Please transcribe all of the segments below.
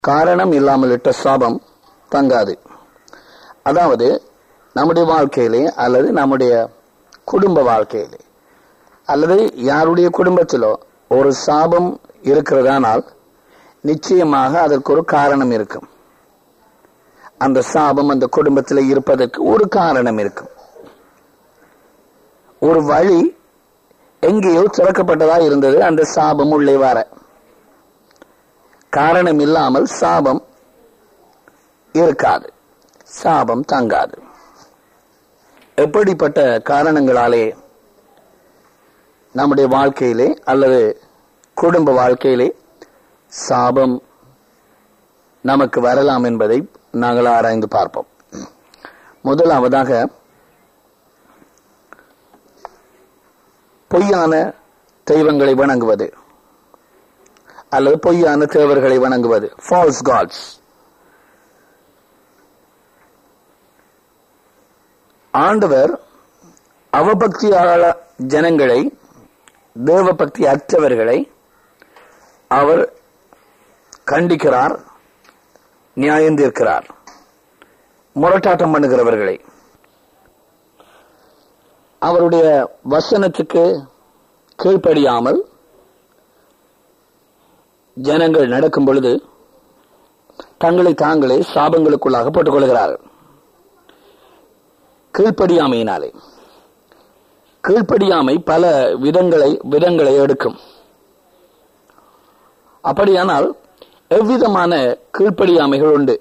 காரணம் இல்லாமல் இட்ட சாபம் தங்காது அதாவது நம்முடைய வாழ்க்கையிலே அல்லது நம்முடைய குடும்ப வாழ்க்கையிலே அல்லது யாருடைய குடும்பத்திலோ ஒரு சாபம் இருக்கிறதானால் நிச்சயமாக அதற்கு ஒரு காரணம் இருக்கும் அந்த சாபம் அந்த குடும்பத்தில் இருப்பதற்கு ஒரு காரணம் இருக்கும் ஒரு வழி எங்கேயோ திறக்கப்பட்டதா இருந்தது அந்த சாபம் உள்ளே வர காரணம் இல்லாமல் சாபம் இருக்காது சாபம் தங்காது எப்படிப்பட்ட காரணங்களாலே நம்முடைய வாழ்க்கையிலே அல்லது குடும்ப வாழ்க்கையிலே சாபம் நமக்கு வரலாம் என்பதை நாங்கள் ஆராய்ந்து பார்ப்போம் முதலாவதாக பொய்யான தெய்வங்களை வணங்குவது அல்லது பொய்யான தேவர்களை வணங்குவது ஃபால்ஸ் காட்ஸ் ஆண்டவர் அவபக்தியாள ஜனங்களை தேவபக்தி அற்றவர்களை அவர் கண்டிக்கிறார் நியாயம் தீர்க்கிறார் முரட்டாட்டம் பண்ணுகிறவர்களை அவருடைய வசனத்துக்கு கீழ்ப்படியாமல் ஜனங்கள் நடக்கும் பொழுது தங்களை தாங்களே சாபங்களுக்குள்ளாக போட்டுக் கொள்கிறார்கள் கீழ்ப்படியாமையினாலே கீழ்ப்படியாமை பல விதங்களை விதங்களை எடுக்கும் அப்படியானால் எவ்விதமான கீழ்ப்படியாமைகள் உண்டு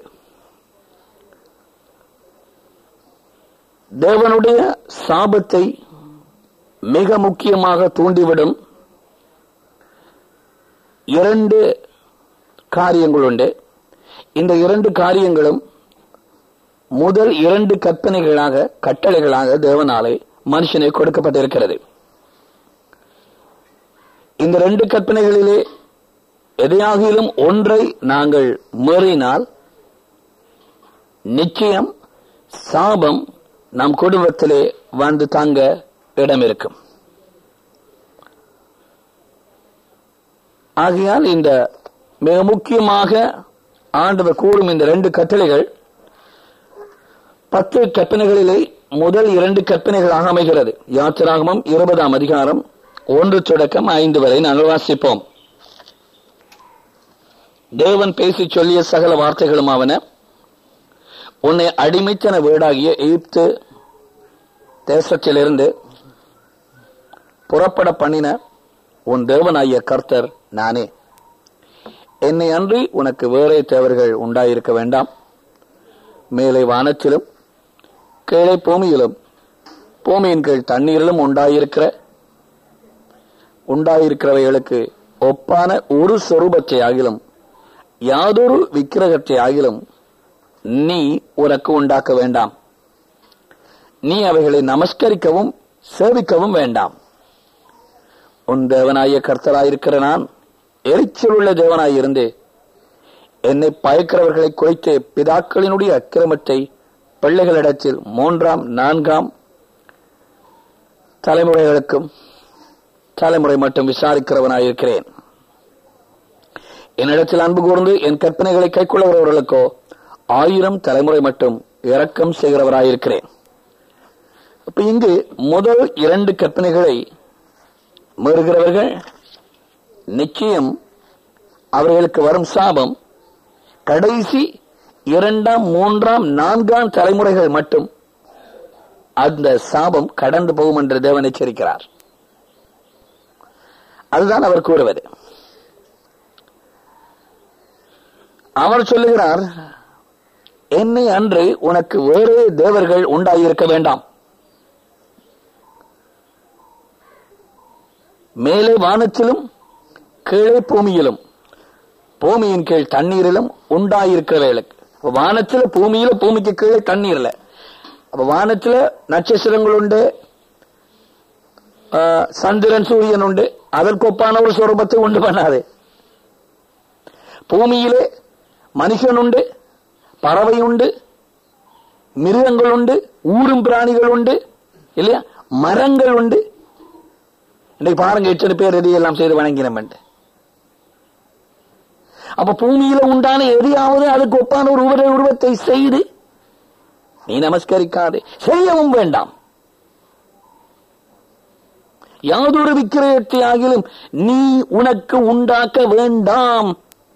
தேவனுடைய சாபத்தை மிக முக்கியமாக தூண்டிவிடும் இரண்டு காரியங்கள் உண்டு இந்த இரண்டு காரியங்களும் முதல் இரண்டு கற்பனைகளாக கட்டளைகளாக தேவனாலே மனுஷனை கொடுக்கப்பட்டிருக்கிறது இந்த ரெண்டு கற்பனைகளிலே எதையாகிலும் ஒன்றை நாங்கள் மீறினால் நிச்சயம் சாபம் நம் குடும்பத்திலே வந்து தங்க இடம் இருக்கும் ஆகையால் இந்த மிக முக்கியமாக ஆண்டவர் கூறும் இந்த ரெண்டு கட்டளைகள் பத்து கற்பனைகளிலே முதல் இரண்டு கற்பனைகளாக அமைகிறது யாத்திராகமம் இருபதாம் அதிகாரம் ஒன்று தொடக்கம் ஐந்து வரை நாங்கள் வாசிப்போம் தேவன் பேசி சொல்லிய சகல வார்த்தைகளும் அவன உன்னை அடிமைத்தன வீடாகிய எகிப்து தேசத்திலிருந்து புறப்பட பண்ணின உன் தேவனாகிய கர்த்தர் நானே என்னை அன்றி உனக்கு வேறே தேவர்கள் உண்டாயிருக்க வேண்டாம் மேலே வானத்திலும் கீழே பூமியிலும் பூமியின் கீழ் தண்ணீரிலும் உண்டாயிருக்கிற உண்டாயிருக்கிறவைகளுக்கு ஒப்பான ஒரு சொரூபத்தை ஆகிலும் யாதொரு விக்கிரகத்தை ஆகிலும் நீ உனக்கு உண்டாக்க வேண்டாம் நீ அவைகளை நமஸ்கரிக்கவும் சேவிக்கவும் வேண்டாம் உன் தேவனாய கர்த்தராயிருக்கிற நான் எரிச்சல் உள்ள தேவனாயிருந்து என்னை பயக்கிறவர்களை குறித்து பிதாக்களினுடைய அக்கிரமத்தை பிள்ளைகளிடத்தில் மூன்றாம் நான்காம் தலைமுறைகளுக்கும் தலைமுறை மட்டும் விசாரிக்கிறவனாயிருக்கிறேன் என்னிடத்தில் அன்பு கூர்ந்து என் கற்பனைகளை கைக்கொள்ளுகிறவர்களுக்கோ ஆயிரம் தலைமுறை மட்டும் இரக்கம் செய்கிறவராயிருக்கிறேன் இப்ப இங்கு முதல் இரண்டு கற்பனைகளை மீறுகிறவர்கள் நிச்சயம் அவர்களுக்கு வரும் சாபம் கடைசி இரண்டாம் மூன்றாம் நான்காம் தலைமுறைகள் மட்டும் அந்த சாபம் கடந்து போகும் என்று தேவன் எச்சரிக்கிறார் அதுதான் அவர் கூறுவது அவர் சொல்லுகிறார் என்னை அன்று உனக்கு வேறு தேவர்கள் உண்டாயிருக்க வேண்டாம் மேலே வானத்திலும் கீழே பூமியிலும் பூமியின் கீழ் தண்ணீரிலும் உண்டாயிருக்கிறவைகளுக்கு வானத்துல பூமியில பூமிக்கு கீழே தண்ணீர்ல அப்ப வானத்துல நட்சத்திரங்கள் உண்டு சந்திரன் சூரியன் உண்டு அதற்கு ஒப்பான ஒரு சொரூபத்தை உண்டு பண்ணாது பூமியிலே மனுஷன் உண்டு பறவை உண்டு மிருகங்கள் உண்டு ஊரும் பிராணிகள் உண்டு இல்லையா மரங்கள் உண்டு இன்னைக்கு பாருங்க எத்தனை பேர் இதையெல்லாம் செய்து வணங்கினோம் அப்ப பூமியில உண்டான எதையாவது அதுக்கு ஒப்பான ஒரு உருவ உருவத்தை செய்து நீ நமஸ்கரிக்காதே செய்யவும் வேண்டாம் யாதொரு விக்கிரயத்தை ஆகிலும் நீ உனக்கு உண்டாக்க வேண்டாம்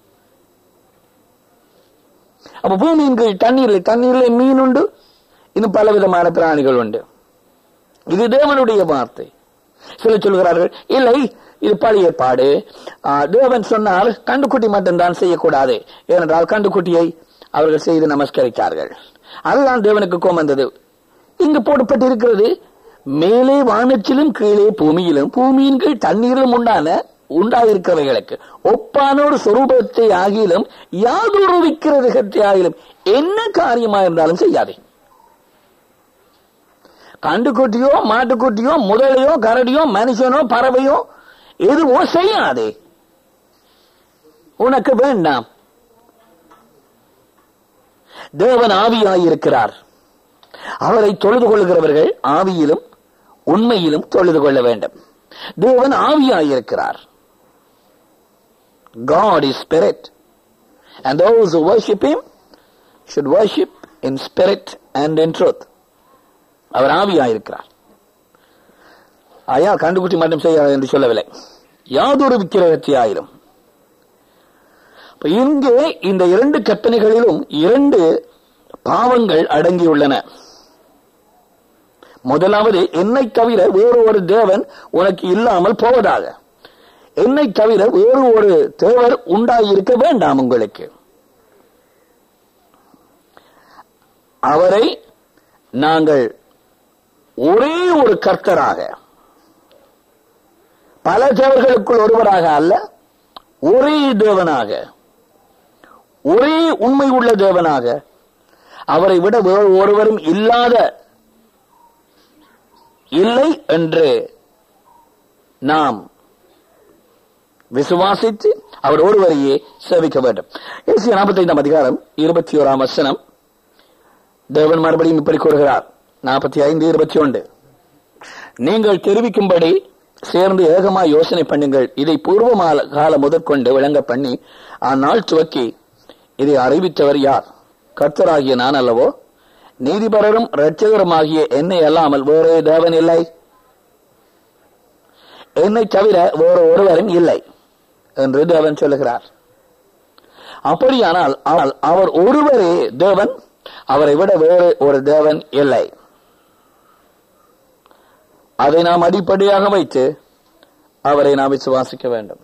அப்ப பூமியின் கீழ் தண்ணீரில் தண்ணீரில் மீன் உண்டு இன்னும் பல விதமான பிராணிகள் உண்டு இது தேவனுடைய வார்த்தை சிலர் சொல்கிறார்கள் இல்லை இது பழைய ஏற்பாடு ஆ, தேவன் சொன்னால் கண்டுக்குட்டி மட்டும்தான் செய்யக்கூடாது ஏனென்றால் கண்டுக்குட்டியை அவர்கள் செய்து நமஸ்கரித்தார்கள் அதுதான் தேவனுக்கு கோபம் வந்தது இங்கு போடப்பட்டிருக்கிறது மேலே வானத்திலும் கீழே பூமியிலும் பூமியின் கீழ் தண்ணீரிலும் உண்டான உண்டாயிருக்கிறவைகளுக்கு ஒப்பான ஒரு சொரூபத்தை ஆகிலும் யாதொரு விக்கிரகத்தை ஆகிலும் என்ன காரியமா இருந்தாலும் செய்யாதே கண்டுக்குட்டியோ மாட்டுக்குட்டியோ முதலையோ கரடியோ மனுஷனோ பறவையோ எதுவோ செய்யாதே உனக்கு வேண்டாம் தேவன் ஆவியாயிருக்கிறார் அவரை தொழுது கொள்கிறவர்கள் ஆவியிலும் உண்மையிலும் தொழுது கொள்ள வேண்டும் தேவன் ஆவியாயிருக்கிறார் God is spirit and those who worship him should worship in spirit and in truth அவர் ஆவியாயிருக்கிறார் ஐயா கண்டுகுட்டி மட்டும் செய்ய என்று சொல்லவில்லை யாதொரு விக்கிரகத்தை ஆயிரும் இப்ப இங்கே இந்த இரண்டு கற்பனைகளிலும் இரண்டு பாவங்கள் அடங்கியுள்ளன முதலாவது என்னை தவிர வேறு ஒரு தேவன் உனக்கு இல்லாமல் போவதாக என்னை தவிர வேறு ஒரு தேவர் உண்டாயிருக்க வேண்டாம் உங்களுக்கு அவரை நாங்கள் ஒரே ஒரு கர்த்தராக பல தேவர்களுக்குள் ஒருவராக அல்ல ஒரே தேவனாக ஒரே உண்மை உள்ள தேவனாக அவரை விட வேறு ஒருவரும் இல்லாத இல்லை என்று நாம் விசுவாசித்து அவர் ஒருவரையே சேவிக்க வேண்டும் ஏசிய நாற்பத்தைந்தாம் அதிகாரம் இருபத்தி ஓராம் வசனம் தேவன் மறுபடியும் இப்படி கூறுகிறார் நாற்பத்தி ஐந்து இருபத்தி ஒன்று நீங்கள் தெரிவிக்கும்படி சேர்ந்து ஏகமாய் யோசனை பண்ணுங்கள் இதை பூர்வ மால- காலம் முதற்கொண்டு விளங்க பண்ணி அந்நாள் துவக்கி இதை அறிவித்தவர் யார் கர்த்தராகிய நான் அல்லவோ நீதிபரரும் இரட்சகருமாகிய என்னை அல்லாமல் வேறே தேவன் இல்லை என்னை தவிர வேறு ஒருவரும் இல்லை என்று தேவன் சொல்லுகிறார் அப்படியானால் ஆனால் அவர் ஒருவரே தேவன் அவரை விட வேறு ஒரு தேவன் இல்லை அதை நாம் அடிப்படையாக வைத்து அவரை நாம் விசுவாசிக்க வேண்டும்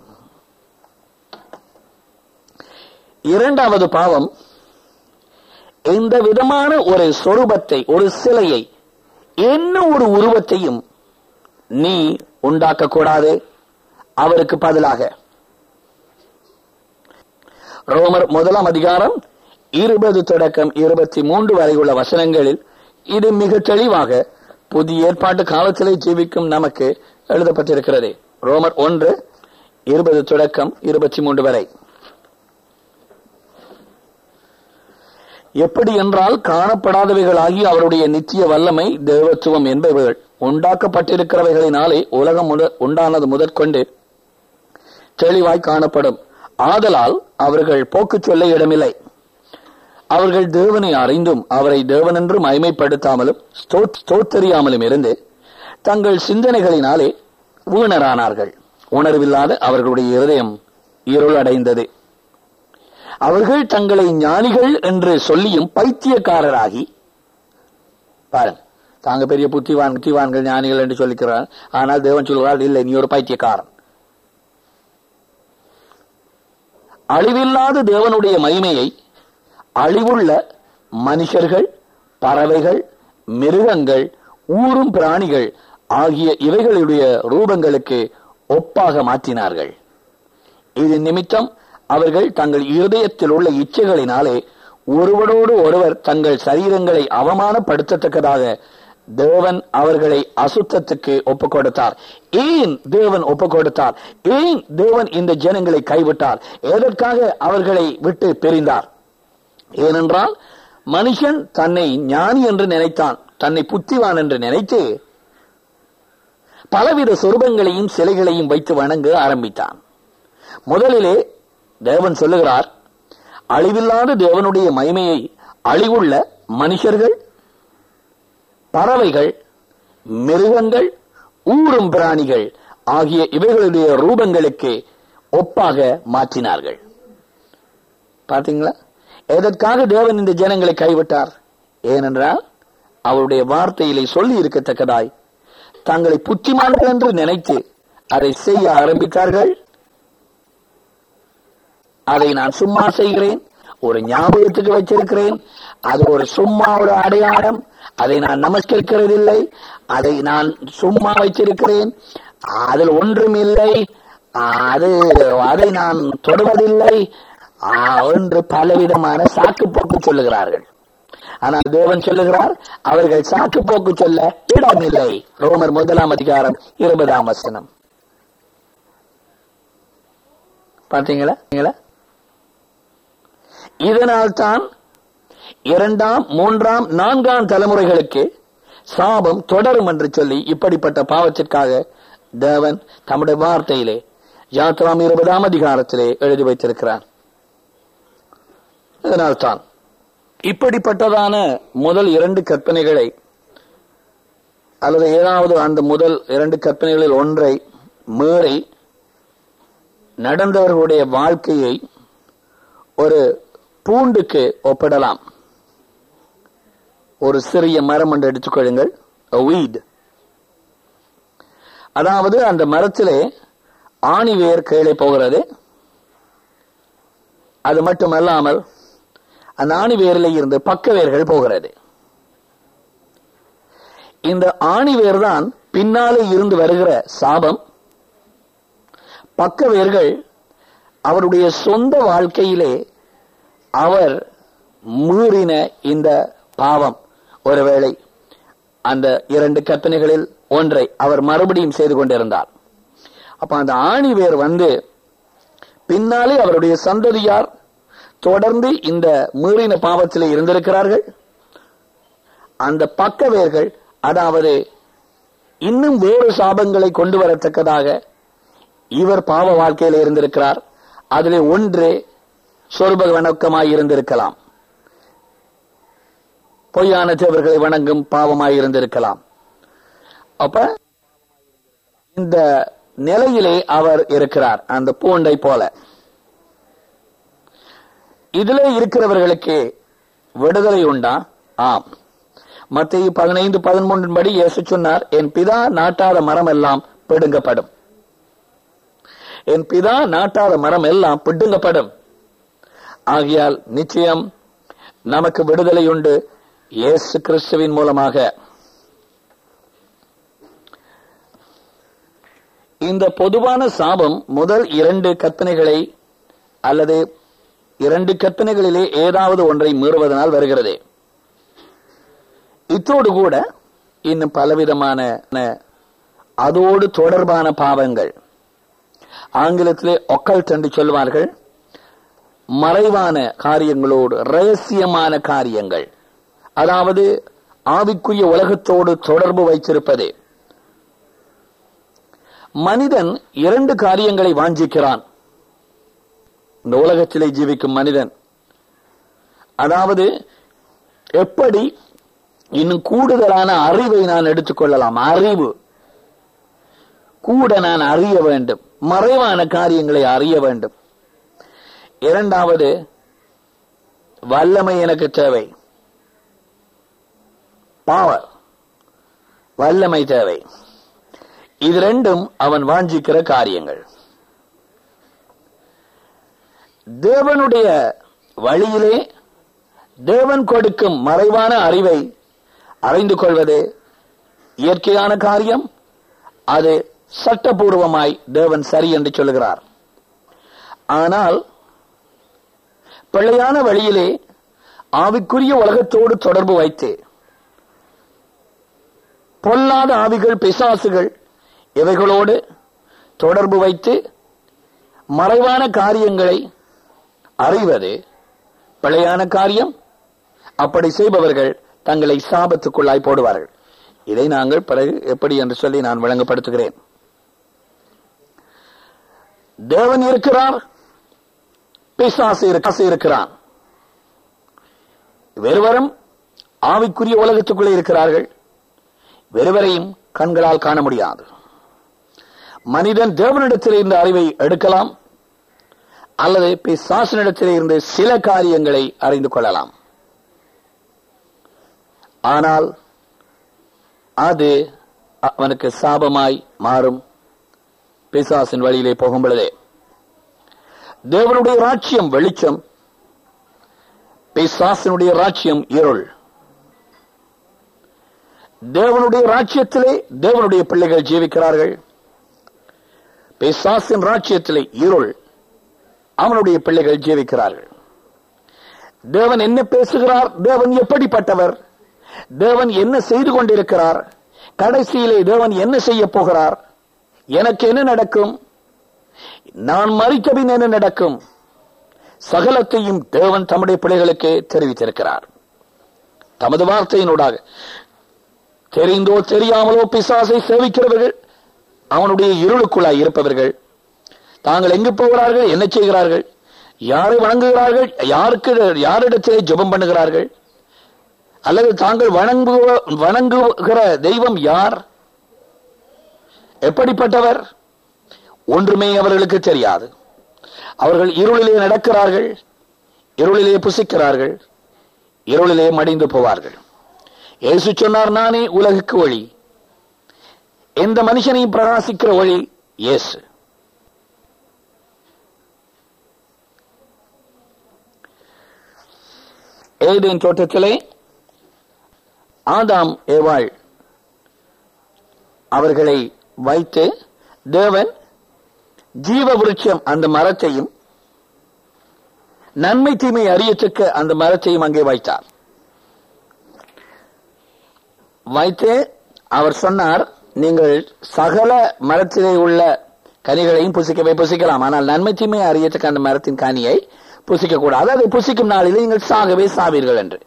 இரண்டாவது பாவம் இந்த விதமான ஒரு சொரூபத்தை ஒரு சிலையை என்ன ஒரு உருவத்தையும் நீ உண்டாக்க கூடாது அவருக்கு பதிலாக ரோமர் முதலாம் அதிகாரம் இருபது தொடக்கம் இருபத்தி மூன்று வரை உள்ள வசனங்களில் இது மிக தெளிவாக புதிய ஏற்பாட்டு காலத்திலே ஜீவிக்கும் நமக்கு எழுதப்பட்டிருக்கிறது ரோமர் ஒன்று இருபது தொடக்கம் இருபத்தி மூன்று வரை எப்படி என்றால் காணப்படாதவைகளாகி அவருடைய நித்திய வல்லமை தேவத்துவம் என்பவைகள் உண்டாக்கப்பட்டிருக்கிறவைகளினாலே உலகம் முத- உண்டானது முதற்கொண்டு தெளிவாய் காணப்படும் ஆதலால் அவர்கள் போக்கு சொல்ல இடமில்லை அவர்கள் தேவனை அறிந்தும் அவரை தேவனென்று மகிமைப்படுத்தாமலும் ஸ்தோத்- ஸ்தோத்தரியாமலும் இருந்து தங்கள் சிந்தனைகளினாலே வீணரானார்கள் உணர்வில்லாத அவர்களுடைய இருதயம் இருளடைந்தது அவர்கள் தங்களை ஞானிகள் என்று சொல்லியும் பைத்தியக்காரராகி பாருங்க தாங்க பெரிய புத்திவான் புத்திவான்கள் ஞானிகள் என்று சொல்லிக்கிறார் ஆனால் தேவன் சொல்கிறார் இல்லை நீ ஒரு பைத்தியக்காரன் அழிவில்லாத தேவனுடைய மகிமையை அழிவுள்ள மனுஷர்கள் பறவைகள் மிருகங்கள் ஊரும் பிராணிகள் ஆகிய இவைகளுடைய ரூபங்களுக்கு ஒப்பாக மாற்றினார்கள் இது நிமித்தம் அவர்கள் தங்கள் இருதயத்தில் உள்ள இச்சைகளினாலே ஒருவரோடு ஒருவர் தங்கள் சரீரங்களை அவமானப்படுத்தத்தக்கதாக தேவன் அவர்களை அசுத்தத்துக்கு ஒப்புக் கொடுத்தார் ஏன் தேவன் ஒப்புக் கொடுத்தார் ஏன் தேவன் இந்த ஜனங்களை கைவிட்டார் எதற்காக அவர்களை விட்டு பிரிந்தார் ஏனென்றால் மனுஷன் தன்னை ஞானி என்று நினைத்தான் தன்னை புத்திவான் என்று நினைத்து பலவித சொருபங்களையும் சிலைகளையும் வைத்து வணங்க ஆரம்பித்தான் முதலிலே தேவன் சொல்லுகிறார் அழிவில்லாத தேவனுடைய மகிமையை அழிவுள்ள மனுஷர்கள் பறவைகள் மிருகங்கள் ஊரும் பிராணிகள் ஆகிய இவைகளுடைய ரூபங்களுக்கு ஒப்பாக மாற்றினார்கள் பாத்தீங்களா எதற்காக தேவன் இந்த ஜனங்களை கைவிட்டார் ஏனென்றால் அவருடைய வார்த்தையிலே சொல்லி இருக்கத்தக்கதாய் தங்களை புத்திமான்கள் என்று நினைத்து அதை செய்ய ஆரம்பித்தார்கள் அதை நான் சும்மா செய்கிறேன் ஒரு ஞாபகத்துக்கு வச்சிருக்கிறேன் அது ஒரு சும்மா ஒரு அடையாளம் அதை நான் நமஸ்கரிக்கிறதில்லை அதை நான் சும்மா வச்சிருக்கிறேன் அதில் ஒன்றும் இல்லை அது அதை நான் தொடுவதில்லை ஆ, என்று பலவிதமான சாக்கு போக்கு சொல்லுகிறார்கள் ஆனால் தேவன் சொல்லுகிறார் அவர்கள் சாக்கு போக்கு சொல்ல இடமில்லை ரோமர் முதலாம் அதிகாரம் இருபதாம் வசனம் பாத்தீங்களா பாத்தீங்களா? இதனால்தான் இரண்டாம் மூன்றாம் நான்காம் தலைமுறைகளுக்கு சாபம் தொடரும் என்று சொல்லி இப்படிப்பட்ட பாவத்திற்காக தேவன் தம்முடைய வார்த்தையிலே யாத்ராம் இருபதாம் அதிகாரத்திலே எழுதி வைத்திருக்கிறார் இதனால்தான் இப்படிப்பட்டதான முதல் இரண்டு கற்பனைகளை அல்லது ஏதாவது அந்த முதல் இரண்டு கற்பனைகளில் ஒன்றை மீறி நடந்தவர்களுடைய வாழ்க்கையை ஒரு பூண்டுக்கு ஒப்பிடலாம் ஒரு சிறிய மரம் என்று எடுத்துக்கொள்ளுங்கள் a weed அதாவது அந்த மரத்திலே ஆணி வேர் கீழே போகிறது அது மட்டுமல்லாமல் அந்த ஆணி வேரில் இருந்து பக்க வேர்கள் போகிறது இந்த ஆணி வேர் தான் பின்னாலே இருந்து வருகிற சாபம் பக்க வேர்கள் அவருடைய சொந்த வாழ்க்கையிலே அவர் மீறின இந்த பாவம் ஒருவேளை அந்த இரண்டு கற்பனைகளில் ஒன்றை அவர் மறுபடியும் செய்து கொண்டிருந்தார் அப்ப அந்த ஆணி வேர் வந்து பின்னாலே அவருடைய சந்ததியார் தொடர்ந்து இந்த மீறின பாவத்திலே இருந்திருக்கிறார்கள் அந்த பக்க வேர்கள் அதாவது இன்னும் வேறு சாபங்களை கொண்டு வரத்தக்கதாக இவர் பாவ வாழ்க்கையில இருந்திருக்கிறார் அதிலே ஒன்று சொர்ப வணக்கமாய் இருந்திருக்கலாம் பொய்யான தேவர்களை வணங்கும் பாவமாய் இருந்திருக்கலாம் அப்ப இந்த நிலையிலே அவர் இருக்கிறார் அந்த பூண்டை போல இதிலே இருக்கிறவர்களுக்கு விடுதலை உண்டா ஆம் மத்திய பதினைந்து பதிமூன்றின் படி இயேசு சொன்னார் என் பிதா நாட்டாத மரம் எல்லாம் பிடுங்கப்படும் என் பிதா நாட்டாத மரம் எல்லாம் பிடுங்கப்படும் ஆகையால் நிச்சயம் நமக்கு விடுதலை உண்டு இயேசு கிறிஸ்துவின் மூலமாக இந்த பொதுவான சாபம் முதல் இரண்டு கற்பனைகளை அல்லது இரண்டு கற்பனைகளிலே ஏதாவது ஒன்றை மீறுவதனால் வருகிறது இத்தோடு கூட இன்னும் பலவிதமான அதோடு தொடர்பான பாவங்கள் ஆங்கிலத்திலே ஒக்கல்ட் என்று சொல்வார்கள் மறைவான காரியங்களோடு ரகசியமான காரியங்கள் அதாவது ஆவிக்குரிய உலகத்தோடு தொடர்பு வைத்திருப்பது மனிதன் இரண்டு காரியங்களை வாஞ்சிக்கிறான் இந்த உலகத்திலே ஜீவிக்கும் மனிதன் அதாவது எப்படி இன்னும் கூடுதலான அறிவை நான் எடுத்துக்கொள்ளலாம் அறிவு கூட நான் அறிய வேண்டும் மறைவான காரியங்களை அறிய வேண்டும் இரண்டாவது வல்லமை எனக்கு தேவை பவர் வல்லமை தேவை இது ரெண்டும் அவன் வாஞ்சிக்கிற காரியங்கள் தேவனுடைய வழியிலே தேவன் கொடுக்கும் மறைவான அறிவை அறிந்து கொள்வது இயற்கையான காரியம் அது சட்டபூர்வமாய் தேவன் சரி என்று சொல்லுகிறார் ஆனால் பிள்ளையான வழியிலே ஆவிக்குரிய உலகத்தோடு தொடர்பு வைத்து பொல்லாத ஆவிகள் பிசாசுகள் இவைகளோடு தொடர்பு வைத்து மறைவான காரியங்களை அறிவது பிழையான காரியம் அப்படி செய்பவர்கள் தங்களை சாபத்துக்குள்ளாய் போடுவார்கள் இதை நாங்கள் பிறகு எப்படி என்று சொல்லி நான் விளங்கப்படுத்துகிறேன் தேவன் இருக்கிறார் பிசாசு இருக்க- இருக்கிறான் வெறுவரும் ஆவிக்குரிய உலகத்துக்குள்ளே இருக்கிறார்கள் வெறுவரையும் கண்களால் காண முடியாது மனிதன் தேவனிடத்தில் இருந்து அறிவை எடுக்கலாம் அல்லது பிசாசனிடத்தில் இருந்து சில காரியங்களை அறிந்து கொள்ளலாம் ஆனால் அது அவனுக்கு சாபமாய் மாறும் பிசாசின் வழியிலே போகும் பொழுதே தேவனுடைய ராட்சியம் வெளிச்சம் பிசாசினுடைய ராட்சியம் இருள் தேவனுடைய ராட்சியத்திலே தேவனுடைய பிள்ளைகள் ஜீவிக்கிறார்கள் பிசாசின் ராட்சியத்திலே இருள் அவனுடைய பிள்ளைகள் ஜீவிக்கிறார்கள் தேவன் என்ன பேசுகிறார் தேவன் எப்படிப்பட்டவர் தேவன் என்ன செய்து கொண்டிருக்கிறார் கடைசியிலே தேவன் என்ன செய்ய போகிறார் எனக்கு என்ன நடக்கும் நான் மறித்தபின் என்ன நடக்கும் சகலத்தையும் தேவன் தம்முடைய பிள்ளைகளுக்கு தெரிவித்திருக்கிறார் தமது வார்த்தையினூடாக தெரிந்தோ தெரியாமலோ பிசாசை சேவிக்கிறவர்கள் அவனுடைய இருளுக்குள்ளாய் இருப்பவர்கள் தாங்கள் எங்கு போகிறார்கள் என்ன செய்கிறார்கள் யாரை வணங்குகிறார்கள் யாருக்கு யாரிடத்திலே ஜெபம் பண்ணுகிறார்கள் அல்லது தாங்கள் வணங்குவ வணங்குகிற தெய்வம் யார் எப்படிப்பட்டவர் ஒன்றுமே அவர்களுக்கு தெரியாது அவர்கள் இருளிலே நடக்கிறார்கள் இருளிலே புசிக்கிறார்கள் இருளிலே மடிந்து போவார்கள் இயேசு சொன்னார் நானே உலகுக்கு ஒளி எந்த மனுஷனையும் பிரகாசிக்கிற ஒளி இயேசு ஏதேன் தோட்டத்திலே ஆதாம் ஏவாள் அவர்களை வைத்து தேவன் ஜீவ விருட்சம் அந்த மரத்தையும் நன்மை தீமை அறியத்தக்க அந்த மரத்தையும் அங்கே வைத்தார் வைத்து அவர் சொன்னார் நீங்கள் சகல மரத்திலே உள்ள கனிகளையும் புசிக்கவே புசிக்கலாம் ஆனால் நன்மை தீமை அறியத்தக்க அந்த மரத்தின் கனியை புசிக்க கூடாது அதை புசிக்கும் நாளில் நீங்கள் சாகவே சாவீர்கள் என்று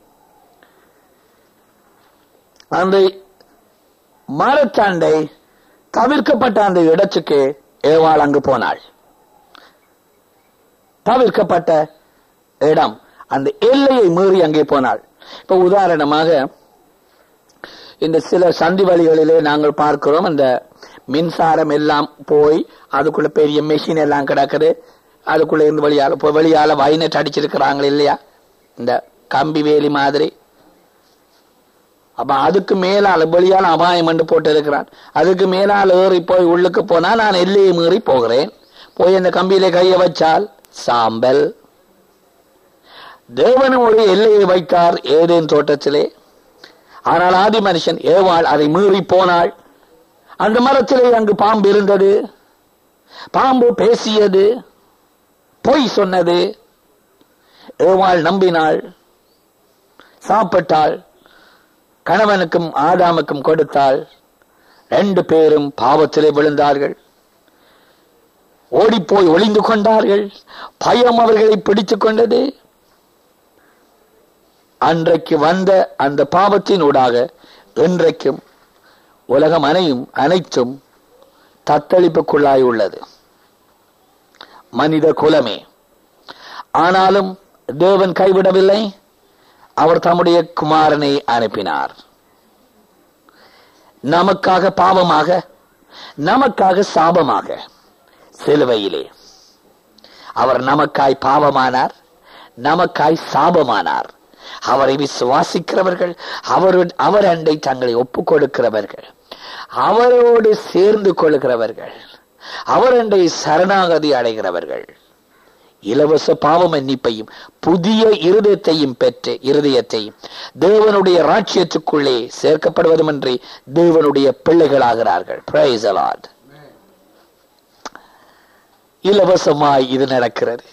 அந்த மரத்தாண்டை தவிர்க்கப்பட்ட அந்த இடத்துக்கு ஏவாள் அங்கு போனாள் தவிர்க்கப்பட்ட இடம் அந்த எல்லையை மீறி அங்கே போனாள் இப்ப உதாரணமாக இந்த சில சந்தி வழிகளிலே நாங்கள் பார்க்கிறோம் அந்த மின்சாரம் எல்லாம் போய் அதுக்குள்ள பெரிய மெஷின் எல்லாம் கிடக்குது அதுக்குள்ள இருந்து வெளியால போய் வெளியால வைனட் அடிச்சிருக்கிறாங்க இல்லையா இந்த கம்பி வேலி மாதிரி அப்ப அதுக்கு மேலால வெளியால அபாயம் என்று போட்டு இருக்கிறான் அதுக்கு மேலால ஏறி போய் உள்ளுக்கு போனா நான் எல்லையை மீறி போகிறேன் போய் அந்த கம்பியில கைய வச்சால் சாம்பல் தேவனும் ஒரு எல்லையை வைத்தார் ஏதேன் தோட்டத்திலே ஆனால் ஆதி மனுஷன் ஏவாள் அதை மீறி போனாள் அந்த மரத்திலே அங்கு பாம்பு இருந்தது பாம்பு பேசியது பொய் சொன்னது ஏவாள் நம்பினாள் சாப்பிட்டாள் கணவனுக்கும் ஆதாமுக்கும் கொடுத்தாள் ரெண்டு பேரும் பாவத்திலே விழுந்தார்கள் ஓடிப்போய் ஒளிந்து கொண்டார்கள் பயம் அவர்களை பிடித்துக் கொண்டது அன்றைக்கு வந்த அந்த பாவத்தினூடாக இன்றைக்கும் உலகம் அனையும் அனைத்தும் தத்தளிப்புக்குள்ளாய் உள்ளது மனித குலமே ஆனாலும் தேவன் கைவிடவில்லை அவர் தம்முடைய குமாரனை அனுப்பினார் நமக்காக பாவமாக நமக்காக சாபமாக சிலுவையிலே அவர் நமக்காய் பாவமானார் நமக்காய் சாபமானார் அவரை விசுவாசிக்கிறவர்கள் அவர் அவர் அண்டை தங்களை ஒப்புக் கொடுக்கிறவர்கள் அவரோடு சேர்ந்து கொள்கிறவர்கள் அவர் அண்டை சரணாகதி அடைகிறவர்கள் இலவச பாவ மன்னிப்பையும் புதிய இருதயத்தையும் பெற்று இருதயத்தையும் தேவனுடைய ராட்சியத்துக்குள்ளே சேர்க்கப்படுவதுமன்றி தேவனுடைய பிள்ளைகளாகிறார்கள் Praise the Lord. இலவசமாய் இது நடக்கிறது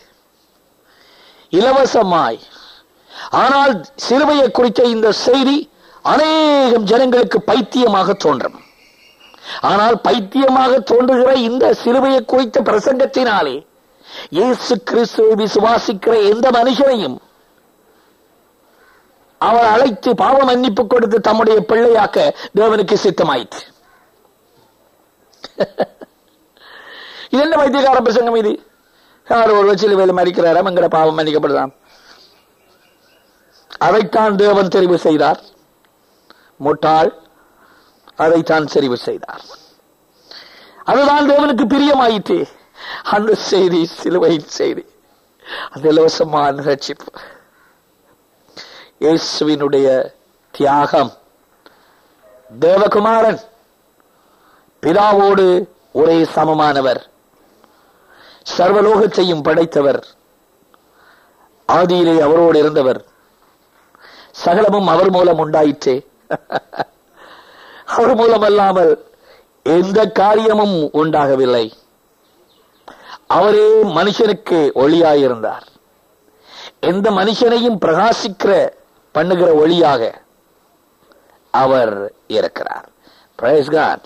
இலவசமாய் ஆனால் சிலுவையை குறித்த இந்த செய்தி அநேகம் ஜனங்களுக்கு பைத்தியமாக தோன்றும் ஆனால் பைத்தியமாக தோன்றுகிற இந்த சிலுவையை குறித்த பிரசங்கத்தினாலே இயேசு கிறிஸ்துவை விசுவாசிக்கிற எந்த மனுஷனையும் அவர் அழைத்து பாவ மன்னிப்பு கொடுத்து தம்முடைய பிள்ளையாக்க தேவனுக்கு சித்தமாயிற்று இது என்ன வைத்தியகார பிரசங்கம் இது யார் ஒரு சிலுவையில் மறிக்கிறாராம் எங்கட பாவம் மன்னிக்கப்படுதாம் அதைத்தான் தேவன் தெரிவு செய்தார் முட்டாள் அதைத்தான் தெரிவு செய்தார் அதுதான் தேவனுக்கு பிரியமாயிற்று அந்த செய்தி சிலுவையின் செய்தி அந்த இலவசமான ரட்சிப்பு இயேசுவினுடைய தியாகம் தேவகுமாரன் பிதாவோடு ஒரே சமமானவர் சர்வலோகத்தையும் படைத்தவர் ஆதியிலே அவரோடு இருந்தவர் சகலமும் அவர் மூலம் உண்டாயிற்றே அவர் மூலம் அல்லாமல் எந்த காரியமும் உண்டாகவில்லை அவரே மனுஷனுக்கு ஒளியாயிருந்தார் எந்த மனுஷனையும் பிரகாசிக்கிற பண்ணுகிற ஒளியாக அவர் இருக்கிறார் Praise God.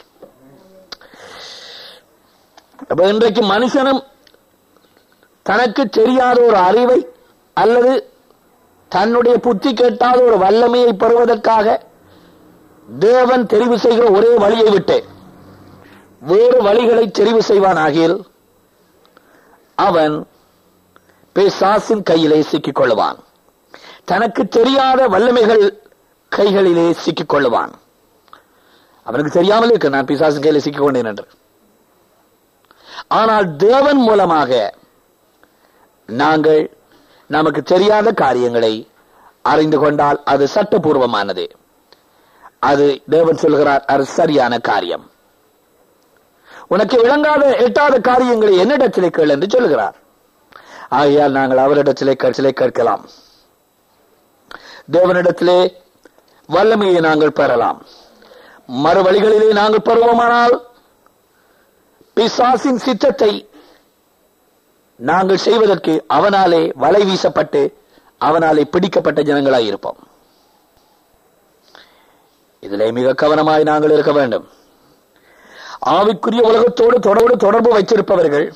அப்ப இன்றைக்கு மனுஷனும் தனக்கு தெரியாத ஒரு அறிவை அல்லது தன்னுடைய புத்தி கேட்டாத ஒரு வல்லமையை பெறுவதற்காக தேவன் தெரிவு செய்கிற ஒரே வழியை விட்டு வேறு வழிகளை தெரிவு செய்வான் ஆகியில் அவன் பேசாசின் கையிலே சிக்கிக் கொள்ளுவான் தனக்கு தெரியாத வல்லமைகள் கைகளிலே சிக்கிக் கொள்ளுவான் அவனுக்கு தெரியாமல் இருக்கு நான் பிசாசின் கையில சிக்கிக் கொண்டேன் என்று ஆனால் தேவன் மூலமாக நாங்கள் நமக்கு தெரியாத காரியங்களை அறிந்து கொண்டால் அது சட்டபூர்வமானது அது தேவன் சொல்கிறார் அது சரியான காரியம் உனக்கு விளங்காத எட்டாத காரியங்களை என்னிடத்திலே கேள் என்று சொல்கிறார் ஆகையால் நாங்கள் அவரிடத்திலே கற்சிலை கேட்கலாம் தேவனிடத்திலே வல்லமையை நாங்கள் பெறலாம் மறு வழிகளிலே நாங்கள் பெறுவோமானால் பிசாசின் சித்தத்தை நாங்கள் செய்வதற்கு அவனாலே வலை வீசப்பட்டு அவனாலே பிடிக்கப்பட்ட ஜனங்களாய் இருப்போம் இதிலே மிக கவனமாய் நாங்கள் இருக்க வேண்டும் ஆவிக்குரிய உலகத்தோடு தொடர்பு தொடர்பு வைத்திருப்பவர்கள்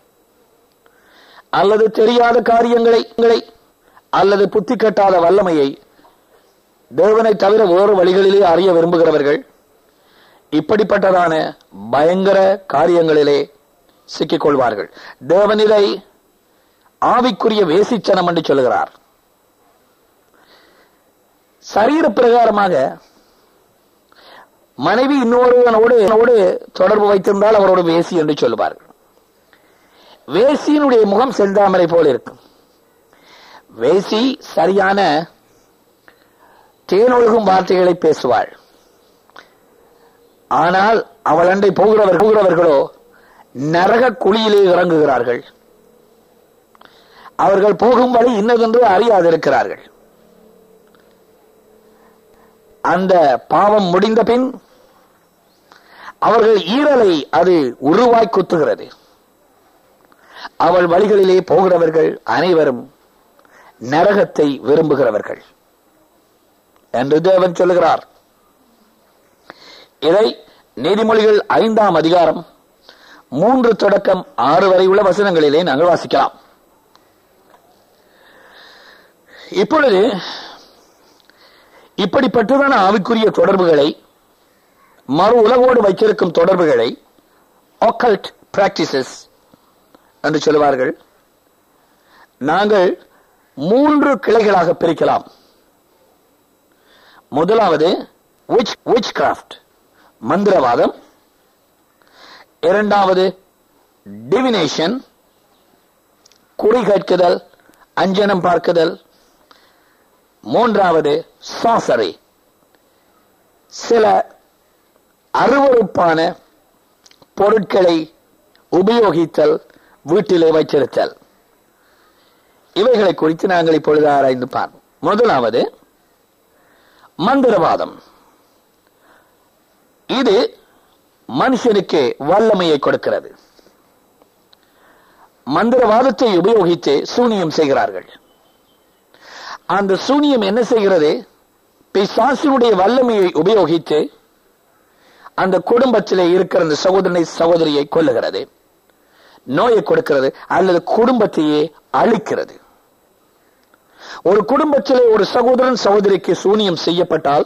அல்லது தெரியாத காரியங்களை அல்லது புத்தி கட்டாத வல்லமையை தேவனை தவிர வேறு வழிகளிலே அறிய விரும்புகிறவர்கள் இப்படிப்பட்டதான பயங்கர காரியங்களிலே சிக்கிக் கொள்வார்கள் தேவனிலை ஆவிக்குரிய வேசிச்சனம் என்று சொல்லுகிறார் சரீர பிரகாரமாக மனைவி இன்னொருவனோடு தொடர்பு வைத்திருந்தால் அவரோட வேசி என்று சொல்லுவார்கள் வேசியினுடைய முகம் செந்தாமரை போல இருக்கும் வேசி சரியான தேனொழுகும் வார்த்தைகளை பேசுவாள் ஆனால் அவள் அண்டை போகிறவர் போகிறவர்களோ நரக குழியிலே இறங்குகிறார்கள் அவர்கள் போகும் வழி இன்னதென்று அறியாதிருக்கிறார்கள் அந்த பாவம் முடிந்த பின் அவர்கள் ஈரலை அது உருவாய் குத்துகிறது அவள் வழிகளிலே போகிறவர்கள் அனைவரும் நரகத்தை விரும்புகிறவர்கள் என்று தேவன் சொல்லுகிறார் இதை நீதிமொழிகள் ஐந்தாம் அதிகாரம் மூன்று தொடக்கம் ஆறு வரை உள்ள வசனங்களிலே நாங்கள் வாசிக்கலாம் இப்பொழுது இப்படிப்பட்டதான ஆவிக்குரிய தொடர்புகளை மறு உலகோடு வைத்திருக்கும் தொடர்புகளை ஆக்கல்ட் பிராக்டிசஸ் என்று சொல்லுவார்கள் நாங்கள் மூன்று கிளைகளாக பிரிக்கலாம் முதலாவது விச் கிராஃப்ட் மந்திரவாதம் இரண்டாவது டிவினேஷன் குறி கேட்குதல் அஞ்சனம் பார்க்குதல் மூன்றாவது சாசரை சில அருவறுப்பான பொருட்களை உபயோகித்தல் வீட்டிலே வைத்திருத்தல் இவைகளை குறித்து நாங்கள் இப்பொழுது ஆராய்ந்து பார்ப்போம் முதலாவது மந்திரவாதம் இது மனுஷனுக்கு வல்லமையை கொடுக்கிறது மந்திரவாதத்தை உபயோகித்து சூனியம் செய்கிறார்கள் அந்த சூனியம் என்ன செய்கிறது பிசாசினுடைய வல்லமையை உபயோகித்து அந்த குடும்பத்திலே இருக்கிற அந்த சகோதரனை சகோதரியை கொல்லுகிறது நோயை கொடுக்கிறது அல்லது குடும்பத்தையே அழிக்கிறது ஒரு குடும்பத்திலே ஒரு சகோதரன் சகோதரிக்கு சூனியம் செய்யப்பட்டால்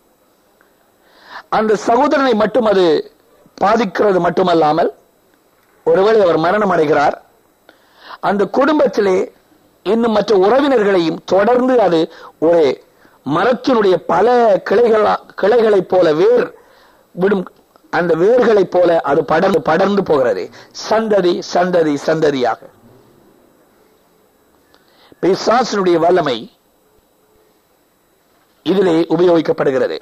அந்த சகோதரனை மட்டும் அது பாதிக்கிறது மட்டுமல்லாமல் ஒருவேளை அவர் மரணம் அடைகிறார் அந்த குடும்பத்திலே இன்னும் மற்ற உறவினர்களையும் தொடர்ந்து அது ஒரு மரத்தினுடைய பல கிளைகளா கிளைகளைப் போல வேர் விடும் அந்த வேர்களைப் போல அது படர்ந்து படர்ந்து போகிறது சந்ததி சந்ததி சந்ததியாக பிசாசனுடைய வல்லமை இதிலே உபயோகிக்கப்படுகிறது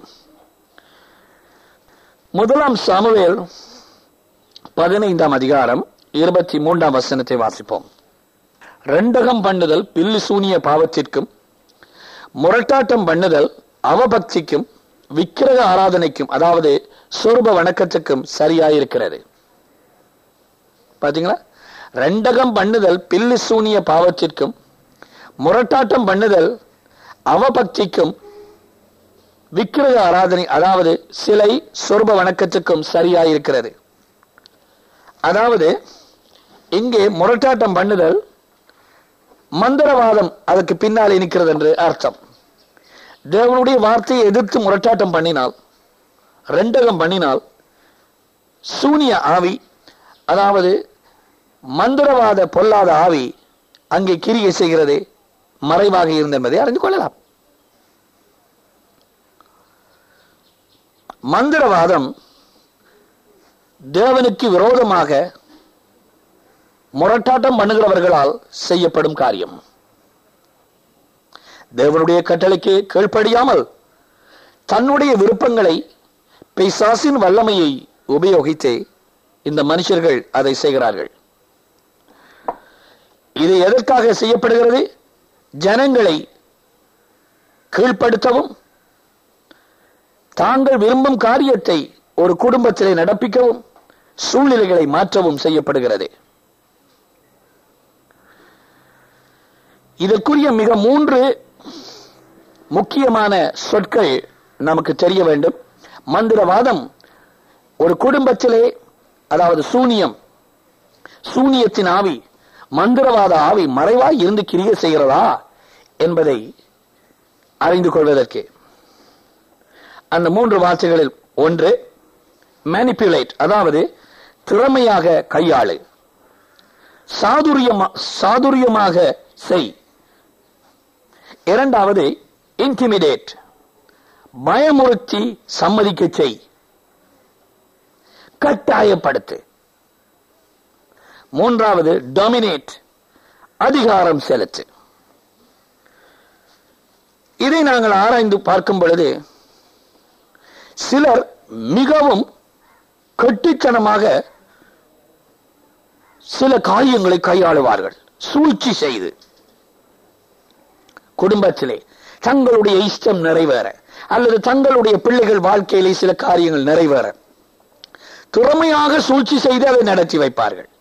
முதலாம் சாமுவேல் பதினைந்தாம் அதிகாரம் இருபத்தி மூன்றாம் வசனத்தை வாசிப்போம் ரெண்டகம் பண்ணுதல் பில்லி சூனிய பாவத்திற்கும் முரட்டாட்டம் பண்ணுதல் அவபக்திக்கும் விக்கிரக ஆராதனைக்கும் அதாவது சொருப வணக்கத்துக்கும் சரியாயிருக்கிறது பாத்தீங்களா ரெண்டகம் பண்ணுதல் பில்லி சூனிய பாவத்திற்கும் முரட்டாட்டம் பண்ணுதல் அவபக்திக்கும் விக்கிரக ஆராதனை அதாவது சிலை சொர்ப வணக்கத்துக்கும் சரியாயிருக்கிறது அதாவது இங்கே முரட்டாட்டம் பண்ணுதல் மந்திரவாதம் அதற்கு பின்னால் இருக்கிறது என்று அர்த்தம் தேவனுடைய வார்த்தையை எதிர்த்து முரட்டாட்டம் பண்ணினால் ரெண்டகம் பண்ணினால் சூனிய ஆவி அதாவது மந்திரவாத பொல்லாத ஆவி அங்கே கிரியை செய்கிறது மறைவாக இருந்த என்பதை அறிந்து கொள்ளலாம் மந்திரவாதம் தேவனுக்கு விரோதமாக முரட்டாட்டம் பண்ணுகிறவர்களால் செய்யப்படும் காரியம் தேவனுடைய கட்டளைக்கு கீழ்ப்படியாமல் தன்னுடைய விருப்பங்களை பிசாசின் வல்லமையை உபயோகித்து இந்த மனுஷர்கள் அதை செய்கிறார்கள் இது எதற்காக செய்யப்படுகிறது ஜனங்களை கீழ்ப்படுத்தவும் தாங்கள் விரும்பும் காரியத்தை ஒரு குடும்பத்திலே நடப்பிக்கவும் சூழ்நிலைகளை மாற்றவும் செய்யப்படுகிறது இதற்குரிய மிக மூன்று முக்கியமான சொற்கள் நமக்கு தெரிய வேண்டும் மந்திரவாதம் ஒரு குடும்பத்திலே அதாவது சூனியம் சூனியத்தின் ஆவி மந்திரவாத ஆவி மறைவாய் இருந்து கிரிய செய்கிறதா என்பதை அறிந்து கொள்வதற்கு அந்த மூன்று வார்த்தைகளில் ஒன்று மேனிப்புலேட் அதாவது திறமையாக கையாளு சாதுரியமா சாதுரியமாக செய் இரண்டாவது இன்டிமிடேட் பயமுறுத்தி சம்மதிக்க செய் கட்டாயப்படுத்து மூன்றாவது டாமினேட் அதிகாரம் செலுத்து இதை நாங்கள் ஆராய்ந்து பார்க்கும் பொழுது சிலர் மிகவும் கெட்டித்தனமாக சில காரியங்களை கையாளுவார்கள் சூழ்ச்சி செய்து குடும்பத்திலே தங்களுடைய இஷ்டம் நிறைவேற அல்லது தங்களுடைய பிள்ளைகள் வாழ்க்கையிலே சில காரியங்கள் நிறைவேற திறமையாக சூழ்ச்சி செய்து அதை நடத்தி வைப்பார்கள்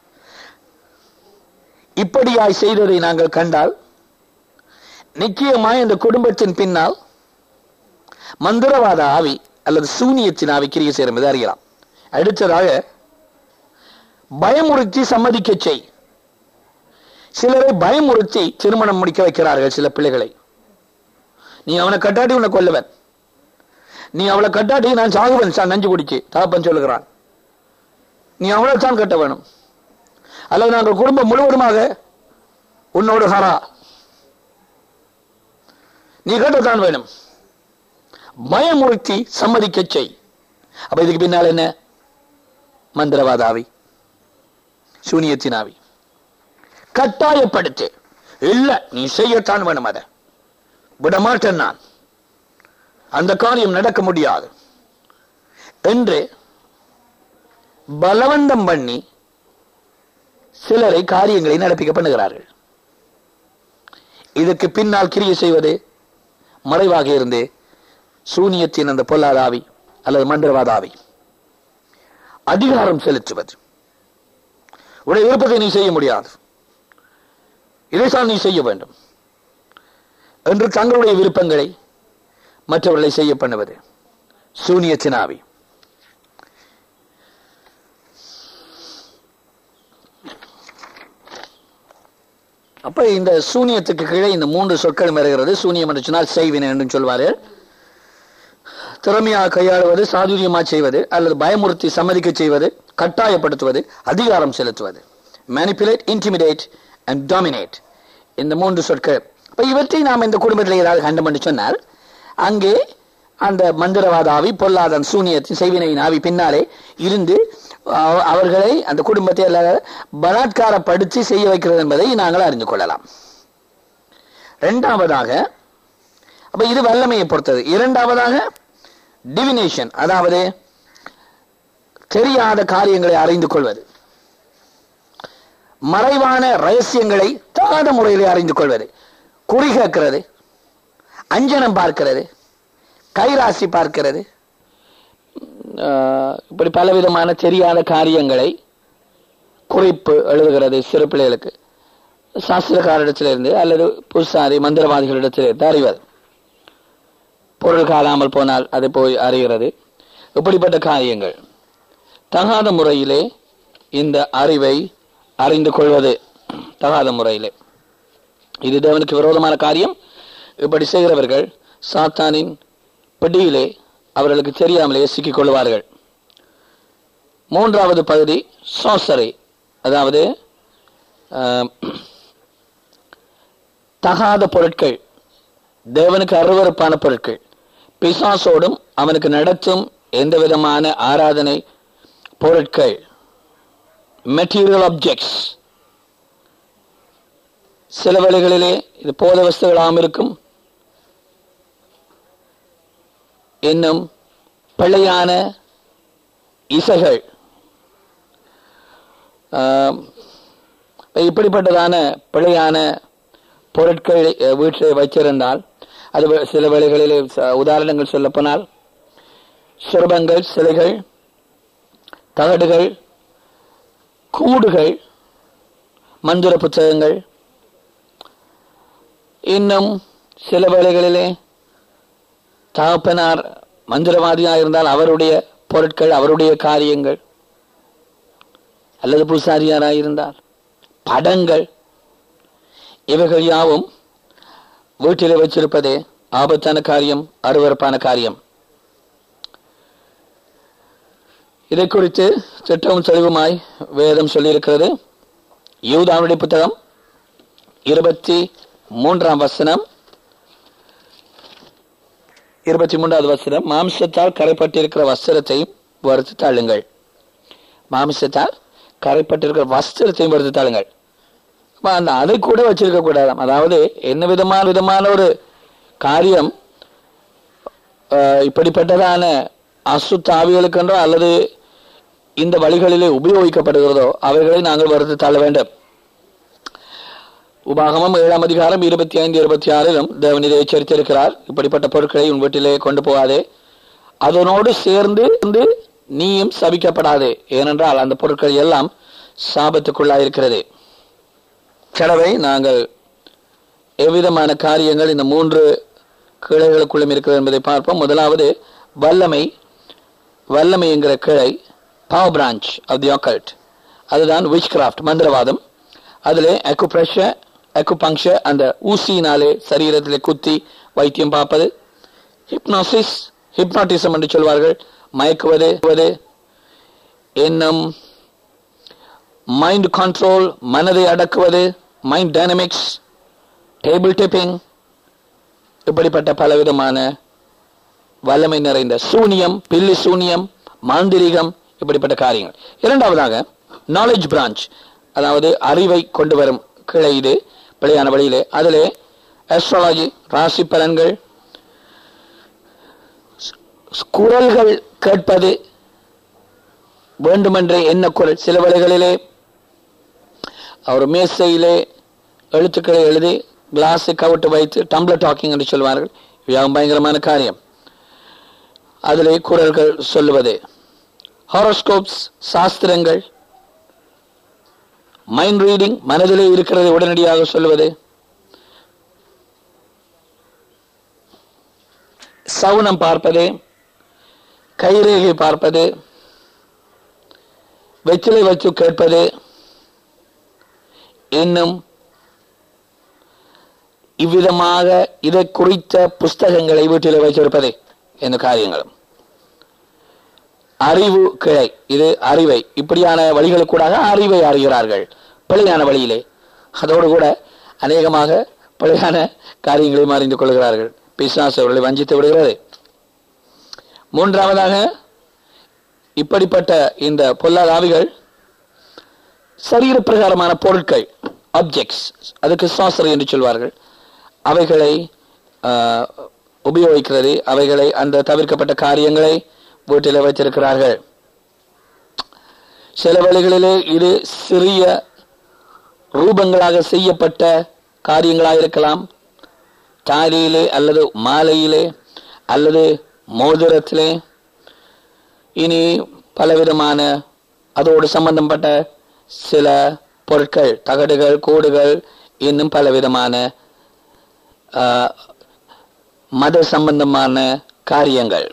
இப்படியாய் செய்ததை நாங்கள் கண்டால் நிச்சயமாய் இந்த குடும்பத்தின் பின்னால் மந்திரவாத ஆவி அல்லது சூனியத்தின் ஆவி கிரிய சேரும் என்று அறியலாம் அடுத்ததாக பயமுறுத்தி சம்மதிக்க செய் சிலரை பயமுறுத்தி திருமணம் முடிக்க வைக்கிறார்கள் சில பிள்ளைகளை நீ அவனை கட்டாட்டி உன்னை கொல்லுவன் நீ அவளை கட்டாட்டி நான் சாகுவன் சார் நஞ்சு குடிச்சு தகப்பன் சொல்லுகிறான் நீ அவளை தான் கட்ட வேணும் அல்லது நாங்கள் குடும்பம் முழுவதுமாக உன்னோடு ஹரா நீ கட்டத்தான் வேணும் பயமுறுத்தி சம்மதிக்க செய் அப்ப இதுக்கு பின்னால் என்ன மந்திரவாத ஆவி சூனியத்தின் ஆவி கட்டாயப்படுத்து இல்ல நீ செய்யத்தான் வேணும் அதை விடமாட்டேன் நான் அந்த காரியம் நடக்க முடியாது என்று பலவந்தம் பண்ணி சிலரை காரியங்களை நடப்பிக்க பண்ணுகிறார்கள் இதற்கு பின்னால் கிரியை செய்வது மறைவாக இருந்து சூனியத்தின் அந்த பொல்லாதாவி அல்லது மந்திரவாதாவி அதிகாரம் செலுத்துவது உடைய விருப்பத்தை நீ செய்ய முடியாது இதைத்தான் நீ செய்ய வேண்டும் என்று தங்களுடைய விருப்பங்களை மற்றவர்களை செய்ய பண்ணுவது சூனியத்தின் ஆவி அப்ப இந்த சூனியத்துக்கு கீழே இந்த மூன்று சொற்கள் வருகிறது சூனியம் என்று சொன்னால் செய்வினை என்று சொல்வாரு திறமையாக கையாளுவது சாதுரியமாக செய்வது அல்லது பயமுறுத்தி சம்மதிக்க செய்வது கட்டாயப்படுத்துவது அதிகாரம் செலுத்துவது மேனிப்புலேட் இன்டிமிடேட் அண்ட் டாமினேட் இந்த மூன்று சொற்கள் இப்ப இவற்றை நாம் இந்த குடும்பத்தில் ஏதாவது கண்டம் என்று சொன்னால் அங்கே அந்த மந்திரவாத ஆவி பொல்லாதன் சூனியத்தின் செய்வினையின் ஆவி பின்னாலே இருந்து அவ- அவர்களை அந்த குடும்பத்தை அல்ல பலாத்காரப்படுத்தி செய்ய வைக்கிறது என்பதை நாங்கள் அறிந்து கொள்ளலாம் இரண்டாவதாக அப்ப இது வல்லமையை பொறுத்தது இரண்டாவதாக டிவினேஷன் அதாவது தெரியாத காரியங்களை அறிந்து கொள்வது மறைவான ரகசியங்களை தகாத முறையிலே அறிந்து கொள்வது குறி கேட்கிறது அஞ்சனம் பார்க்கிறது கைராசி பார்க்கிறது ஆஹ் இப்படி பலவிதமான தெரியாத காரியங்களை குறிப்பு எழுதுகிறது சிறு பிள்ளைகளுக்கு சாஸ்திரக்காரிடத்திலிருந்து அல்லது பூசாரி மந்திரவாதிகளிடத்திலிருந்து அறிவது பொருள் காணாமல் போனால் அது போய் அறிகிறது இப்படிப்பட்ட காரியங்கள் தகாத முறையிலே இந்த அறிவை அறிந்து கொள்வது தகாத முறையிலே இது தேவனுக்கு விரோதமான காரியம் இப்படி செய்கிறவர்கள் சாத்தானின் பிடியிலே அவர்களுக்கு தெரியாமலே சிக்கிக் கொள்வார்கள் மூன்றாவது பகுதி சோசரை அதாவது ஆம், தகாத பொருட்கள் தேவனுக்கு அருவருப்பான பொருட்கள் பிசாசோடும் அவனுக்கு நடத்தும் எந்த விதமான ஆராதனை பொருட்கள் மெட்டீரியல் ஆப்ஜெக்ட்ஸ் சில வேளைகளிலே இது போத வஸ்துகளாகவும் இருக்கும் இன்னும் பிழையான இசைகள் ஆம், இப்படிப்பட்டதான பிழையான பொருட்கள் அஹ், வீட்டில் வச்சிருந்தால் அது வே- சில வேளைகளிலே ச- உதாரணங்கள் சொல்லப்போனால் சுரபங்கள் சிலைகள் தகடுகள் கூடுகள் மந்திர புத்தகங்கள் இன்னும் சில வேளைகளிலே தகப்பனார் மந்திரவாதியாக இருந்தால் அவருடைய பொருட்கள் அவருடைய காரியங்கள் அல்லது பூசாரியாராக இருந்தால் படங்கள் இவைகள் யாவும் வீட்டிலே வச்சிருப்பதே ஆபத்தான காரியம் அருவருப்பான காரியம் இதை குறித்து திட்டமும் தெளிவுமாய் வேதம் சொல்லியிருக்கிறது யூதாவுடைய புத்தகம் இருபத்தி மூன்றாம் வசனம் இருபத்தி மூன்றாவது வசனம் மாம்சத்தால் கரைப்பட்டிருக்கிற வஸ்திரத்தையும் வறுத்து தாழுங்கள் மாம்சத்தால் கரைப்பட்டிருக்கிற வஸ்திரத்தையும் வறுத்து தாழுங்கள் அப்ப அந்த அதை கூட வச்சிருக்க கூடாதாம் அதாவது என்ன விதமான விதமான ஒரு காரியம் அஹ், இப்படிப்பட்டதான அசுத்தாவிகளுக்கென்றோ அல்லது இந்த வழிகளிலே உபயோகிக்கப்படுகிறதோ அவைகளை நாங்கள் வறுத்து தள்ள வேண்டும் உபாகமம் ஏழாம் அதிகாரம் இருபத்தி ஐந்து இருபத்தி ஆறிலும் தேவன் இதை எச்சரித்திருக்கிறார் இப்படிப்பட்ட பொருட்களை உன் வீட்டிலே கொண்டு போகாதே அதனோடு சேர்ந்து இருந்து நீயும் சபிக்கப்படாதே ஏனென்றால் அந்த பொருட்கள் எல்லாம் சாபத்துக்குள்ளாயிருக்கிறது கடவை நாங்கள் எவ்விதமான காரியங்கள் இந்த மூன்று கிளைகளுக்குள்ளும் இருக்கிறது என்பதை பார்ப்போம் முதலாவது வல்லமை வல்லமை என்கிற கிளை power branch of the occult அதுதான் விச் கிராஃப்ட் மந்திரவாதம் அதில் அக்குப்ரெஷர் அக்குபங்க்சர் அந்த ஊசியினாலே சரீரத்திலே குத்தி வைத்தியம் பார்ப்பது ஹிப்னாசிஸ் ஹிப்னாட்டிசம் என்று சொல்வார்கள் மயக்குவது வது, இன்னும் மைண்ட் கண்ட்ரோல் மனதை அடக்குவது மைண்ட் டைனமிக்ஸ் டேபிள் டிப்பிங் இப்படிப்பட்ட பலவிதமான வல்லமை நிறைந்த சூனியம் பில்லி சூனியம் மாந்திரிகம் இப்படிப்பட்ட காரியங்கள் இரண்டாவதாக நாலேஜ் பிரான்ச் அதாவது அறிவை கொண்டு வரும் கிளை இது பிழையான வழியிலே அதிலே அஸ்ட்ராலஜி ராசி பலன்கள் ஸ்- குரல்கள் கேட்பது வேண்டுமென்றே என்ன குரல் சில வேளைகளிலே அவர் மேசையிலே எழுத்துக்களை எழுதி கிளாஸை கவிட்டு வைத்து டம்ளர் டாக்கிங் என்று சொல்வார்கள் இவையாவும் பயங்கரமான காரியம் அதிலே குரல்கள் சொல்லுவது ஹாரோஸ்கோப்ஸ் சாஸ்திரங்கள் மைண்ட் ரீடிங் மனதிலே இருக்கிறதை உடனடியாக சொல்லுவது சவுனம் பார்ப்பது கைரேகை பார்ப்பது வெற்றிலை வச்சு கேட்பது இன்னும் இவ்விதமாக இதை குறித்த புஸ்தகங்களை வீட்டில் வைத்திருப்பது இந்த காரியங்களும் அறிவு கிளை இது அறிவை இப்படியான வழிகளுக்கூடாக அறிவை அறிகிறார்கள் பிழையான வழியிலே அதோடு கூட அநேகமாக பிழையான காரியங்களையும் அறிந்து கொள்கிறார்கள் பிசாசு அவர்களை வஞ்சித்து விடுகிறது மூன்றாவதாக இப்படிப்பட்ட இந்த பொல்லாத ஆவிகள் சரீர பிரகாரமான பொருட்கள் ஆப்ஜெக்ட்ஸ் அதுக்கு சாஸ்திரம் என்று சொல்வார்கள் அவைகளை ஆஹ், உபயோகிக்கிறது அவைகளை அந்த தவிர்க்கப்பட்ட காரியங்களை வீட்டில் வைத்திருக்கிறார்கள் சில வேளைகளிலே இது சிறிய ரூபங்களாக செய்யப்பட்ட காரியங்களாக இருக்கலாம் தாலியிலே அல்லது மாலையிலே அல்லது மோதிரத்திலே இனி பலவிதமான அதோடு சம்பந்தப்பட்ட சில பொருட்கள் தகடுகள் கோடுகள் இன்னும் பலவிதமான ஆ, மத சம்பந்தமான காரியங்கள்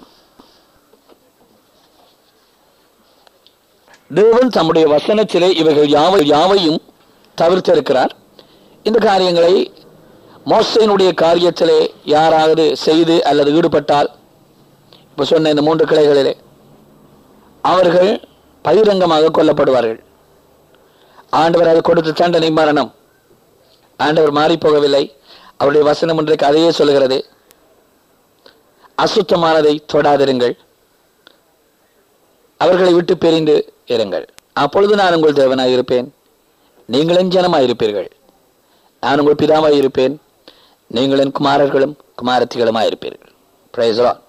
தேவன் தம்முடைய வசனத்திலே இவைகள் யாவை யாவையும் தவிர்த்திருக்கிறார் இந்த காரியங்களை மோசையினுடைய காரியத்திலே யாராவது செய்து அல்லது ஈடுபட்டால் இப்ப சொன்ன இந்த மூன்று கிளைகளிலே அவர்கள் பகிரங்கமாக கொல்லப்படுவார்கள் ஆண்டவர் அது கொடுத்த தண்டனை மரணம் ஆண்டவர் மாறி போகவில்லை அவருடைய வசனம் இன்றைக்கு அதையே சொல்கிறது அசுத்தமானதை தொடாதிருங்கள் அவர்களை விட்டு பிரிந்து இருங்கள் அப்பொழுது நான் உங்கள் தேவனாய் இருப்பேன் நீங்கள் என் ஜனமாய் இருப்பீர்கள் நான் உங்கள் பிதாவாய் இருப்பேன் நீங்கள் என் குமாரர்களும் குமாரத்திகளுமாய் இருப்பீர்கள் Praise the Lord.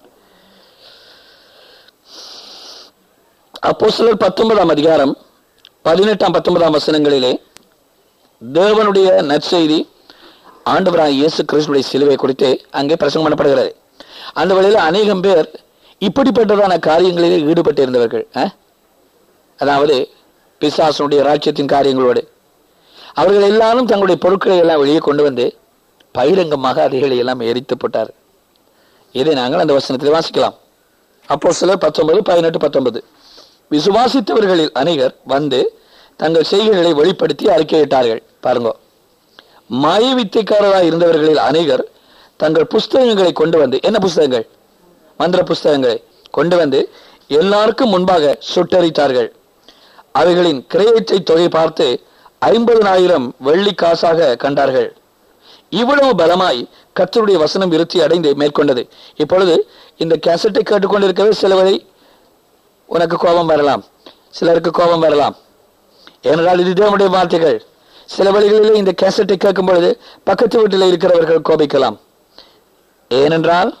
அப்போஸ்தலர் பத்தொன்பதாம் அதிகாரம் பதினெட்டாம் பத்தொன்பதாம் வசனங்களிலே தேவனுடைய நற்செய்தி ஆண்டவராய் இயேசு கிறிஸ்துடைய சிலுவை குறித்து அங்கே பிரசங்கம் பண்ணப்படுகிறது அந்த வழியில் அநேகம் பேர் இப்படிப்பட்டதான காரியங்களிலே ஈடுபட்டு இருந்தவர்கள் அஹ்? அதாவது பிசாசனுடைய ராஜ்யத்தின் காரியங்களோடு அவர்கள் எல்லாரும் தங்களுடைய பொருட்களை எல்லாம் வெளியே கொண்டு வந்து பகிரங்கமாக அதைகளை எல்லாம் எரித்து போட்டார் இதை நாங்கள் அந்த வசனத்தில் வாசிக்கலாம் அப்போ சிலர் பத்தொன்பது பதினெட்டு பத்தொன்பது விசுவாசித்தவர்களில் அநேகர் வந்து தங்கள் செய்கைகளை வெளிப்படுத்தி அறிக்கையிட்டார்கள் பாருங்க மாய வித்தைக்காரராய் இருந்தவர்களில் அநேகர் தங்கள் புஸ்தகங்களை கொண்டு வந்து என்ன புஸ்தகங்கள் மந்திர புஸ்தகங்களை கொண்டு வந்து எல்லாருக்கும் முன்பாக சுட்டரித்தார்கள் அவைகளின் கிரயத்தை தொகை பார்த்து ஐம்பதனாயிரம் வெள்ளி காசாக கண்டார்கள் இவ்வளவு பலமாய் கர்த்தருடைய வசனம் விருத்தி அடைந்து மேற்கொண்டது இப்பொழுது இந்த கேசட்டை கேட்டுக்கொண்டிருக்கவே சிலவரை உனக்கு கோபம் வரலாம் சிலருக்கு கோபம் வரலாம் ஏனென்றால் இது தேவனுடைய வார்த்தைகள் சில வழிகளிலே இந்த கேசட்டை கேட்கும் பொழுது பக்கத்து வீட்டில் இருக்கிறவர்கள் கோபிக்கலாம் ஏனென்றால்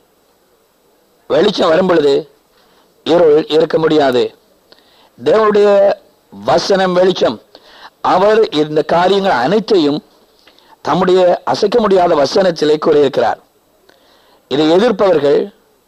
வெளிச்சம் வரும் பொழுது இருள் இருக்க முடியாது தேவனுடைய வசனம் வெளிச்சம் அவர் இந்த காரியங்கள் அனைத்தையும் தம்முடைய அசைக்க முடியாத வசனத்திலே கூறியிருக்கிறார் இதை எதிர்ப்பவர்கள்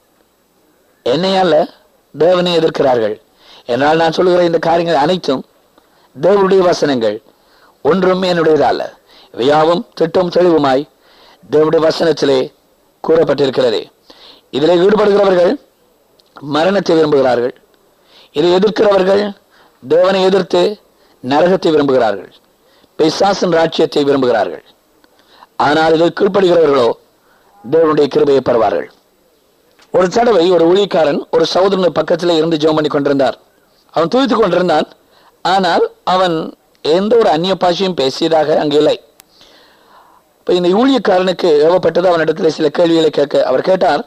என்னை அல்ல தேவனை எதிர்க்கிறார்கள் என்னால் நான் சொல்லுகிற இந்த காரியங்கள் அனைத்தும் தேவனுடைய வசனங்கள் ஒன்றும் என்னுடையது அல்ல இவையாவும் திட்டம் தெளிவுமாய் தேவனுடைய வசனத்திலே கூறப்பட்டிருக்கிறது இதிலே ஈடுபடுகிறவர்கள் மரணத்தை விரும்புகிறார்கள் இதை எதிர்க்கிறவர்கள் தேவனை எதிர்த்து நரகத்தை விரும்புகிறார்கள் பிசாசன் ராஜ்யத்தை விரும்புகிறார்கள் ஆனால் இதை கீழ்ப்படுகிறவர்களோ தேவனுடைய கிருபையை பெறுவார்கள் ஒரு தடவை ஒரு ஊழியக்காரன் ஒரு சகோதரன் பக்கத்தில் இருந்து ஜெபம் பண்ணி கொண்டிருந்தார் அவன் துதித்துக் கொண்டிருந்தான் ஆனால் அவன் எந்த ஒரு அந்நிய பாஷையும் பேசியதாக அங்கே இல்லை இப்ப இந்த ஊழியக்காரனுக்கு ஏவப்பட்டது அவனிடத்தில் சில கேள்விகளை கேட்க அவர் கேட்டார்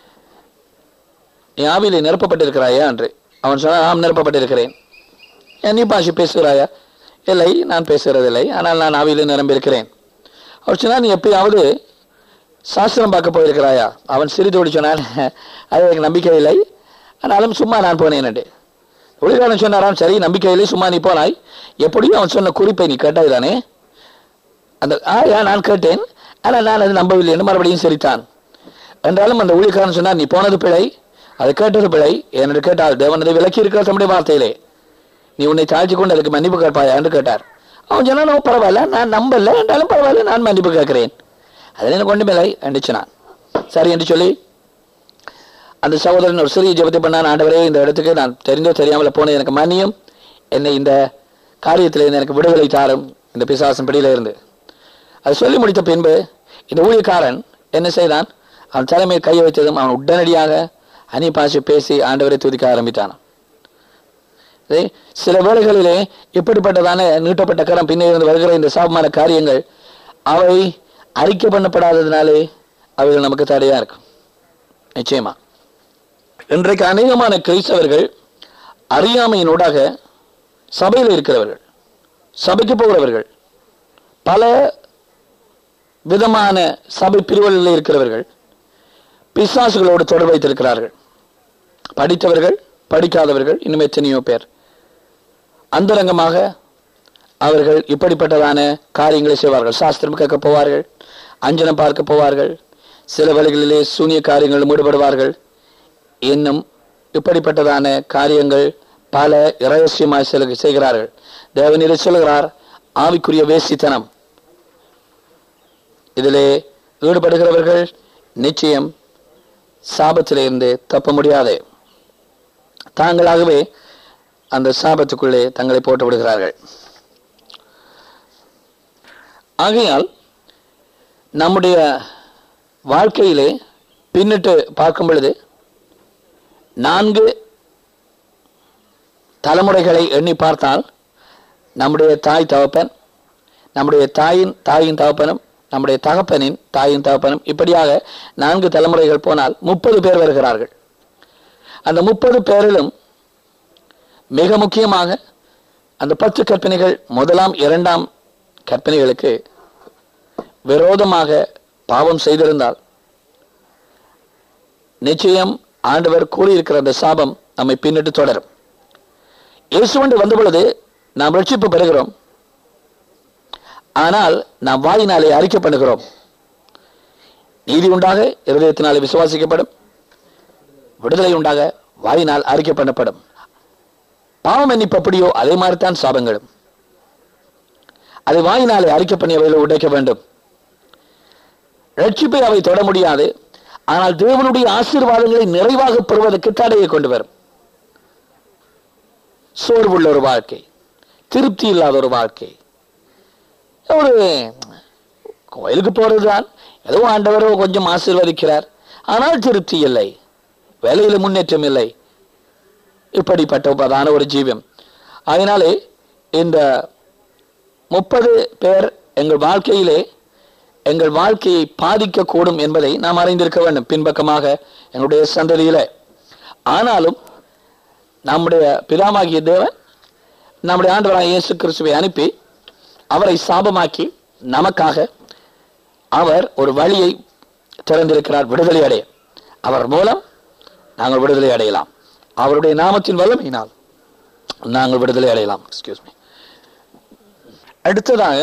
என் ஆவியிலே நிரப்பப்பட்டிருக்கிறாயா என்று அவன் சொன்னான் ஆம் நிரப்பப்பட்டிருக்கிறேன் அந்நிய பாஷை பேசுகிறாயா இல்லை நான் பேசுகிறதில்லை ஆனால் நான் ஆவியிலே நிரம்பியிருக்கிறேன் அவர் சொன்னார் நீ எப்பயாவது சாஸ்திரம் பார்க்க போயிருக்கிறாயா அவன் சிறிதோடு சொன்னான் அது எனக்கு நம்பிக்கை இல்லை ஆனாலும் சும்மா நான் போனேன் என்று ஒளிகாரன் சொன்னாராம் சரி நம்பிக்கை இல்லை சும்மா நீ போனாய் எப்படியும் அவன் சொன்ன குறிப்பை நீ கேட்டாய் தானே அந்த ஆயா நான் கேட்டேன் ஆனால் நான் அது நம்பவில்லை என்று மறுபடியும் சிரித்தான் என்றாலும் அந்த ஊழியக்காரன் சொன்னார் நீ போனது பிழை அது கேட்டது பிழை என்று கேட்டால் தேவன் அதை விலக்கி இருக்கிற தம்முடைய வார்த்தையிலே நீ உன்னை தாழ்த்தி கொண்டு அதுக்கு மன்னிப்பு கேட்பாயா என்று கேட்டார் அவன் சொன்னான் "ஓ, பரவாயில்ல நான் நம்பல என்றாலும் பரவாயில்ல நான் மன்னிப்பு கேட்கிறேன் அதில் எனக்கு ஒன்றுமில்லை என்று சொன்னான் சரி என்று சொல்லி அந்த சகோதரன் ஒரு சிறிய ஜெபத்தை பண்ணான் ஆண்டவரே இந்த இடத்துக்கு நான் தெரிந்தோ தெரியாமல் போனது எனக்கு மன்னியும் என்னை இந்த காரியத்தில் இருந்து எனக்கு விடுதலை தாரும் இந்த பிசாசன் பிடியில இருந்து அது சொல்லி முடித்த பின்பு இந்த ஊழியக்காரன் என்ன செய்தான் அவன் தலைமையில் கை வைத்ததும் அவன் உடனடியாக அந்நிய பாஷை பேசி ஆண்டவரை துதிக்க ஆரம்பித்தான் இதே சில வேளைகளிலே இப்படிப்பட்டதான நீட்டப்பட்ட கரம் பின்னே இருந்து வருகிற இந்த சாபமான காரியங்கள் அவை அறிக்கை பண்ணப்படாததினாலே அவைகள் நமக்கு தடையா இருக்கும் நிச்சயமா இன்றைக்கு அநேகமான கிறிஸ்தவர்கள் அறியாமையினூடாக சபையில் இருக்கிறவர்கள் சபைக்கு போகிறவர்கள் பல விதமான சபை பிரிவுகளில் இருக்கிறவர்கள் பிசாசுகளோடு தொடர்பு வைத்திருக்கிறார்கள் படித்தவர்கள் படிக்காதவர்கள் இன்னும் எத்தனையோ பேர் அந்தரங்கமாக அவர்கள் இப்படிப்பட்டதான காரியங்களை செய்வார்கள் சாஸ்திரம் கேட்க போவார்கள் அஞ்சனம் பார்க்க போவார்கள் சில வேளைகளிலே சூனிய காரியங்கள் ஈடுபடுவார்கள் இன்னும் இப்படிப்பட்டதான காரியங்கள் பல இரகசியமாய் சில செய்கிறார்கள் தேவனிலே சொல்கிறார் ஆவிக்குரிய வேசித்தனம் இதிலே ஈடுபடுகிறவர்கள் நிச்சயம் சாபத்திலிருந்து தப்ப முடியாது தாங்களாகவே அந்த சாபத்துக்குள்ளே தங்களை போட்டு விடுகிறார்கள் ஆகையால் நம்முடைய வாழ்க்கையிலே பின்னிட்டு பார்க்கும் பொழுது நான்கு தலைமுறைகளை எண்ணி பார்த்தால் நம்முடைய தாய் தகப்பன் நம்முடைய தாயின் தாயின் தகப்பனும் நம்முடைய தகப்பனின் தாயின் தகப்பனும் இப்படியாக நான்கு தலைமுறைகள் போனால் முப்பது பேர் வருகிறார்கள் அந்த முப்பது பேரிலும் மிக முக்கியமாக அந்த பத்து கற்பனைகள் முதலாம் இரண்டாம் கற்பனைகளுக்கு விரோதமாக பாவம் செய்திருந்தால் நிச்சயம் ஆண்டவர் கூறியிருக்கிற அந்த சாபம் நம்மை பின்னிட்டு தொடரும் இயேசுவண்டு வந்த பொழுது நாம் ரட்சிப்பு பெறுகிறோம் ஆனால் நாம் வாயினாலே அறிக்கை பண்ணுகிறோம் நீதி உண்டாக இருதயத்தினாலே விசுவாசிக்கப்படும் விடுதலை உண்டாக வாயினால் அறிக்கை பண்ணப்படும் பாவம் மன்னிப்பு அப்படியோ அதே மாதிரித்தான் சாபங்களும் அதை வாயினாலே அறிக்கை பண்ணியவைகளை உடைக்க வேண்டும் ரட்சிப்பை அவை தொட முடியாது ஆனால் தேவனுடைய ஆசீர்வாதங்களை நிறைவாக பெறுவதற்கு தடையை கொண்டு வரும் சோர்வுள்ள ஒரு வாழ்க்கை திருப்தி இல்லாத ஒரு வாழ்க்கை ஒரு கோயிலுக்கு போறதுதான் ஏதோ ஆண்டவர் கொஞ்சம் ஆசீர்வதிக்கிறார் ஆனால் திருப்தி இல்லை வேலையில முன்னேற்றம் இல்லை இப்படிப்பட்ட பிரதான ஒரு ஜீவம் அதனாலே இந்த முப்பது பேர் எங்கள் வாழ்க்கையிலே எங்கள் வாழ்க்கையை பாதிக்கக்கூடும் என்பதை நாம் அறிந்திருக்க வேண்டும் பின்பக்கமாக எங்களுடைய சந்ததியில ஆனாலும் நம்முடைய பிதாமாகிய தேவன் நம்முடைய ஆண்டவராக இயேசு கிறிஸ்துவை அனுப்பி அவரை சாபமாக்கி நமக்காக அவர் ஒரு வழியை திறந்திருக்கிறார் விடுதலை அடைய அவர் மூலம் நாங்கள் விடுதலை அடையலாம் அவருடைய நாமத்தின் வல்லமையினால் நாங்கள் விடுதலை அடையலாம் எக்ஸ்கியூஸ் மீ அடுத்ததாக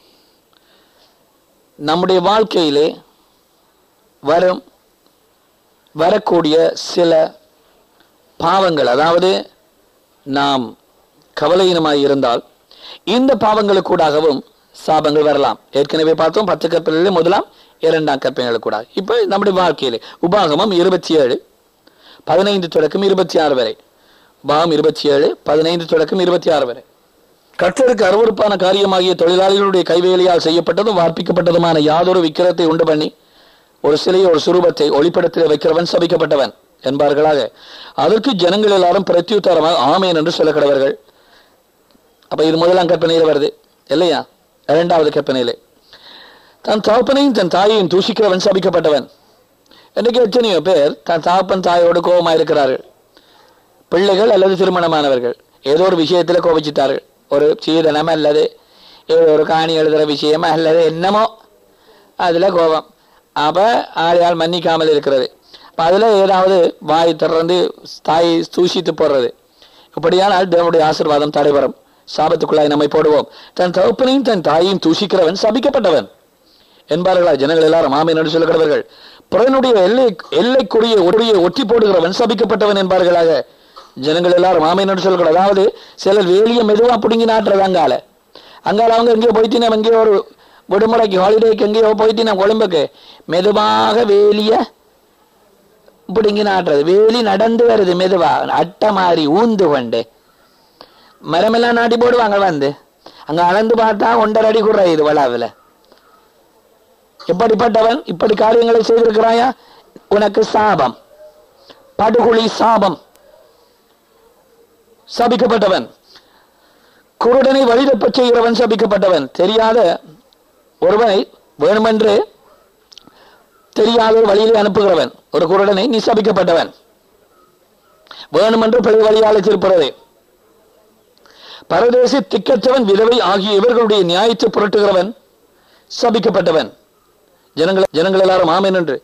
நம்முடைய வாழ்க்கையிலே வரும் வரக்கூடிய சில பாவங்கள் அதாவது நாம் கவலையினமாய் இருந்தால் இந்த பாவங்களுக்கூடாகவும் சாபங்கள் வரலாம் ஏற்கனவே பார்த்தோம் பத்து கற்பனையிலே முதலாம் இரண்டாம் கற்பனைகளுக்கூடாக இப்போ நம்முடைய வாழ்க்கையிலே உபாகமம் இருபத்தி ஏழு பதினைந்து தொடக்கம் இருபத்தி ஆறு வரை உபாகம் இருபத்தி ஏழு பதினைந்து தொடக்கம் இருபத்தி ஆறு வரை கர்த்தருக்கு அருவருப்பான காரியமாகிய தொழிலாளிகளுடைய கைவேலையால் செய்யப்பட்டதும் வார்ப்பிக்கப்பட்டதுமான யாதொரு விக்கிரத்தை உண்டு பண்ணி ஒரு சிலையை ஒரு சுரூபத்தை ஒளிப்படத்தில் வைக்கிறவன் சபிக்கப்பட்டவன் என்பார்களாக அதற்கு ஜனங்கள் எல்லாரும் பிரத்யுத்தரமாக ஆமேன் என்று சொல்ல கடவர்கள் அப்ப இது முதலாம் கற்பனையில வருது இல்லையா இரண்டாவது கற்பனையிலே தன் தகப்பனையும் தன் தாயையும் தூஷிக்கிறவன் சபிக்கப்பட்டவன் இன்னைக்கு எத்தனையோ பேர் தன் தகப்பன் தாயோடு கோபமா இருக்கிறார்கள் பிள்ளைகள் அல்லது திருமணமானவர்கள் ஏதோ ஒரு விஷயத்துல கோபிச்சிட்டார்கள் ஒரு சீதனம் அல்லது ஏதோ ஒரு காணி எழுதுற விஷயமா அல்லது என்னமோ அதுல கோபம் அப்ப ஆளையால் மன்னிக்காமல் இருக்கிறது அப்ப அதுல ஏதாவது வாய் திறந்து தாயை தூஷித்து போடுறது இப்படியானால் தேவனுடைய ஆசீர்வாதம் தடைபெறும் சாபத்துக்குள்ளாய் நம்மை போடுவோம் தன் தகப்பனையும் தன் தாயையும் தூஷிக்கிறவன் சபிக்கப்பட்டவன் என்பார்களா ஜனங்கள் எல்லாரும் ஆமீன் என்று சொல்லுகிறவர்கள் புறனுடைய எல்லை எல்லைக்குரிய உடைய ஒட்டி போடுகிறவன் சபிக்கப்பட்டவன் என்பார்களாக ஜனங்கள் எல்லாரும் ஆமீன் என்று சொல்லுகிற அதாவது சிலர் வேலிய மெதுவா பிடுங்கி நாட்டுறது அங்கால அங்கால அவங்க எங்கேயோ போயிட்டு எங்கேயோ ஒரு விடுமுறைக்கு ஹாலிடேக்கு எங்கேயோ போயிட்டு நான் கொழும்புக்கு மெதுவாக வேலிய பிடுங்கி நாட்டுறது வேலி நடந்து வருது மெதுவா அட்டை மாறி ஊந்து கொண்டு மரமெல்லாம் நாட்டி போடுவாங்க வந்து அங்க அளந்து பார்த்தா ஒன்றரை அடி கூட இது வளாவில் எப்படிப்பட்டவன் இப்படி காரியங்களை செய்திருக்கிறாயா உனக்கு சாபம் படுகுழி சாபம் சபிக்கப்பட்டவன் குருடனை வழிதப்பச் செய்கிறவன் சபிக்கப்பட்டவன் தெரியாத ஒருவனை வேணுமென்று தெரியாத ஒரு வழியிலே அனுப்புகிறவன் ஒரு குருடனை நீ சபிக்கப்பட்டவன் வேணுமென்று பிழை வழியால் திருப்புறதே பரதேசி திக்கற்றவன் விதவை ஆகிய இவர்களுடைய நியாயத்தை புரட்டுகிறவன் சபிக்கப்பட்டவன் ஜனங்கள் ஜனங்கள் எல்லாரும் ஆமேன் என்று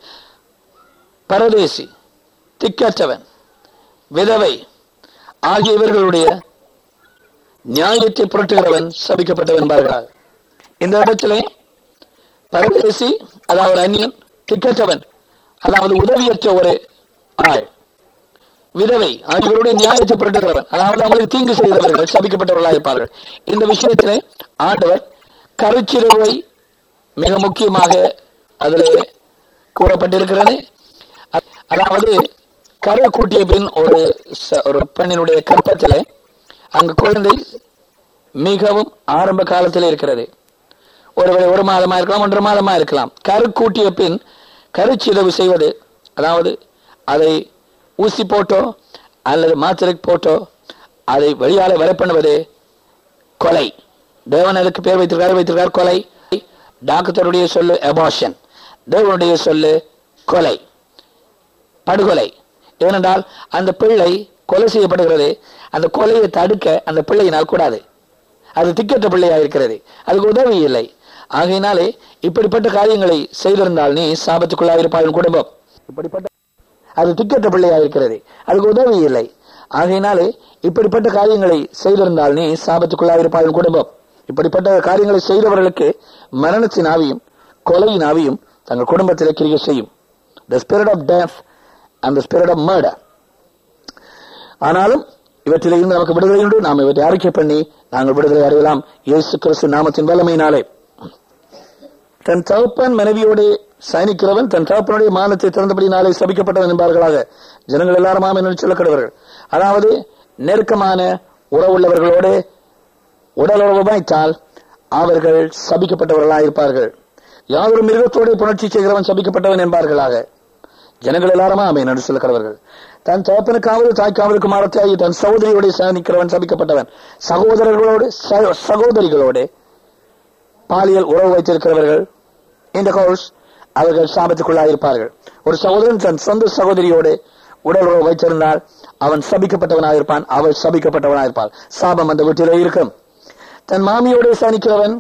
பரதேசி திக்கற்றவன் விதவை ஆகிய இவர்களுடைய நியாயத்தை புரட்டுகிறவன் சபிக்கப்பட்டவன் என்பார்கள் இந்த இடத்திலே பரதேசி அதாவது அந்நியன் திக்கற்றவன் அதாவது உதவியற்ற ஒரு ஆள் விதவை ஆகியோருடைய நியாயத்தை புரட்டுகிறவன் அதாவது அவங்களுக்கு தீங்கு செய்தவர்கள் சபிக்கப்பட்டவர்களாக இருப்பார்கள் இந்த விஷயத்திலே ஆண்டவர் கருச்சிறுவை மிக முக்கியமாக அதிலே கூறப்பட்டிருக்கிறது அ- அதாவது கரு கூட்டிய பின் ஒரு ச- ஒரு பெண்ணினுடைய கற்பத்திலே அங்கு குழந்தை மிகவும் ஆரம்ப காலத்தில் இருக்கிறது ஒருவேளை ஒரு மாதமா இருக்கலாம் ஒன்றரை மாதமா இருக்கலாம் கரு கூட்டிய பின் கருச்சிதவு செய்வது அதாவது அதை ஊசி போட்டோ அல்லது மாத்திரை போட்டோ அதை வெளியால வரை பண்ணுவது கொலை தேவன் அதுக்கு பேர் வைத்திருக்காரு வைத்திருக்கார் கொலை டாக்டருடைய சொல்லு அபார்ஷன் தேவனுடைய சொல்லு கொலை படுகொலை ஏனென்றால் அந்த பிள்ளை கொலை செய்யப்படுகிறது அந்த கொலையை தடுக்க அந்த பிள்ளையினால் கூடாது அது திக்கற்ற பிள்ளையா இருக்கிறது அதுக்கு உதவி இல்லை ஆகையினாலே இப்படிப்பட்ட காரியங்களை செய்திருந்தால் நீ சாபத்துக்குள்ளாக இருப்பாய் உன் குடும்பம் இப்படிப்பட்ட அது திக்கற்ற பிள்ளையா இருக்கிறது அதுக்கு உதவி இல்லை ஆகையினாலே இப்படிப்பட்ட காரியங்களை செய்திருந்தால் நீ சாபத்துக்குள்ளாக இருப்பாய் உன் குடும்பம் இப்படிப்பட்ட காரியங்களை செய்தவர்களுக்கு மரணத்தின் ஆவியும் கொலையின் ஆவியும் தங்கள் குடும்பத்தில் கிரியை செய்யும் the spirit of death and the spirit of murder ஆனாலும் இவற்றில் இருந்து நமக்கு விடுதலை உண்டு நாம் இவற்றை அறிக்கை பண்ணி நாங்கள் விடுதலை அடையலாம் இயேசு கிறிஸ்து நாமத்தின் வல்லமையினாலே தன் தகப்பன் மனைவியோடு சயனிக்கிறவன் தன் தகப்பனுடைய மானத்தை திறந்தபடினாலே சபிக்கப்பட்டவன் என்பார்களாக ஜனங்கள் எல்லாரும் ஆமென் என்று சொல்லப்படுவார்கள் அதாவது நெருக்கமான உறவுள்ளவர்களோடு உடலுறவு வைத்தால் அவர்கள் சபிக்கப்பட்டவர்களாக இருப்பார்கள் யாதொரு மிருகத்தோடு புணர்ச்சி செய்கிறவன் சபிக்கப்பட்டவன் என்பார்களாக ஜனங்கள் எல்லாருமா ஆமென் என்று சொல்லக்கிறவர்கள் தன் தகப்பனுக்காவது தாய்க்காவதுக்கு மாறத்தாகி தன் சகோதரியோடு சயனிக்கிறவன் சபிக்கப்பட்டவன் சகோதரர்களோடு ச- சகோதரிகளோடு பாலியல் உறவு வைத்திருக்கிறவர்கள் இந்த கோர்ஸ் அவர்கள் சாபத்துக்குள்ளாக இருப்பார்கள் ஒரு சகோதரன் தன் சொந்த சகோதரியோடு உடல் உறவு வைத்திருந்தால் அவன் சபிக்கப்பட்டவனாக இருப்பான் அவள் சபிக்கப்பட்டவனாக இருப்பாள் சாபம் அந்த வீட்டிலே இருக்கும் தன் மாமியோடு சனிக்கிறவன்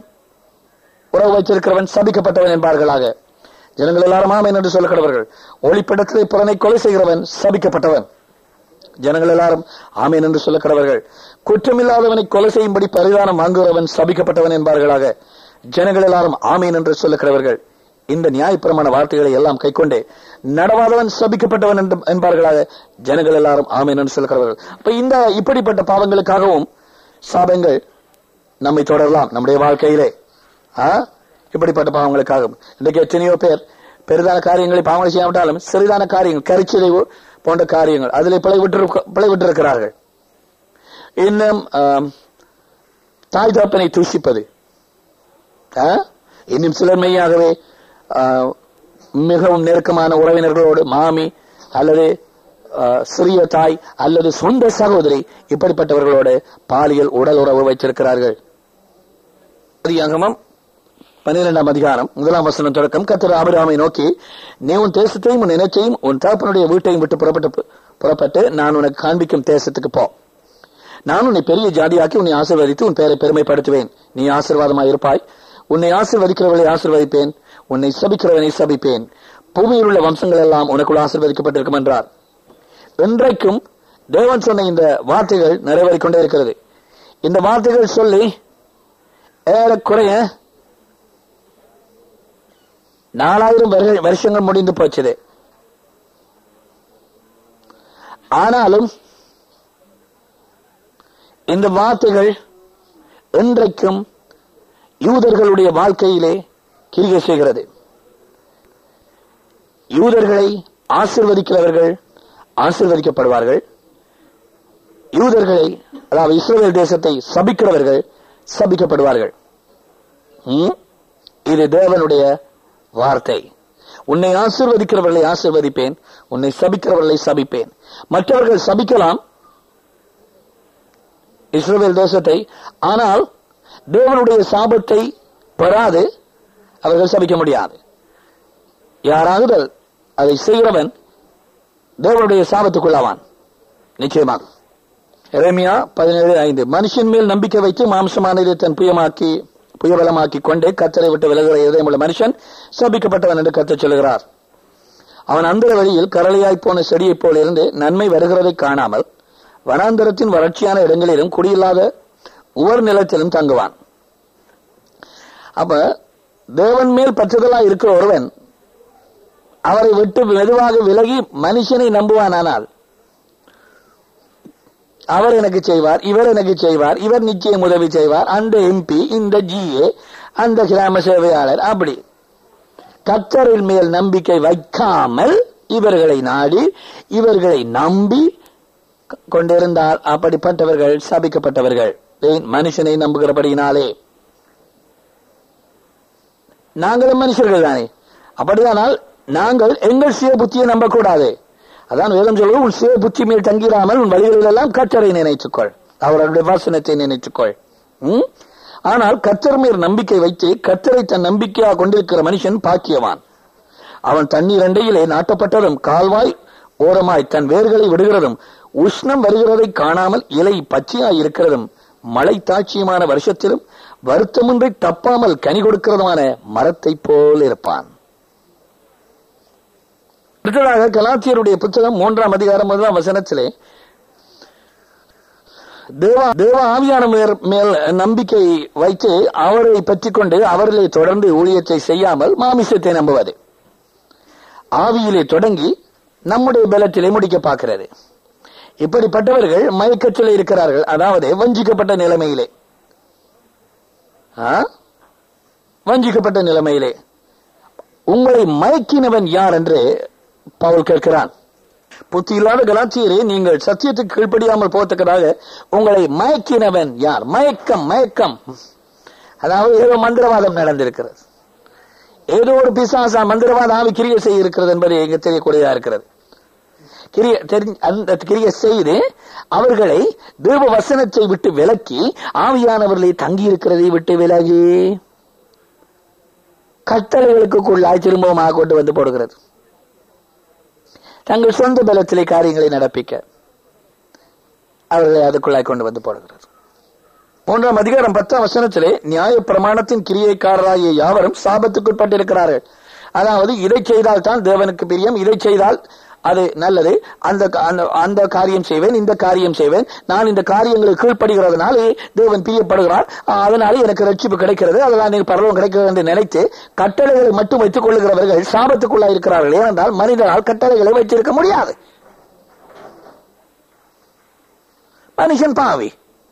உறவு வைத்திருக்கிறவன் சபிக்கப்பட்டவன் என்பார்களாக ஜனங்கள் எல்லாரும் ஆமென் என்று சொல்லப்படுவார்கள் ஒளிப்படத்திலே புறனை கொலை செய்கிறவன் சபிக்கப்பட்டவன் ஜனங்கள் எல்லாரும் ஆமென் என்று சொல்லக்கிறவர்கள் குற்றமில்லாதவனை கொலை செய்யும்படி பரிதானம் வாங்குகிறவன் சபிக்கப்பட்டவன் என்பார்களாக ஜனங்கள் எல்லாரும் ஆமீன் என்று சொல்லுகிறவர்கள் இந்த நியாயப்பிரமாண வார்த்தைகளை எல்லாம் கைக்கொண்டே நடவாதவன் சபிக்கப்பட்டவன் என்று- என்பார்களாக ஜனங்கள் எல்லாரும் ஆமீன் என்று சொல்லுகிறவர்கள் அப்ப இந்த இப்படிப்பட்ட பாவங்களுக்காகவும் சாபங்கள் நம்மை தொடரலாம் நம்முடைய வாழ்க்கையிலே ஆ? இப்படிப்பட்ட பாவங்களுக்காகவும் இன்றைக்கு எத்தனையோ பேர் பெரிதான காரியங்களை பாவங்களை செய்யாவிட்டாலும் சிறிதான காரியங்கள் கரிச்சிதைவு போன்ற காரியங்கள் அதிலே பிழை விட்டு பிழை விட்டிருக்கிறார்கள் இன்னும் ஆம், தாய் தப்பனை தூஷிப்பது ஆ? இன்னும் சிலர் மெய்யாகவே ஆ, மிகவும் நெருக்கமான உறவினர்களோடு மாமி அல்லது ஆ, சிறிய தாய் அல்லது சொந்த சகோதரி இப்படிப்பட்டவர்களோடு பாலியல் உடல் உறவு வைத்திருக்கிறார்கள் ஆதியாகமம் பன்னிரெண்டாம் அதிகாரம் முதலாம் வசனம் தொடக்கம் கத்தர் ஆபிரகாமை நோக்கி நீ உன் தேசத்தையும் உன் இனத்தையும் உன் தகப்பனுடைய வீட்டையும் விட்டு புறப்பட்டு புறப்பட்டு நான் உனக்கு காண்பிக்கும் தேசத்துக்கு போ நான் உன்னை பெரிய ஜாதியாக்கி உன்னை ஆசீர்வதித்து உன் பெயரை பெருமைப்படுத்துவேன் நீ ஆசீர்வாதமாய் இருப்பாய் உன்னை ஆசீர்வதிக்கிறவர்களை ஆசீர்வதிப்பேன் உன்னை சபிக்கிறவனை சபிப்பேன் பூமியில் உள்ள வம்சங்கள் எல்லாம் உனக்குள் ஆசீர்வதிக்கப்பட்டிருக்கும் என்றார் இன்றைக்கும் தேவன் சொன்ன இந்த வார்த்தைகள் நிறைவேறிக் கொண்டே இருக்கிறது இந்த வார்த்தைகள் சொல்லி ஏறக்குறைய நாலாயிரம் வருக- வருஷங்கள் முடிந்து போச்சது ஆனாலும் இந்த வார்த்தைகள் இன்றைக்கும் யூதர்களுடைய வாழ்க்கையிலே கிரிகை செய்கிறது யூதர்களை ஆசிர்வதிக்கிறவர்கள் ஆசிர்வதிக்கப்படுவார்கள் யூதர்களை அதாவது இஸ்ரேல் தேசத்தை சபிக்கிறவர்கள் சபிக்கப்படுவார்கள் ம்? இது தேவனுடைய வார்த்தை உன்னை ஆசிர்வதிக்கிறவர்களை ஆசிர்வதிப்பேன் உன்னை சபிக்கிறவர்களை சபிப்பேன் மற்றவர்கள் சபிக்கலாம் இஸ்ரேல் தேசத்தை ஆனால் தேவனுடைய சாபத்தை பெறாது அவர்கள் சபிக்க முடியாது யாராவது அதை செய்கிறவன் தேவனுடைய சாபத்துக்குள்ளாவான் நிச்சயமாக எரேமியா பதினேழு ஐந்து மனுஷன் மேல் நம்பிக்கை வைத்து மாம்சமானதை தன் புயமாக்கி புயபலமாக்கி கொண்டு கத்தரை விட்டு விலகுகிற இதயமுள்ள மனுஷன் சபிக்கப்பட்டவன் என்று கத்தச் சொல்கிறார் அவன் அந்த வழியில் கரளையாய் போன செடியைப் போல இருந்து நன்மை வருகிறதை காணாமல் வனாந்தரத்தின் வறட்சியான இடங்களிலும் குடியில்லாத உவர் நிலத்திலும் தங்குவான் அப்ப தேவன் மேல் பற்றுதலா இருக்கிற ஒருவன் அவரை விட்டு மெதுவாக விலகி மனுஷனை நம்புவானானால் அவர் எனக்கு செய்வார் இவர் எனக்கு செய்வார் இவர் நிச்சயம் உதவி செய்வார் அந்த எம்பி இந்த ஜிஏ அந்த கிராம சேவையாளர் அப்படி கத்தரின் மேல் நம்பிக்கை வைக்காமல் இவர்களை நாடி இவர்களை நம்பி கொண்டிருந்தால் அப்படிப்பட்டவர்கள் சபிக்கப்பட்டவர்கள் ஏன் மனுஷனை நம்புகிறபடியினாலே நாங்களும் மனுஷர்கள் தானே அப்படியானால் நாங்கள் எங்கள் சுய புத்தியை நம்பக்கூடாது அதான் வேதம் சொல்வது உன் சுய புத்தி மேல் தங்கிராமல் உன் வழிகளிலெல்லாம் கற்றரை நினைத்துக்கொள் அவருடைய வாசனத்தை நினைத்துக்கொள் ம்? ஆனால் கத்தர் மேல் நம்பிக்கை வைத்து கத்தரை தன் நம்பிக்கையாக கொண்டிருக்கிற மனுஷன் பாக்கியவான் அவன் தண்ணீர் அண்டையிலே நாட்டப்பட்டதும் கால்வாய் ஓரமாய் தன் வேர்களை விடுகிறதும் உஷ்ணம் வருகிறதை காணாமல் இலை பச்சையாய் இருக்கிறதும் மழை தாட்சியமான வருஷத்திலும் வருத்தமின்றி தப்பாமல் கனி கொடுக்கிறதுமான மரத்தைப் போல் இருப்பான் அடுத்ததாக கலாத்தியருடைய புத்தகம் மூன்றாம் அதிகாரம் முதலாம் வசனத்திலே தேவா தேவ ஆவியான மேல் மேல் நம்பிக்கை வைத்து அவரை பற்றிக் கொண்டு அவரிலே தொடர்ந்து ஊழியத்தை செய்யாமல் மாமிசத்தை நம்புவது ஆவியிலே தொடங்கி நம்முடைய பலத்திலே முடிக்க பார்க்கிறது இப்படிப்பட்டவர்கள் மயக்கத்தில் இருக்கிறார்கள் அதாவது வஞ்சிக்கப்பட்ட நிலைமையிலே ஆ? வஞ்சிக்கப்பட்ட நிலைமையிலே உங்களை மயக்கினவன் யார் என்று பவுல் கேட்கிறான் புத்தி இல்லாத கலாச்சியரே நீங்கள் சத்தியத்துக்கு கீழ்ப்படியாமல் போத்தக்கதாக உங்களை மயக்கினவன் யார் மயக்கம் மயக்கம் அதாவது ஏதோ மந்திரவாதம் நடந்திருக்கிறது ஏதோ ஒரு பிசாசா மந்திரவாத ஆவி கிரிய செய்ய இருக்கிறது என்பது எங்க தெரியக்கூடியதா இருக்கிறது கிரிய தெரிஞ்ச அந்த கிரிய செய்து அவர்களை தேவ வசனத்தை விட்டு விலக்கி ஆவியானவர்களை தங்கி இருக்கிறதை விட்டு விலகி கட்டளைகளுக்குள்ளாய் திரும்பமாக கொண்டு வந்து போடுகிறது தங்கள் சொந்த பலத்திலே காரியங்களை நடப்பிக்க அவர்களை அதுக்குள்ளாய் கொண்டு வந்து போடுகிறது மூன்றாம் அதிகாரம் பத்தாம் வசனத்திலே நியாய பிரமாணத்தின் கிரியைக்காரராகிய யாவரும் சாபத்துக்குட்பட்டிருக்கிறார்கள் அதாவது இதை செய்தால் தான் தேவனுக்கு பிரியம் இதை செய்தால் அது நல்லது அந்த அந்த- அந்த காரியம் செய்வேன் இந்த காரியம் செய்வேன் நான் இந்த காரியங்களை கீழ்ப்படுகிறதுனாலே தேவன் பிரியப்படுகிறார் அதனால எனக்கு ரட்சிப்பு கிடைக்கிறது அதனால் எனக்கு பரவம் கிடைக்கிறது என்று நினைத்து கட்டளைகளை மட்டும் வைத்துக் கொள்ளுகிறவர்கள் சாபத்துக்குள்ளாக இருக்கிறார்கள் ஏனென்றால் மனிதனால் கட்டளைகளை வைத்திருக்க முடியாது மனுஷன் பாவி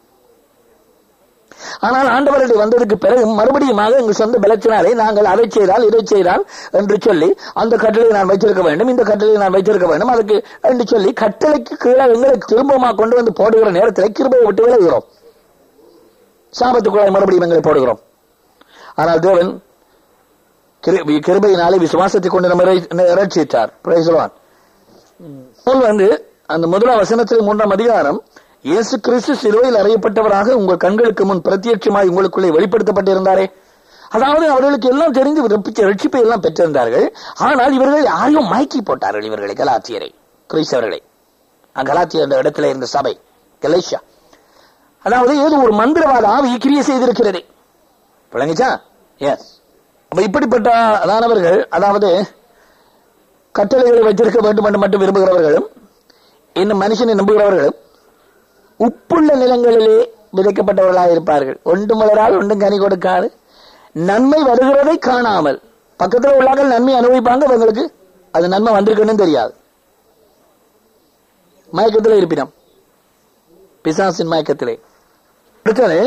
ஆனால் ஆண்டவருடைய வந்ததுக்கு பிறகு மறுபடியுமாக எங்கள் சொந்த பலத்தினாலே நாங்கள் அதை செய்தால் இதை செய்தால் என்று சொல்லி அந்த கட்டளையை நான் வைத்திருக்க வேண்டும் இந்த கட்டளையை நான் வைத்திருக்க வேண்டும் அதுக்கு என்று சொல்லி கட்டளைக்கு கீழே எங்களுக்கு திரும்பமாக கொண்டு வந்து போடுகிற நேரத்தில் கிருபையை விட்டு விலகுகிறோம் சாபத்துக்குள்ளாய் மறுபடியும் எங்களை போடுகிறோம் ஆனால் தேவன் கிரு- கிருபையினாலே விசுவாசத்தை கொண்டு நம்ம ரட்சித்தார் பிரைசலான் பவுல் வந்து அந்த முதலாம் வசனத்தில் மூன்றாம் அதிகாரம் இயேசு கிறிஸ்து சிலுவையில் அறையப்பட்டவராக உங்கள் கண்களுக்கு முன் பிரத்யட்சமாய் உங்களுக்குள்ளே வெளிப்படுத்தப்பட்டிருந்தாரே அதாவது அவர்களுக்கு எல்லாம் தெரிந்து ரட்சிப்பை- ரட்சிப்பை எல்லாம் பெற்றிருந்தார்கள் ஆனால் இவர்கள் யாரையும் மயக்கி போட்டார்கள் இவர்களை கலாத்தியரை கிறிஸ்தவர்களை அஹ் கலாத்திய அந்த இடத்துல இருந்த சபை கலேஷியா அதாவது ஏதோ ஒரு மந்திரவாத ஆவி கிரியை செய்திருக்கிறது விளங்குச்சா எஸ் அப்ப இப்படிப்பட்ட அதானவர்கள் அதாவது கட்டளைகளை வைத்திருக்க வேண்டும் என்று மட்டும் விரும்புகிறவர்களும் இன்னும் மனுஷனை நம்புகிறவர்களும் உப்புள்ள நிலங்களிலே விதைக்கப்பட்டவர்களாக இருப்பார்கள் ஒன்றும் வளரால் ஒன்றும் கனி கொடுக்காது நன்மை வருகிறதை காணாமல் பக்கத்தில் உள்ளார்கள் நன்மை அனுபவிப்பாங்க அவங்களுக்கு அது நன்மை வந்திருக்குன்னு தெரியாது மயக்கத்தில் இருப்பினம் பிசாசின் மயக்கத்திலே அடுத்தது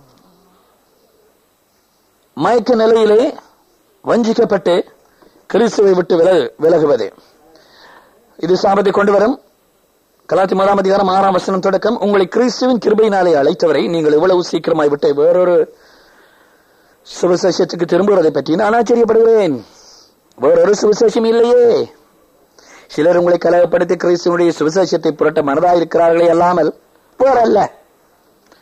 மயக்க நிலையிலே வஞ்சிக்கப்பட்டு கிறிஸ்துவை விட்டு விலகு விலகுவது இது சாபத்தை கொண்டு வரும் கலாத்தி முதலாம் அதிகாரம் ஆறாம் வசனம் தொடக்கம் உங்களை கிறிஸ்துவின் கிருபையினாலே அழைத்தவரை நீங்கள் இவ்வளவு சீக்கிரமாய் விட்டு வேறொரு சுவிசேஷத்துக்கு திரும்புவதை பற்றி நான் ஆச்சரியப்படுகிறேன் வேறொரு சுவிசேஷம் இல்லையே சிலர் உங்களை கலகப்படுத்தி கிறிஸ்துவனுடைய சுவிசேஷத்தை புரட்ட மனதாயிருக்கிறார்களே அல்லாமல் வேறல்ல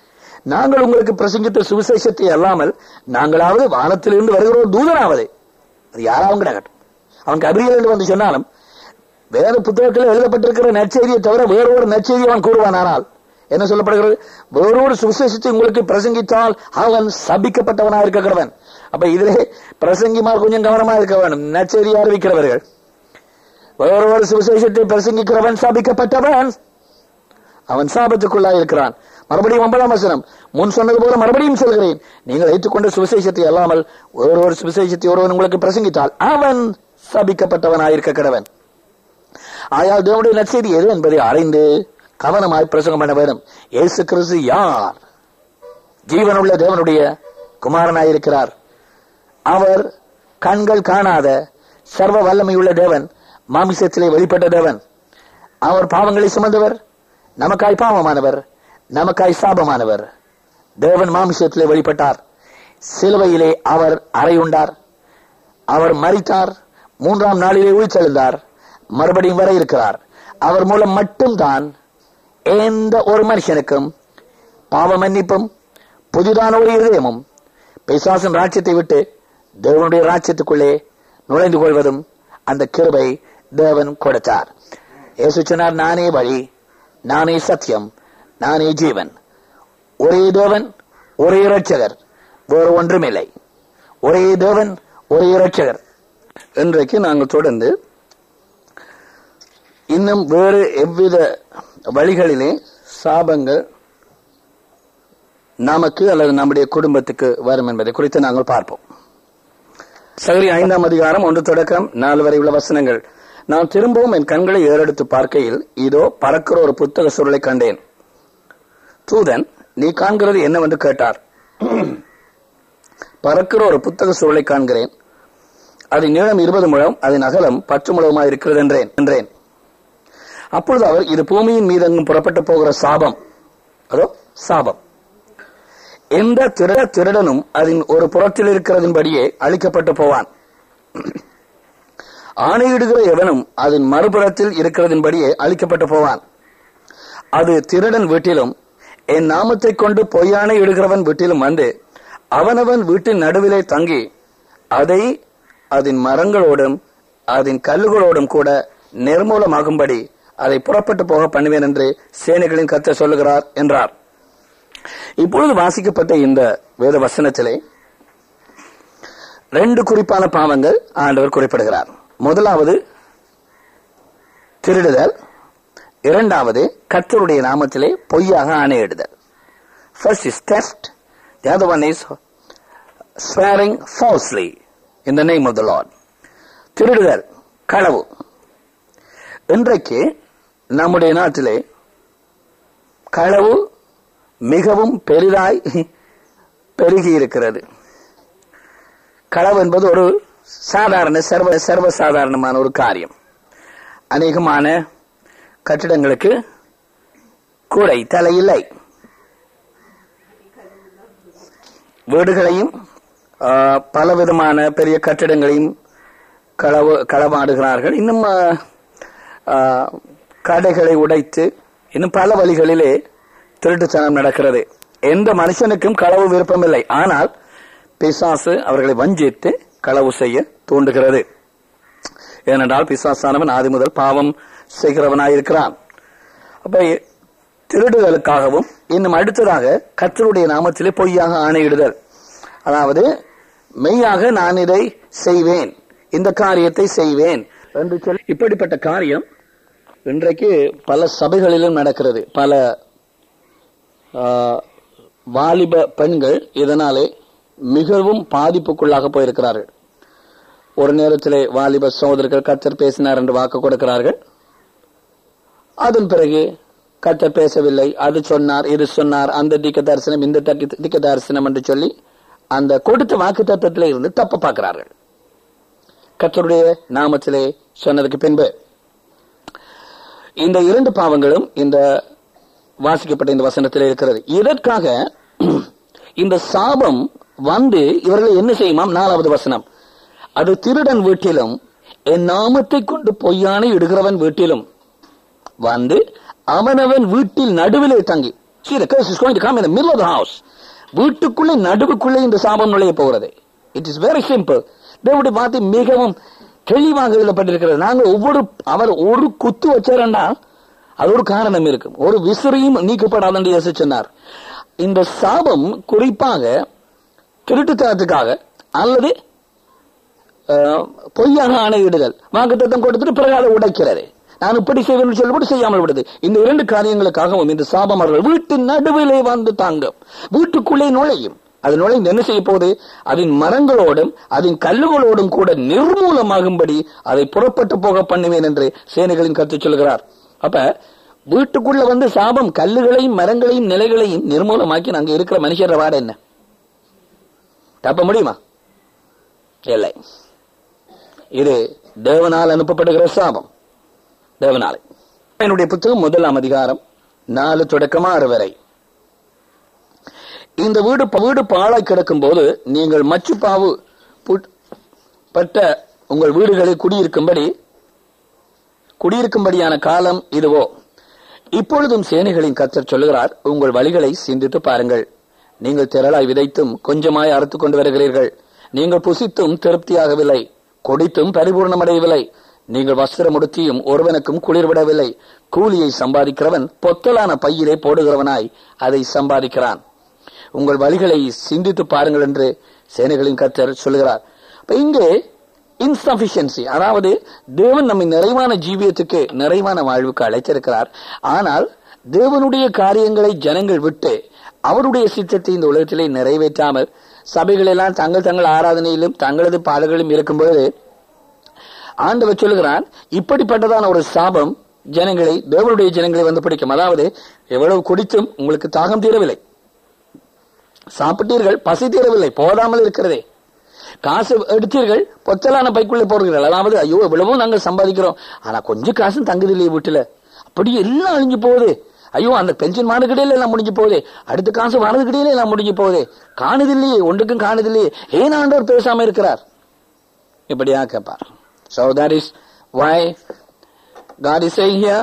நாங்கள் உங்களுக்கு பிரசங்கித்த சுவிசேஷத்தை அல்லாமல் நாங்களாவது வானத்திலிருந்து வருகிற ஒரு தூதனாவது அது யாராவும் கிடக்கட்டும் அவன் கபிரியல் என்று வந்து சொன்னாலும் வேற புத்தகத்தில் எழுதப்பட்டிருக்கிற நற்செய்தியை தவிர வேற ஒரு நற்செய்தி அவன் கூறுவானானால் என்ன சொல்லப்படுகிறது வேறொரு சுவிசேஷத்தை உங்களுக்கு பிரசங்கித்தால் அவன் சபிக்கப்பட்டவனா இருக்க கடவன் அப்ப இதிலே பிரசங்கிமார் கொஞ்சம் கவனமா இருக்க வேண்டும் நற்செய்தி அறிவிக்கிறவர்கள் வேறொரு சுவிசேஷத்தை பிரசங்கிக்கிறவன் சபிக்கப்பட்டவன் அவன் சாபத்துக்குள்ளாய் இருக்கிறான் மறுபடியும் ஒன்பதாம் வசனம் முன் சொன்னது போல மறுபடியும் சொல்கிறேன் நீங்கள் ஏற்றுக்கொண்ட சுவிசேஷத்தை அல்லாமல் ஒரு ஒரு சுவிசேஷத்தை ஒருவன் உங்களுக்கு பிரசங்கித்தால் அவன் சபிக்கப்பட்டவனாயிருக்க கடவன் ஆயால் தேவனுடைய நற்செய்தி எது என்பதை அறிந்து கவனமாய் பிரசங்கம் பண்ண வேண்டும் இயேசு கிறிஸ்து யார் ஜீவனுள்ள தேவனுடைய குமாரனாயிருக்கிறார் அவர் கண்கள் காணாத சர்வ வல்லமையுள்ள தேவன் மாமிசத்திலே வெளிப்பட்ட தேவன் அவர் பாவங்களை சுமந்தவர் நமக்காய் பாவமானவர் நமக்காய் சாபமானவர் தேவன் மாமிசத்திலே வெளிப்பட்டார் சிலுவையிலே அவர் அறையுண்டார் அவர் மறித்தார் மூன்றாம் நாளிலே உயிர்த்தெழுந்தார் மறுபடியும் வர இருக்கிறார் அவர் மூலம் மட்டும்தான் எந்த ஒரு மனுஷனுக்கும் பாவ மன்னிப்பும் புதிதான ஒரு இருதயமும் பிசாசன் ராஜ்யத்தை விட்டு தேவனுடைய ராஜ்யத்துக்குள்ளே நுழைந்து கொள்வதும் அந்த கிருபை தேவன் கொடுத்தார் இயேசு சொன்னார் நானே வழி நானே சத்தியம் நானே ஜீவன் ஒரே தேவன் ஒரே இரட்சகர் வேறு ஒன்றுமில்லை ஒரே தேவன் ஒரே இரட்சகர் இன்றைக்கு நாங்கள் தொடர்ந்து இன்னும் வேறு எவ்வித வழிகளிலே சாபங்கள் நமக்கு அல்லது நம்முடைய குடும்பத்துக்கு வரும் என்பதை குறித்து நாங்கள் பார்ப்போம் சகரி ஐந்தாம் அதிகாரம் ஒன்று தொடக்கம் நாலு வரை உள்ள வசனங்கள் நான் திரும்பவும் என் கண்களை ஏறெடுத்து பார்க்கையில் இதோ பறக்கிற ஒரு புத்தக சுருளை கண்டேன் தூதன் நீ காண்கிறது என்னவென்று கேட்டார் பறக்கிற ஒரு புத்தக சுருளை காண்கிறேன் அதன் நீளம் இருபது முழம் அதன் அகலம் பத்து முழமாய் இருக்கிறது என்றேன் என்றேன் அப்பொழுது அவர் இது பூமியின் மீதெங்கும் புறப்பட்டு போகிற சாபம் அதோ சாபம் எந்த திருட திருடனும் அதன் ஒரு புறத்தில் இருக்கிறதின்படியே அழிக்கப்பட்டு போவான் ஆணையிடுகிற எவனும் அதன் மறுபுறத்தில் இருக்கிறதின்படியே அழிக்கப்பட்டு போவான் அது திருடன் வீட்டிலும் என் நாமத்தை கொண்டு பொய்யானை இடுகிறவன் வீட்டிலும் வந்து அவனவன் வீட்டின் நடுவிலே தங்கி அதை அதன் மரங்களோடும் அதன் கல்லுகளோடும் கூட நிர்மூலமாகும்படி அதை புறப்பட்டு போக பண்ணுவேன் என்று சேனைகளின் கத்த சொல்லுகிறார் என்றார் இப்பொழுது வாசிக்கப்பட்ட இந்த வேத வசனத்திலே ரெண்டு குறிப்பான பாவங்கள் ஆண்டவர் குறிப்பிடுகிறார் முதலாவது திருடுதல் இரண்டாவது கர்த்தருடைய நாமத்திலே பொய்யாக ஆணையிடுதல் first is test the other one is swearing falsely in the name of the Lord திருடுதல் களவு இன்றைக்கு நம்முடைய நாட்டிலே களவு மிகவும் பெரிதாய் பெருகி இருக்கிறது களவு என்பது ஒரு சாதாரண சர்வ சர்வ சாதாரணமான ஒரு காரியம் அநேகமான கட்டிடங்களுக்கு கூடை தலையில்லை வீடுகளையும் ஆ, பலவிதமான பெரிய கட்டிடங்களையும் களவு களவாடுகிறார்கள் இன்னும் ஆ, ஆ, கடைகளை உடைத்து இன்னும் பல வழிகளிலே திருட்டுத்தனம் நடக்கிறது எந்த மனுஷனுக்கும் களவு விருப்பமில்லை ஆனால் பிசாசு அவர்களை வஞ்சித்து களவு செய்ய தூண்டுகிறது ஏனென்றால் பிசாசானவன் ஆதி முதல் பாவம் செய்கிறவனாயிருக்கிறான் அப்ப திருடுதலுக்காகவும் இன்னும் அடுத்ததாக கர்த்தருடைய நாமத்திலே பொய்யாக ஆணையிடுதல் அதாவது மெய்யாக நான் இதை செய்வேன் இந்த காரியத்தை செய்வேன் என்று சொல்லி இப்படிப்பட்ட காரியம் இன்றைக்கு பல சபைகளிலும் நடக்கிறது பல ஆ, வாலிப பெண்கள் இதனாலே மிகவும் பாதிப்புக்குள்ளாக போயிருக்கிறார்கள் ஒரு நேரத்திலே வாலிப சகோதரர்கள் கத்தர் பேசினார் என்று வாக்கு கொடுக்கிறார்கள் அதன் பிறகு கத்தர் பேசவில்லை அது சொன்னார் இது சொன்னார் அந்த திக்க தரிசனம் இந்த தக்க- திக்க தரிசனம் என்று சொல்லி அந்த கொடுத்த வாக்கு தத்துவத்திலே இருந்து தப்ப பார்க்கிறார்கள் கத்தருடைய நாமத்திலே சொன்னதுக்கு பின்பு இந்த இரண்டு பாவங்களும் இந்த வாசிக்கப்பட்ட இந்த வசனத்தில் இருக்கிறது இதற்காக இந்த சாபம் வந்து இவர்களை என்ன செய்யுமாம் நாலாவது வசனம் அது திருடன் வீட்டிலும் என் நாமத்தை கொண்டு பொய்யானை இடுகிறவன் வீட்டிலும் வந்து அவனவன் வீட்டில் நடுவிலே தங்கி See, the curse is going to come in the middle of the house. வீட்டுக்குள்ளே நடுவுக்குள்ளே இந்த சாபம் நுழைய போகிறது இட் இஸ் வெரி சிம்பிள் தேவனுடைய வார்த்தை மிகவும் தெளிவாக எழுதப்பட்டிருக்கிறது நாங்கள் ஒவ்வொரு அவர் ஒரு குத்து வச்சாரண்டா அது ஒரு காரணம் இருக்கும் ஒரு விசிறியும் நீக்கப்படாத என்று இயேசு சொன்னார் இந்த சாபம் குறிப்பாக திருட்டுத்தனத்துக்காக அல்லது அஹ், பொய்யாக ஆணையிடுதல் வாக்குத்தத்தம் கொடுத்துட்டு பிறகு அதை உடைக்கிறது நான் இப்படி செய்வேன் சொல்லப்பட்டு செய்யாமல் விடுது இந்த இரண்டு காரியங்களுக்காகவும் இந்த சாபம் அவர்கள் வீட்டு நடுவிலே வந்து தாங்கும் வீட்டுக்குள்ளே நுழையும் அது நுழைந்து என்ன செய்ய போகுது அதன் மரங்களோடும் அதன் கல்லுகளோடும் கூட நிர்மூலமாகும்படி அதை புறப்பட்டு போக பண்ணுவேன் என்று சேனைகளின் கருத்து சொல்கிறார் அப்ப வீட்டுக்குள்ள வந்து சாபம் கல்லுகளையும் மரங்களையும் நிலைகளையும் நிர்மூலமாக்கி அங்க இருக்கிற மனுஷர வாட என்ன தப்ப முடியுமா இல்லை இது தேவனால் அனுப்பப்படுகிற சாபம் தேவனாலே என்னுடைய புத்தகம் முதலாம் அதிகாரம் நாலு தொடக்கம் ஆறு வரை இந்த வீடு வீடு பாழாய் கிடக்கும் போது நீங்கள் மச்சுப்பாவு புட்- பட்ட உங்கள் வீடுகளில் குடியிருக்கும்படி குடியிருக்கும்படியான காலம் இதுவோ இப்பொழுதும் சேனைகளின் கத்தர் சொல்லுகிறார் உங்கள் வழிகளை சிந்தித்து பாருங்கள் நீங்கள் திரளாய் விதைத்தும் கொஞ்சமாய் அறுத்துக் கொண்டு வருகிறீர்கள் நீங்கள் புசித்தும் திருப்தியாகவில்லை கொடித்தும் பரிபூர்ணமடையவில்லை நீங்கள் வஸ்திரம் உடுத்தியும் ஒருவனுக்கும் குளிர்விடவில்லை கூலியை சம்பாதிக்கிறவன் பொத்தலான பையிலே போடுகிறவனாய் அதை சம்பாதிக்கிறான் உங்கள் வழிகளை சிந்தித்து பாருங்கள் என்று சேனைகளின் கத்தர் சொல்லுகிறார் அப்ப இங்கே இன்சபிஷியன்சி அதாவது தேவன் நம்மை நிறைவான ஜீவியத்துக்கு நிறைவான வாழ்வுக்கு அழைத்திருக்கிறார் ஆனால் தேவனுடைய காரியங்களை ஜனங்கள் விட்டு அவருடைய சித்தத்தை இந்த உலகத்திலே நிறைவேற்றாமல் சபைகள் எல்லாம் தங்கள் தங்கள் ஆராதனையிலும் தங்களது பாடல்களும் இருக்கும்போது ஆண்டவர் சொல்லுகிறான் இப்படிப்பட்டதான ஒரு சாபம் ஜனங்களை தேவனுடைய ஜனங்களை வந்து பிடிக்கும் அதாவது எவ்வளவு குடித்தும் உங்களுக்கு தாகம் தீரவில்லை சாப்பிட்டீர்கள் பசி தீரவில்லை போதாமல் இருக்கிறதே காசு எடுத்தீர்கள் பொத்தலான பைக்குள்ளே போடுகிறீர்கள் அதாவது ஐயோ இவ்வளவும் நாங்கள் சம்பாதிக்கிறோம் ஆனா கொஞ்சம் காசும் தங்குது இல்லையே வீட்டுல அப்படி எல்லாம் அழிஞ்சு போகுது ஐயோ அந்த பென்ஷன் மாறுகிடையில எல்லாம் முடிஞ்சு போகுது அடுத்த காசு வரதுக்கிடையில எல்லாம் முடிஞ்சு போகுது காணுதில்லையே ஒன்றுக்கும் காணுதில்லையே ஏன் ஆண்டவர் பேசாம இருக்கிறார் இப்படியா கேட்பார் So that is why God is saying here,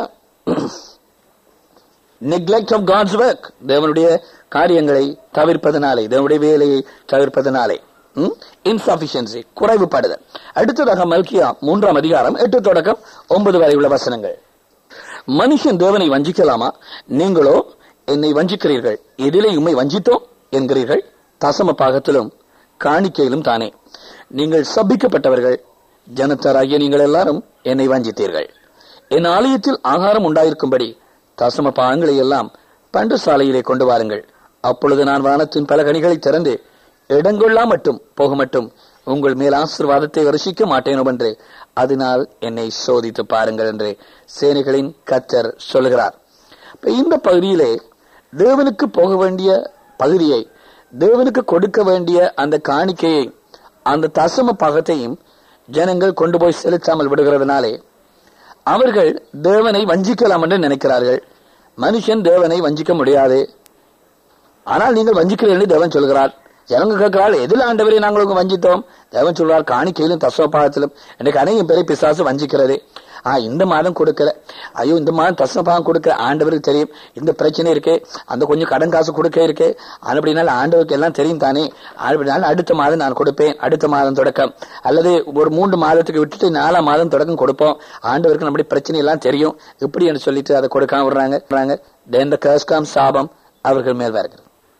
neglect of God's work. தேவனுடைய காரியங்களை தவிர்ப்பதனாலே தேவனுடைய வேலையை தவிர்ப்பதனாலே இன்சபிஷியன்சி குறைவுபடுதல் அடுத்ததாக மல்கியா மூன்றாம் அதிகாரம் எட்டு தொடக்கம் ஒன்பது வரை உள்ள வசனங்கள் மனுஷன் தேவனை வஞ்சிக்கலாமா நீங்களோ என்னை வஞ்சிக்கிறீர்கள் எதிலே உம்மை வஞ்சித்தோம் என்கிறீர்கள் தசம பாகத்திலும் காணிக்கையிலும் தானே நீங்கள் சபிக்கப்பட்டவர்கள் ஜனத்தாராகிய நீங்கள் எல்லாரும் என்னை வஞ்சித்தீர்கள் என் ஆலயத்தில் ஆகாரம் உண்டாயிருக்கும்படி தசம பாகங்களை எல்லாம் பண்டு சாலையிலே கொண்டு வாருங்கள் அப்பொழுது நான் வானத்தின் பல கனிகளை திறந்து இடங்கொள்ளா மட்டும் போக மட்டும் உங்கள் மேல் ஆசீர்வாதத்தை வருஷிக்க மாட்டேனோ என்று அதனால் என்னை சோதித்து பாருங்கள் என்று சேனைகளின் கத்தர் சொல்கிறார் இப்ப இந்த பகுதியிலே தேவனுக்கு போக வேண்டிய பகுதியை தேவனுக்கு கொடுக்க வேண்டிய அந்த காணிக்கையை அந்த தசம பாகத்தையும் ஜனங்கள் கொண்டு போய் செலுத்தாமல் விடுகிறதுனாலே அவர்கள் தேவனை வஞ்சிக்கலாம் என்று நினைக்கிறார்கள் மனுஷன் தேவனை வஞ்சிக்க முடியாது ஆனால் நீங்கள் வஞ்சிக்கிறீர்கள் தேவன் சொல்கிறார் ஜனங்க கேட்கிறாள் எதில் ஆண்டவரை நாங்கள் உங்க வஞ்சித்தோம் தேவன் சொல்றார் காணிக்கையிலும் தசவபாகத்திலும் எனக்கு அநேகம் பேரை பிசாசு வஞ்சிக்கிறது ஆ இந்த மாதம் கொடுக்கல ஐயோ இந்த மாதம் தசவபாகம் கொடுக்க ஆண்டவருக்கு தெரியும் இந்த பிரச்சனை இருக்கு அந்த கொஞ்சம் கடன் காசு கொடுக்க இருக்கு அப்படினால ஆண்டவருக்கு எல்லாம் தெரியும் தானே அப்படினால அடுத்த மாதம் நான் கொடுப்பேன் அடுத்த மாதம் தொடக்கம் அல்லது ஒரு மூன்று மாதத்துக்கு விட்டுட்டு நாலாம் மாதம் தொடக்கம் கொடுப்போம் ஆண்டவருக்கு நம்முடைய பிரச்சனை எல்லாம் தெரியும் இப்படி என்று சொல்லிட்டு அதை கொடுக்காம விடுறாங்க விடுறாங்க then the curse comes சாபம் அவர்கள் மேல் வருகிறது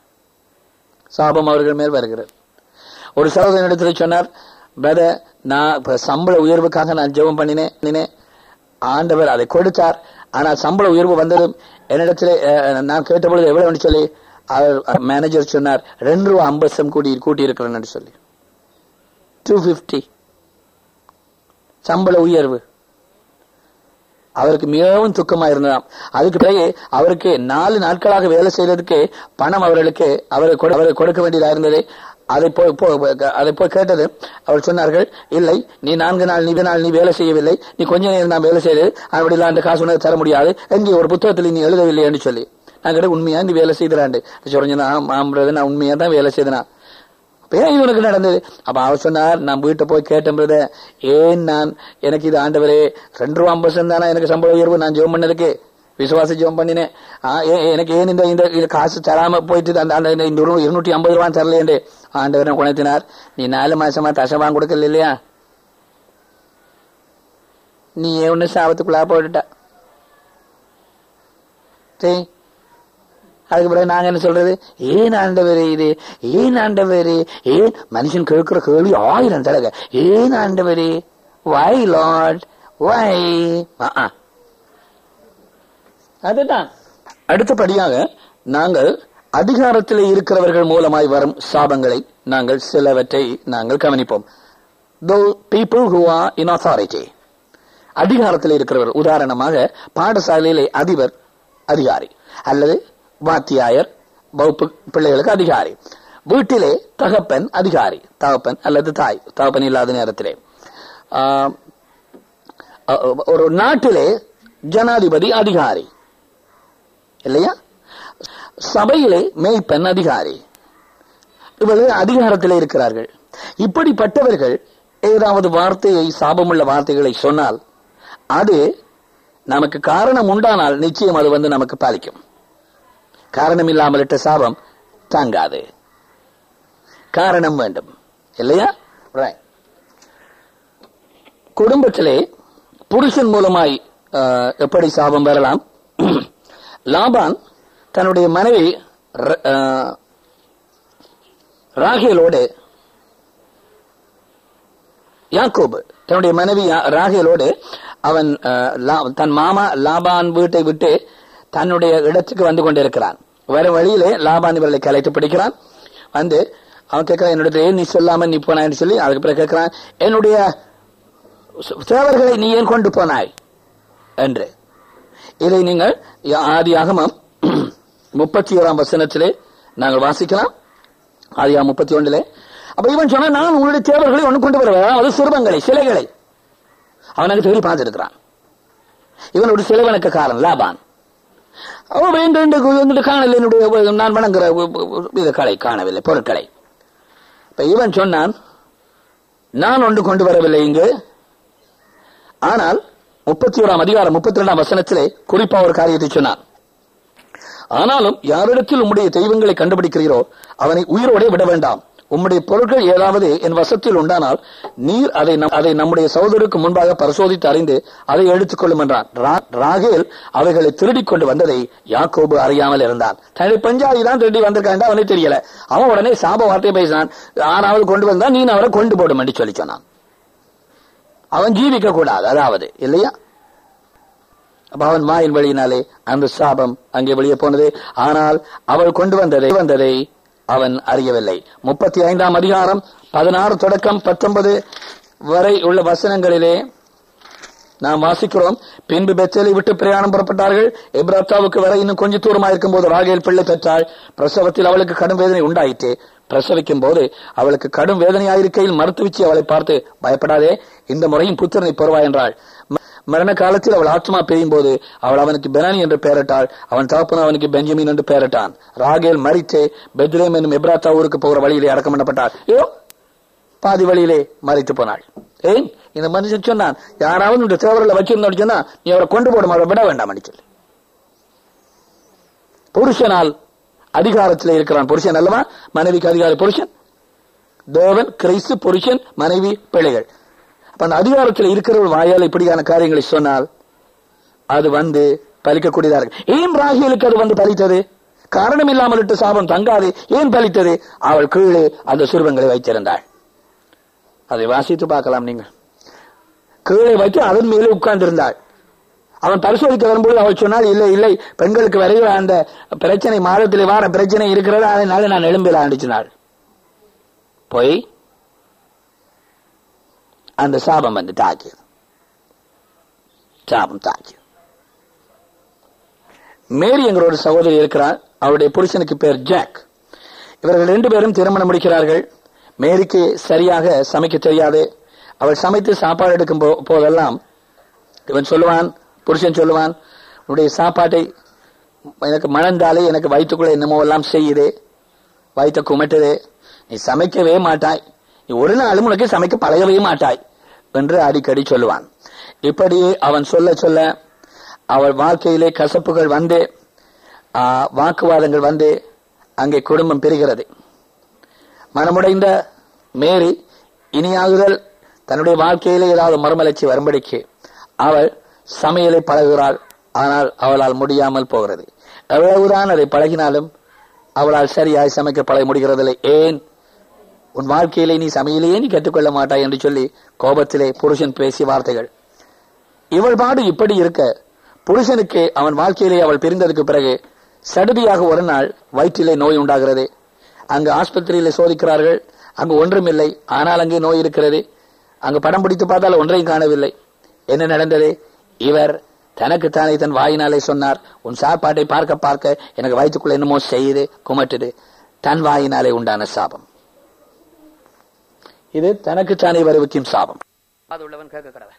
சாபம் அவர்கள் மேல் வருகிறது ஒரு சகோதரன் இடத்துல சொன்னார் பிரதர் நான் இப்ப சம்பள உயர்வுக்காக நான் ஜெபம் பண்ணினேன் பண்ணினேன். ஆண்டவர் அதை கொடுத்தார் ஆனால் சம்பள உயர்வு வந்ததும் என்னிடத்துல அஹ், நான் கேட்டபொழுது எவ்வளவு சொல்லி அவர் மேனேஜர் சொன்னார் ரெண்டு ரூபா ஐம்பது சம் கூட்டி கூட்டி இருக்கிறேன்னு சொல்லி டூ பிப்டி சம்பள உயர்வு அவருக்கு மிகவும் துக்கமா இருந்ததாம் அதுக்கு பிறகு அவருக்கு நாலு நாட்களாக வேலை செய்யறதுக்கு பணம் அவர்களுக்கு அவரை கொடு- அவரை கொடுக்க வேண்டியதா இருந்தது அதை போய் போ- அதை போய் கேட்டது அவர் சொன்னார்கள் இல்லை நீ நான்கு நாள் நீ நாள் நீ வேலை செய்யவில்லை நீ கொஞ்ச நேரம் நான் வேலை செய்தது அப்படிலாம் அந்த காசு உனக்கு தர முடியாது எங்கே ஒரு புத்தகத்தில் நீ எழுதவில்லை என்று சொல்லி நான் கேட்ட உண்மையா நீ வேலை செய்கிறாண்டு சொல்றேன் ஆம்றது நான் உண்மையா தான் வேலை செய்தனா ஏன் இது உனக்கு நடந்தது அப்ப அவர் சொன்னார் நான் வீட்டை போய் கேட்டேன் brother. ஏன் நான் எனக்கு இது ஆண்டவரே ரெண்டு ரூபா ஐம்பது தானே எனக்கு சம்பள உயர்வு நான் ஜெபம் பண்ணதுக்கு விசுவாச ஜெபம் பண்ணினேன் ஆ, ஏ- எனக்கு ஏன் இந்த இந்த இந்த காசு தராம போயிட்டு அந்த அந்த இந்த நூறு- இருநூற்றி ஐம்பது ரூபாய் தரலையே ஆண்டவரை குணத்தினார் நீ நாலு மாசமா தசவான் கொடுக்கல இல்லையா நீ ஒண்ணு சாபத்துக்குள்ளா போட்டுட்ட சரி அதுக்கு பிறகு நாங்க என்ன சொல்றது ஏன் ஆண்டவர் இது ஏன் ஆண்டவர் ஏன் மனுஷன் கேட்கிற கேள்வி ஆயிரம் தடவை ஏன் ஆண்டவர் வை லார்ட் வை அதுதான் அடுத்தபடியாக நாங்கள் அதிகாரத்தில் இருக்கிறவர்கள் மூலமாய் வரும் சாபங்களை நாங்கள் சிலவற்றை நாங்கள் கவனிப்போம் people who are in authority அதிகாரத்தில் இருக்கிறவர் உதாரணமாக பாடசாலையிலே அதிபர் அதிகாரி அல்லது வாத்தியாயர் வகுப்பு பிள்ளைகளுக்கு அதிகாரி வீட்டிலே தகப்பன் அதிகாரி தகப்பன் அல்லது தாய் தகப்பன் இல்லாத நேரத்திலே ஆஹ், அஹ், ஒரு நாட்டிலே ஜனாதிபதி அதிகாரி இல்லையா சபையிலே மேய்ப்பன் அதிகாரி இவர்கள் அதிகாரத்தில் இருக்கிறார்கள் இப்படிப்பட்டவர்கள் ஏதாவது வார்த்தையை சாபமுள்ள வார்த்தைகளை சொன்னால் அது நமக்கு காரணம் உண்டானால் நிச்சயம் அது வந்து நமக்கு பாலிக்கும் காரணம் இல்லாமல் இட்ட சாபம் தாங்காது காரணம் வேண்டும் இல்லையா Right. குடும்பத்திலே புருஷன் மூலமாய் ஆஹ், எப்படி சாபம் வரலாம் லாபான் தன்னுடைய மனைவி ர- ஆஹ், ராகேலோடு யாக்கோபு தன்னுடைய மனைவி யா- ராகேலோடு அவன் ஆஹ், லா- தன் மாமா லாபான் வீட்டை விட்டு தன்னுடைய இடத்துக்கு வந்து கொண்டிருக்கிறான் வர வழியிலே லாபான் இவர்களை கலைத்து பிடிக்கிறான் வந்து அவன் கேட்கிறான் என்னுடைய ஏன் நீ சொல்லாம நீ போனான்னு சொல்லி அதுக்கு பிறகு கேட்கிறான் என்னுடைய சு- சேவர்களை நீ ஏன் கொண்டு போனாய் என்று இதை நீங்கள் ஆதி ஆகமம் முப்பத்தி ஓராம் வசனத்திலே நாங்கள் வாசிக்கலாம் ஆதியா முப்பத்தி ஒன்றிலே அப்ப இவன் சொன்னா நான் உங்களுடைய தேவர்களை ஒன்று கொண்டு வருவேன் அது சிறுவங்களை சிலைகளை அவனுக்கு தேடி பார்த்திருக்கிறான் இவன் ஒரு சிலைவனுக்காரன் லாபான் அவன் வேண்டும் என்று வந்துட்டு காணவில்லை என்னுடைய நான் வணங்குற இது களை காணவில்லை பொருட்களை இப்ப இவன் சொன்னான் நான் ஒன்று கொண்டு வரவில்லை இங்கு ஆனால் முப்பத்தி ஓராம் அதிகாரம் முப்பத்தி ரெண்டாம் வசனத்திலே குறிப்பா ஒரு காரியத்தை சொன்னான் ஆனாலும் யாரிடத்தில் உம்முடைய தெய்வங்களை கண்டுபிடிக்கிறீரோ அவனை உயிரோடே விட வேண்டாம் உம்முடைய பொருட்கள் ஏதாவது என் வசத்தில் உண்டானால் நீர் அதை நம்- அதை நம்முடைய சகோதரருக்கு முன்பாக பரிசோதித்து அறிந்து அதை எடுத்துக் கொள்ளும் என்றான் ரா- ராகேல் அவைகளை திருடிக் கொண்டு வந்ததை யாக்கோபு அறியாமல் இருந்தான் தன்னுடைய பஞ்சாதி தான் திருடி வந்திருக்கான் அவனுக்கு தெரியல அவன் உடனே சாப வார்த்தையை பேசினான் ஆறாவது கொண்டு வந்தா நீ அவரை கொண்டு போடும் என்று சொல்லி சொன்னான் அவன் ஜீவிக்க கூடாது அதாவது இல்லையா அப்ப அவன் வாயின் வழியினாலே அந்த சாபம் அங்கே வெளியே போனது ஆனால் அவள் கொண்டு வந்ததை வந்ததை அவன் அறியவில்லை முப்பத்தி ஐந்தாம் அதிகாரம் பதினாறு தொடக்கம் பத்தொன்பது வரை உள்ள வசனங்களிலே நாம் வாசிக்கிறோம் பின்பு பெத்தேலை விட்டு பிரயாணம் புறப்பட்டார்கள் எப்ராத்தாவுக்கு வர இன்னும் கொஞ்சம் தூரமாக இருக்கும் போது ராகேல் பிள்ளை பெற்றாள் பிரசவத்தில் அவளுக்கு கடும் வேதனை உண்டாயிற்று பிரசவிக்கும் போது அவளுக்கு கடும் வேதனையாயிருக்கையில் மருத்துவச்சி அவளை பார்த்து பயப்படாதே இந்த முறையும் புத்திரனை பெறுவாய் என்றாள் ம- மரண காலத்தில் அவள் ஆத்மா பெய்யும் போது அவள் அவனுக்கு பெனானி என்று பெயரிட்டாள் அவன் தகப்பன் அவனுக்கு பெஞ்சமின் என்று பெயரிட்டான் ராகேல் மரித்தே பெத்லேம் என்னும் எப்ராத்தா ஊருக்கு போகிற வழியிலே அடக்கம் பண்ணப்பட்டாள் ஐயோ பாதி வழியிலே மறித்து போனாள் ஏன் இந்த மனுஷன் சொன்னான் யாராவது இந்த தேவரில் வச்சிருந்தோம் சொன்னா நீ அவரை கொண்டு போடும் அவரை விட வேண்டாம் சொல்லி புருஷனால் அதிகாரத்தில் இருக்கிறான் புருஷன் அல்லவா மனைவிக்கு அதிகாரி புருஷன் தேவன் கிறிஸ்து புருஷன் மனைவி பிள்ளைகள் அப்ப அந்த அதிகாரத்தில் இருக்கிற வாயால் இப்படியான காரியங்களை சொன்னால் அது வந்து பலிக்கக்கூடியதா இருக்கு ஏன் ராகியலுக்கு அது வந்து பலித்தது காரணம் இல்லாமல் இட்டு சாபம் தங்காது ஏன் பலித்தது அவள் கீழே அந்த சுருவங்களை வைத்திருந்தாள் அதை வாசித்து பார்க்கலாம் நீங்கள் கீழே வைத்து அதன் மேலே உட்கார்ந்திருந்தாள் அவன் பரிசோதிக்க வரும்போது அவள் சொன்னால் இல்லை இல்லை பெண்களுக்கு வரைய அந்த பிரச்சனை மாதத்தில் வார பிரச்சனை இருக்கிறது அதனால நான் எழும்பில அடிச்சினாள் போய் அந்த சாபம் வந்து தாக்கியது சாபம் தாக்கியது மேரி என்கிற ஒரு சகோதரி இருக்கிறார் அவருடைய புருஷனுக்கு பேர் ஜாக் இவர்கள் ரெண்டு பேரும் திருமணம் முடிக்கிறார்கள் மேரிக்கு சரியாக சமைக்க தெரியாது அவள் சமைத்து சாப்பாடு எடுக்கும் போ- போதெல்லாம் இவன் சொல்லுவான் புருஷன் சொல்லுவான் உன்னுடைய சாப்பாட்டை எனக்கு மணந்தாலே எனக்கு வயிற்றுக்குள்ள என்னமோ எல்லாம் செய்யுது வயிற்ற குமட்டுது நீ சமைக்கவே மாட்டாய் நீ ஒரு நாளும் உனக்கு சமைக்க பழகவே மாட்டாய் என்று அடிக்கடி சொல்லுவான் இப்படி அவன் சொல்ல சொல்ல அவள் வாழ்க்கையிலே கசப்புகள் வந்து ஆ, வாக்குவாதங்கள் வந்து அங்கே குடும்பம் பெறுகிறது மனமுடைந்த மேரி இனியாகுதல் தன்னுடைய வாழ்க்கையிலே ஏதாவது மறுமலர்ச்சி வரும்படிக்கு அவள் சமையலை பழகுகிறாள் ஆனால் அவளால் முடியாமல் போகிறது எவ்வளவுதான் அதை பழகினாலும் அவளால் சரியாய் சமைக்க பழக முடிகிறதில்லை ஏன் உன் வாழ்க்கையிலே நீ சமையலையே நீ கற்றுக்கொள்ள மாட்டாய் என்று சொல்லி கோபத்திலே புருஷன் பேசிய வார்த்தைகள் இவள் பாடு இப்படி இருக்க புருஷனுக்கு அவன் வாழ்க்கையிலே அவள் பிரிந்ததுக்கு பிறகு சடுதியாக ஒரு நாள் வயிற்றிலே நோய் உண்டாகிறது அங்கு ஆஸ்பத்திரியிலே சோதிக்கிறார்கள் அங்கு ஒன்றுமில்லை ஆனால் அங்கே நோய் இருக்கிறது அங்கு படம் பிடித்து பார்த்தால் ஒன்றையும் காணவில்லை என்ன நடந்தது இவர் தனக்குத்தானே தன் வாயினாலே சொன்னார் உன் சாப்பாட்டை பார்க்க பார்க்க எனக்கு வயிற்றுக்குள்ள என்னமோ செய்யுது குமட்டுது தன் வாயினாலே உண்டான சாபம் இது தனக்குத்தானே வருவிக்கும் சாபம் அது உள்ளவன் கேட்க கடவன்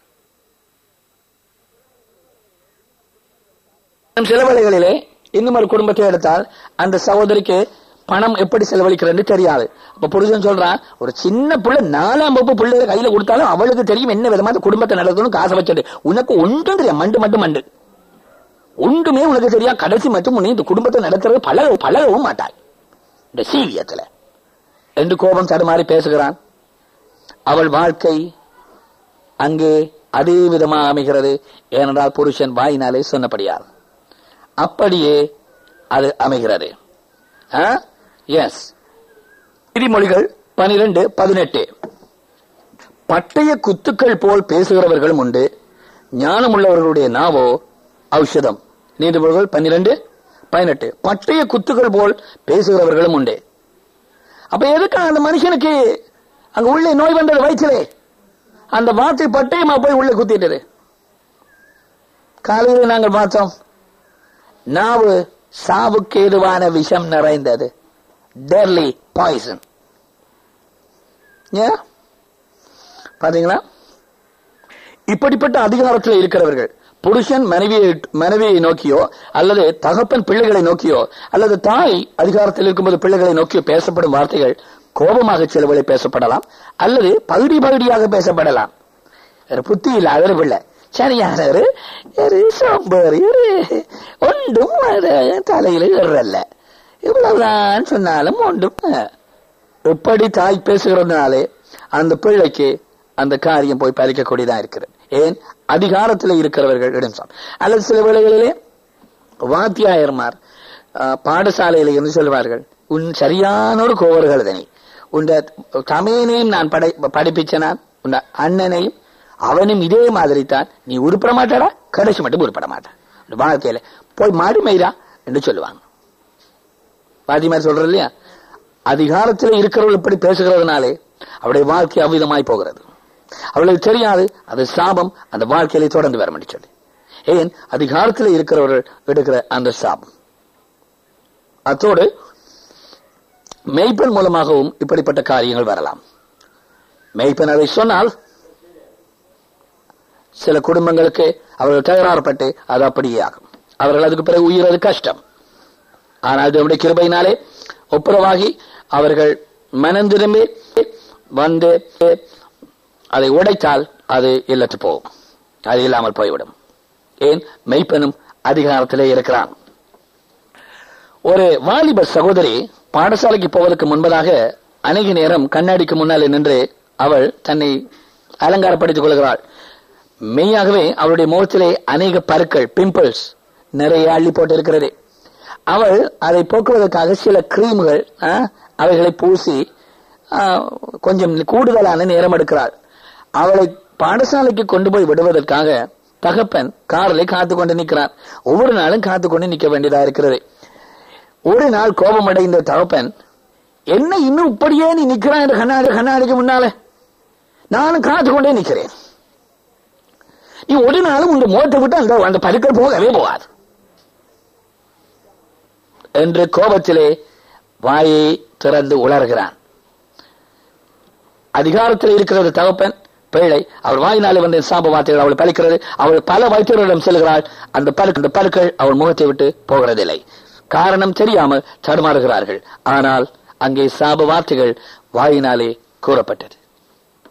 சில வேளைகளிலே இன்னும் ஒரு குடும்பத்தை எடுத்தால் அந்த சகோதரிக்கு பணம் எப்படி செலவழிக்கிறது தெரியாது அப்ப புருஷன் சொல்றான் ஒரு சின்ன புள்ள நாலாம் வகுப்பு பிள்ளைய கையில கொடுத்தாலும் அவளுக்கு தெரியும் என்ன விதமா அந்த குடும்பத்தை நடத்தணும் காசை வச்சுட்டு உனக்கு ஒன்றும் தெரியும் மண்டு மட்டும் மண்டு ஒன்றுமே உனக்கு தெரியா கடைசி மட்டும் உன்னை இந்த குடும்பத்தை நடத்துறது பழக பழகவும் மாட்டாய் இந்த சீவியத்துல என்று கோபம் தடுமாறி பேசுகிறான் அவள் வாழ்க்கை அங்கே அதே விதமாக அமைகிறது ஏனென்றால் புருஷன் வாயினாலே சொன்னபடியால் அப்படியே அது அமைகிறது எஸ் விதிமொழிகள் பனிரெண்டு பதினெட்டு பட்டய குத்துக்கள் போல் பேசுகிறவர்களும் உண்டு ஞானமுள்ளவர்களுடைய நாவோ ஔஷதம் நீதிமொழிகள் பன்னிரண்டு பதினெட்டு பட்டய குத்துக்கள் போல் பேசுகிறவர்களும் உண்டு அப்ப எதுக்கு அந்த மனுஷனுக்கு அங்க உள்ளே நோய் வந்தது வயிற்றிலே அந்த வார்த்தை பட்டயமா போய் உள்ளே குத்திட்டது காலையில் நாங்கள் பார்த்தோம் நாவு சாவுக்கு ஏதுவான விஷம் நிறைந்தது டெர்லி பாய்சன் பாத்தீங்களா இப்படிப்பட்ட அதிகாரத்தில் இருக்கிறவர்கள் புருஷன் மனைவியை மனைவியை நோக்கியோ அல்லது தகப்பன் பிள்ளைகளை நோக்கியோ அல்லது தாய் அதிகாரத்தில் இருக்கும்போது பிள்ளைகளை நோக்கியோ பேசப்படும் வார்த்தைகள் கோபமாக சிலவழி பேசப்படலாம் அல்லது பகுதி பகுதியாக பேசப்படலாம் ஒரு புத்தி இல்லாத பிள்ளை சரியானவர் ஒரு சோம்பேறி ஒரு ஒன்றும் அது தலையில ஏறல இவ்வளவுதான் சொன்னாலும் ஒன்றும் எப்படி தாய் பேசுகிறதுனாலே அந்த பிள்ளைக்கு அந்த காரியம் போய் பறிக்கக்கூடியதா இருக்கிறது ஏன் அதிகாரத்தில் இருக்கிறவர்கள் இடம் அல்லது சில வேளைகளிலே வாத்தியாயர்மார் அஹ், பாடசாலையில இருந்து சொல்வார்கள் உன் சரியான ஒரு கோவர்களதனை உன் தமையனையும் நான் படை படிப்பிச்ச நான் உன் அண்ணனையும் அவனும் இதே மாதிரி தான் நீ உருப்பட மாட்டாடா கடைசி மட்டும் உருப்பட மாட்டான் உன் வாழ்க்கையில போய் மாடு மயிரா என்று சொல்லுவாங்க பாத்திமார் சொல்றது இல்லையா அதிகாரத்தில் இருக்கிறவர்கள் இப்படி பேசுகிறதுனாலே அவருடைய வாழ்க்கை அவ்விதமாய் போகிறது அவளுக்கு தெரியாது அது சாபம் அந்த வாழ்க்கையிலே தொடர்ந்து வர சொல்லி ஏன் அதிகாரத்தில் இருக்கிறவர்கள் எடுக்கிற அந்த சாபம் அத்தோடு மெய்ப்பெண் மூலமாகவும் இப்படிப்பட்ட காரியங்கள் வரலாம் மெய்ப்பெண் அதை சொன்னால் சில குடும்பங்களுக்கு அவர்கள் தகராறுபட்டு அது அப்படியே ஆகும் அவர்கள் அதுக்கு பிறகு உயிரது கஷ்டம் ஆனால் தேவனுடைய கிருபையினாலே ஒப்புரவாகி அவர்கள் மனம் திரும்பி வந்து அதை உடைத்தால் அது இல்லத்து போகும் அது இல்லாமல் போய்விடும் ஏன் மெய்ப்பெனும் அதிகாரத்திலே இருக்கிறான் ஒரு வாலிப சகோதரி பாடசாலைக்கு போவதற்கு முன்பதாக அநேக நேரம் கண்ணாடிக்கு முன்னாலே நின்று அவள் தன்னை அலங்காரப்படுத்திக் கொள்கிறாள் மெய்யாகவே அவளுடைய முகத்திலே அநேக பருக்கள் பிம்பிள்ஸ் நிறைய அள்ளி போட்டு இருக்கிறது அவள் அதை போக்குவதற்காக சில கிரீம்கள் ஆ, அவைகளை பூசி ஆ, கொஞ்சம் கூடுதலான நேரம் எடுக்கிறாள் அவளை பாடசாலைக்கு கொண்டு போய் விடுவதற்காக தகப்பன் காரில் காத்து கொண்டு நிற்கிறார் ஒவ்வொரு நாளும் காத்து கொண்டு நிற்க வேண்டியதா இருக்கிறது ஒரு நாள் கோபமடைந்த தகப்பன் என்ன இன்னும் இப்படியே நீ நிக்கிறான் என்று கண்ணாடி கண்ணாடிக்கு முன்னால நானும் காத்து கொண்டே நிக்கிறேன் நீ ஒரு நாளும் உங்க முகத்தை விட்டு அந்த அந்த பருக்கள் போகவே போகாது என்று கோபத்திலே வாயை திறந்து உளறுகிறான் அதிகாரத்தில் இருக்கிறது தகப்பன் பிள்ளை அவள் வாயினாலே வந்த சாப வார்த்தைகள் அவள் பலிக்கிறது அவள் பல வைத்தியர்களிடம் செல்கிறாள் அந்த பருக்கு அந்த பருக்கள் அவள் முகத்தை விட்டு போகிறதில்லை காரணம் தெரியாமல் தடுமாறுகிறார்கள் ஆனால் அங்கே சாப வார்த்தைகள் வாயினாலே கூறப்பட்டது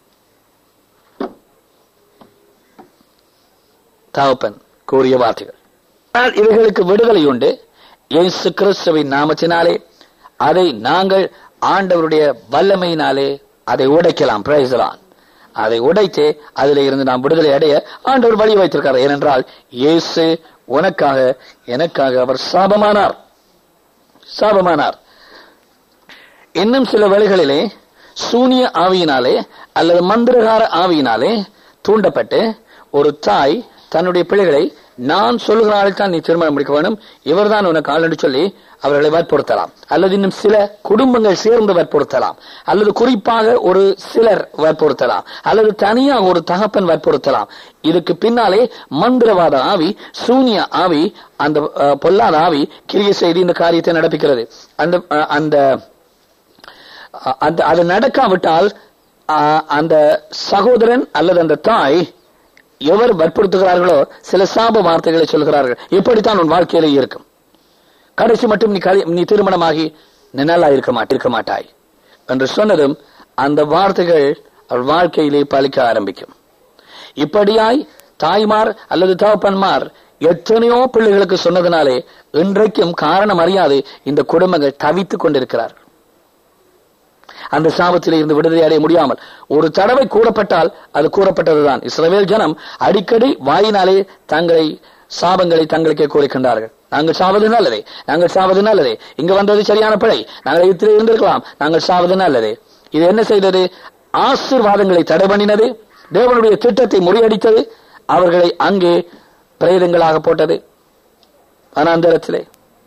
தகப்பன் கூறிய வார்த்தைகள் ஆனால் இவைகளுக்கு விடுதலை உண்டு இயேசு கிறிஸ்துவின் நாமத்தினாலே அதை நாங்கள் ஆண்டவருடைய வல்லமையினாலே அதை உடைக்கலாம் பிரைசலான் அதை உடைத்து அதில் இருந்து நாம் விடுதலை அடைய ஆண்டவர் வழி வைத்திருக்கிறார் ஏனென்றால் இயேசு உனக்காக எனக்காக அவர் சாபமானார் சாபமானார் இன்னும் சில வேளைகளிலே சூனிய ஆவியினாலே அல்லது மந்திரகார ஆவியினாலே தூண்டப்பட்டு ஒரு தாய் தன்னுடைய பிள்ளைகளை நான் சொல்லுகிறாள் தான் நீ திருமணம் முடிக்க வேண்டும் இவர்தான் உனக்கு ஆள் என்று சொல்லி அவர்களை வற்புறுத்தலாம் அல்லது இன்னும் சில குடும்பங்கள் சேர்ந்து வற்புறுத்தலாம் அல்லது குறிப்பாக ஒரு சிலர் வற்புறுத்தலாம் அல்லது தனியாக ஒரு தகப்பன் வற்புறுத்தலாம் இதுக்கு பின்னாலே மந்திரவாத ஆவி சூனிய ஆவி அந்த அஹ், பொல்லாத ஆவி கிரிய செய்து இந்த காரியத்தை நடப்பிக்கிறது அந்த அஹ், அந்த அ- அந்த அது நடக்காவிட்டால் அ, அந்த சகோதரன் அல்லது அந்த தாய் எவர் வற்புறுத்துகிறார்களோ சில சாப வார்த்தைகளை சொல்கிறார்கள் இப்படித்தான் உன் வாழ்க்கையிலே இருக்கும் கடைசி மட்டும் நீ கலி- நீ திருமணமாகி நீ நல்லா இருக்க மாட்ட இருக்க மாட்டாய் என்று சொன்னதும் அந்த வார்த்தைகள் அவள் வாழ்க்கையிலே பலிக்க ஆரம்பிக்கும் இப்படியாய் தாய்மார் அல்லது தகப்பன்மார் எத்தனையோ பிள்ளைகளுக்கு சொன்னதனாலே இன்றைக்கும் காரணம் அறியாது இந்த குடும்பங்கள் தவித்துக் கொண்டிருக்கிறார்கள் அந்த சாபத்திலே இருந்து விடுதலை அடைய முடியாமல் ஒரு தடவை கூறப்பட்டால் அது கூறப்பட்டதுதான் இஸ்ரவேல் ஜனம் அடிக்கடி வாயினாலே தங்களை சாபங்களை தங்களுக்கே கூறிக்கொண்டார்கள் நாங்கள் சாவது நல்லதே நாங்கள் சாவது நல்லதே இங்க வந்தது சரியான பிழை நாங்கள் இதில் இருந்திருக்கலாம் நாங்கள் சாவது நல்லதே இது என்ன செய்தது ஆசீர்வாதங்களை தடை பண்ணினது தேவனுடைய திட்டத்தை முறியடித்தது அவர்களை அங்கே பிரேதங்களாக போட்டது வனாந்தரத்திலே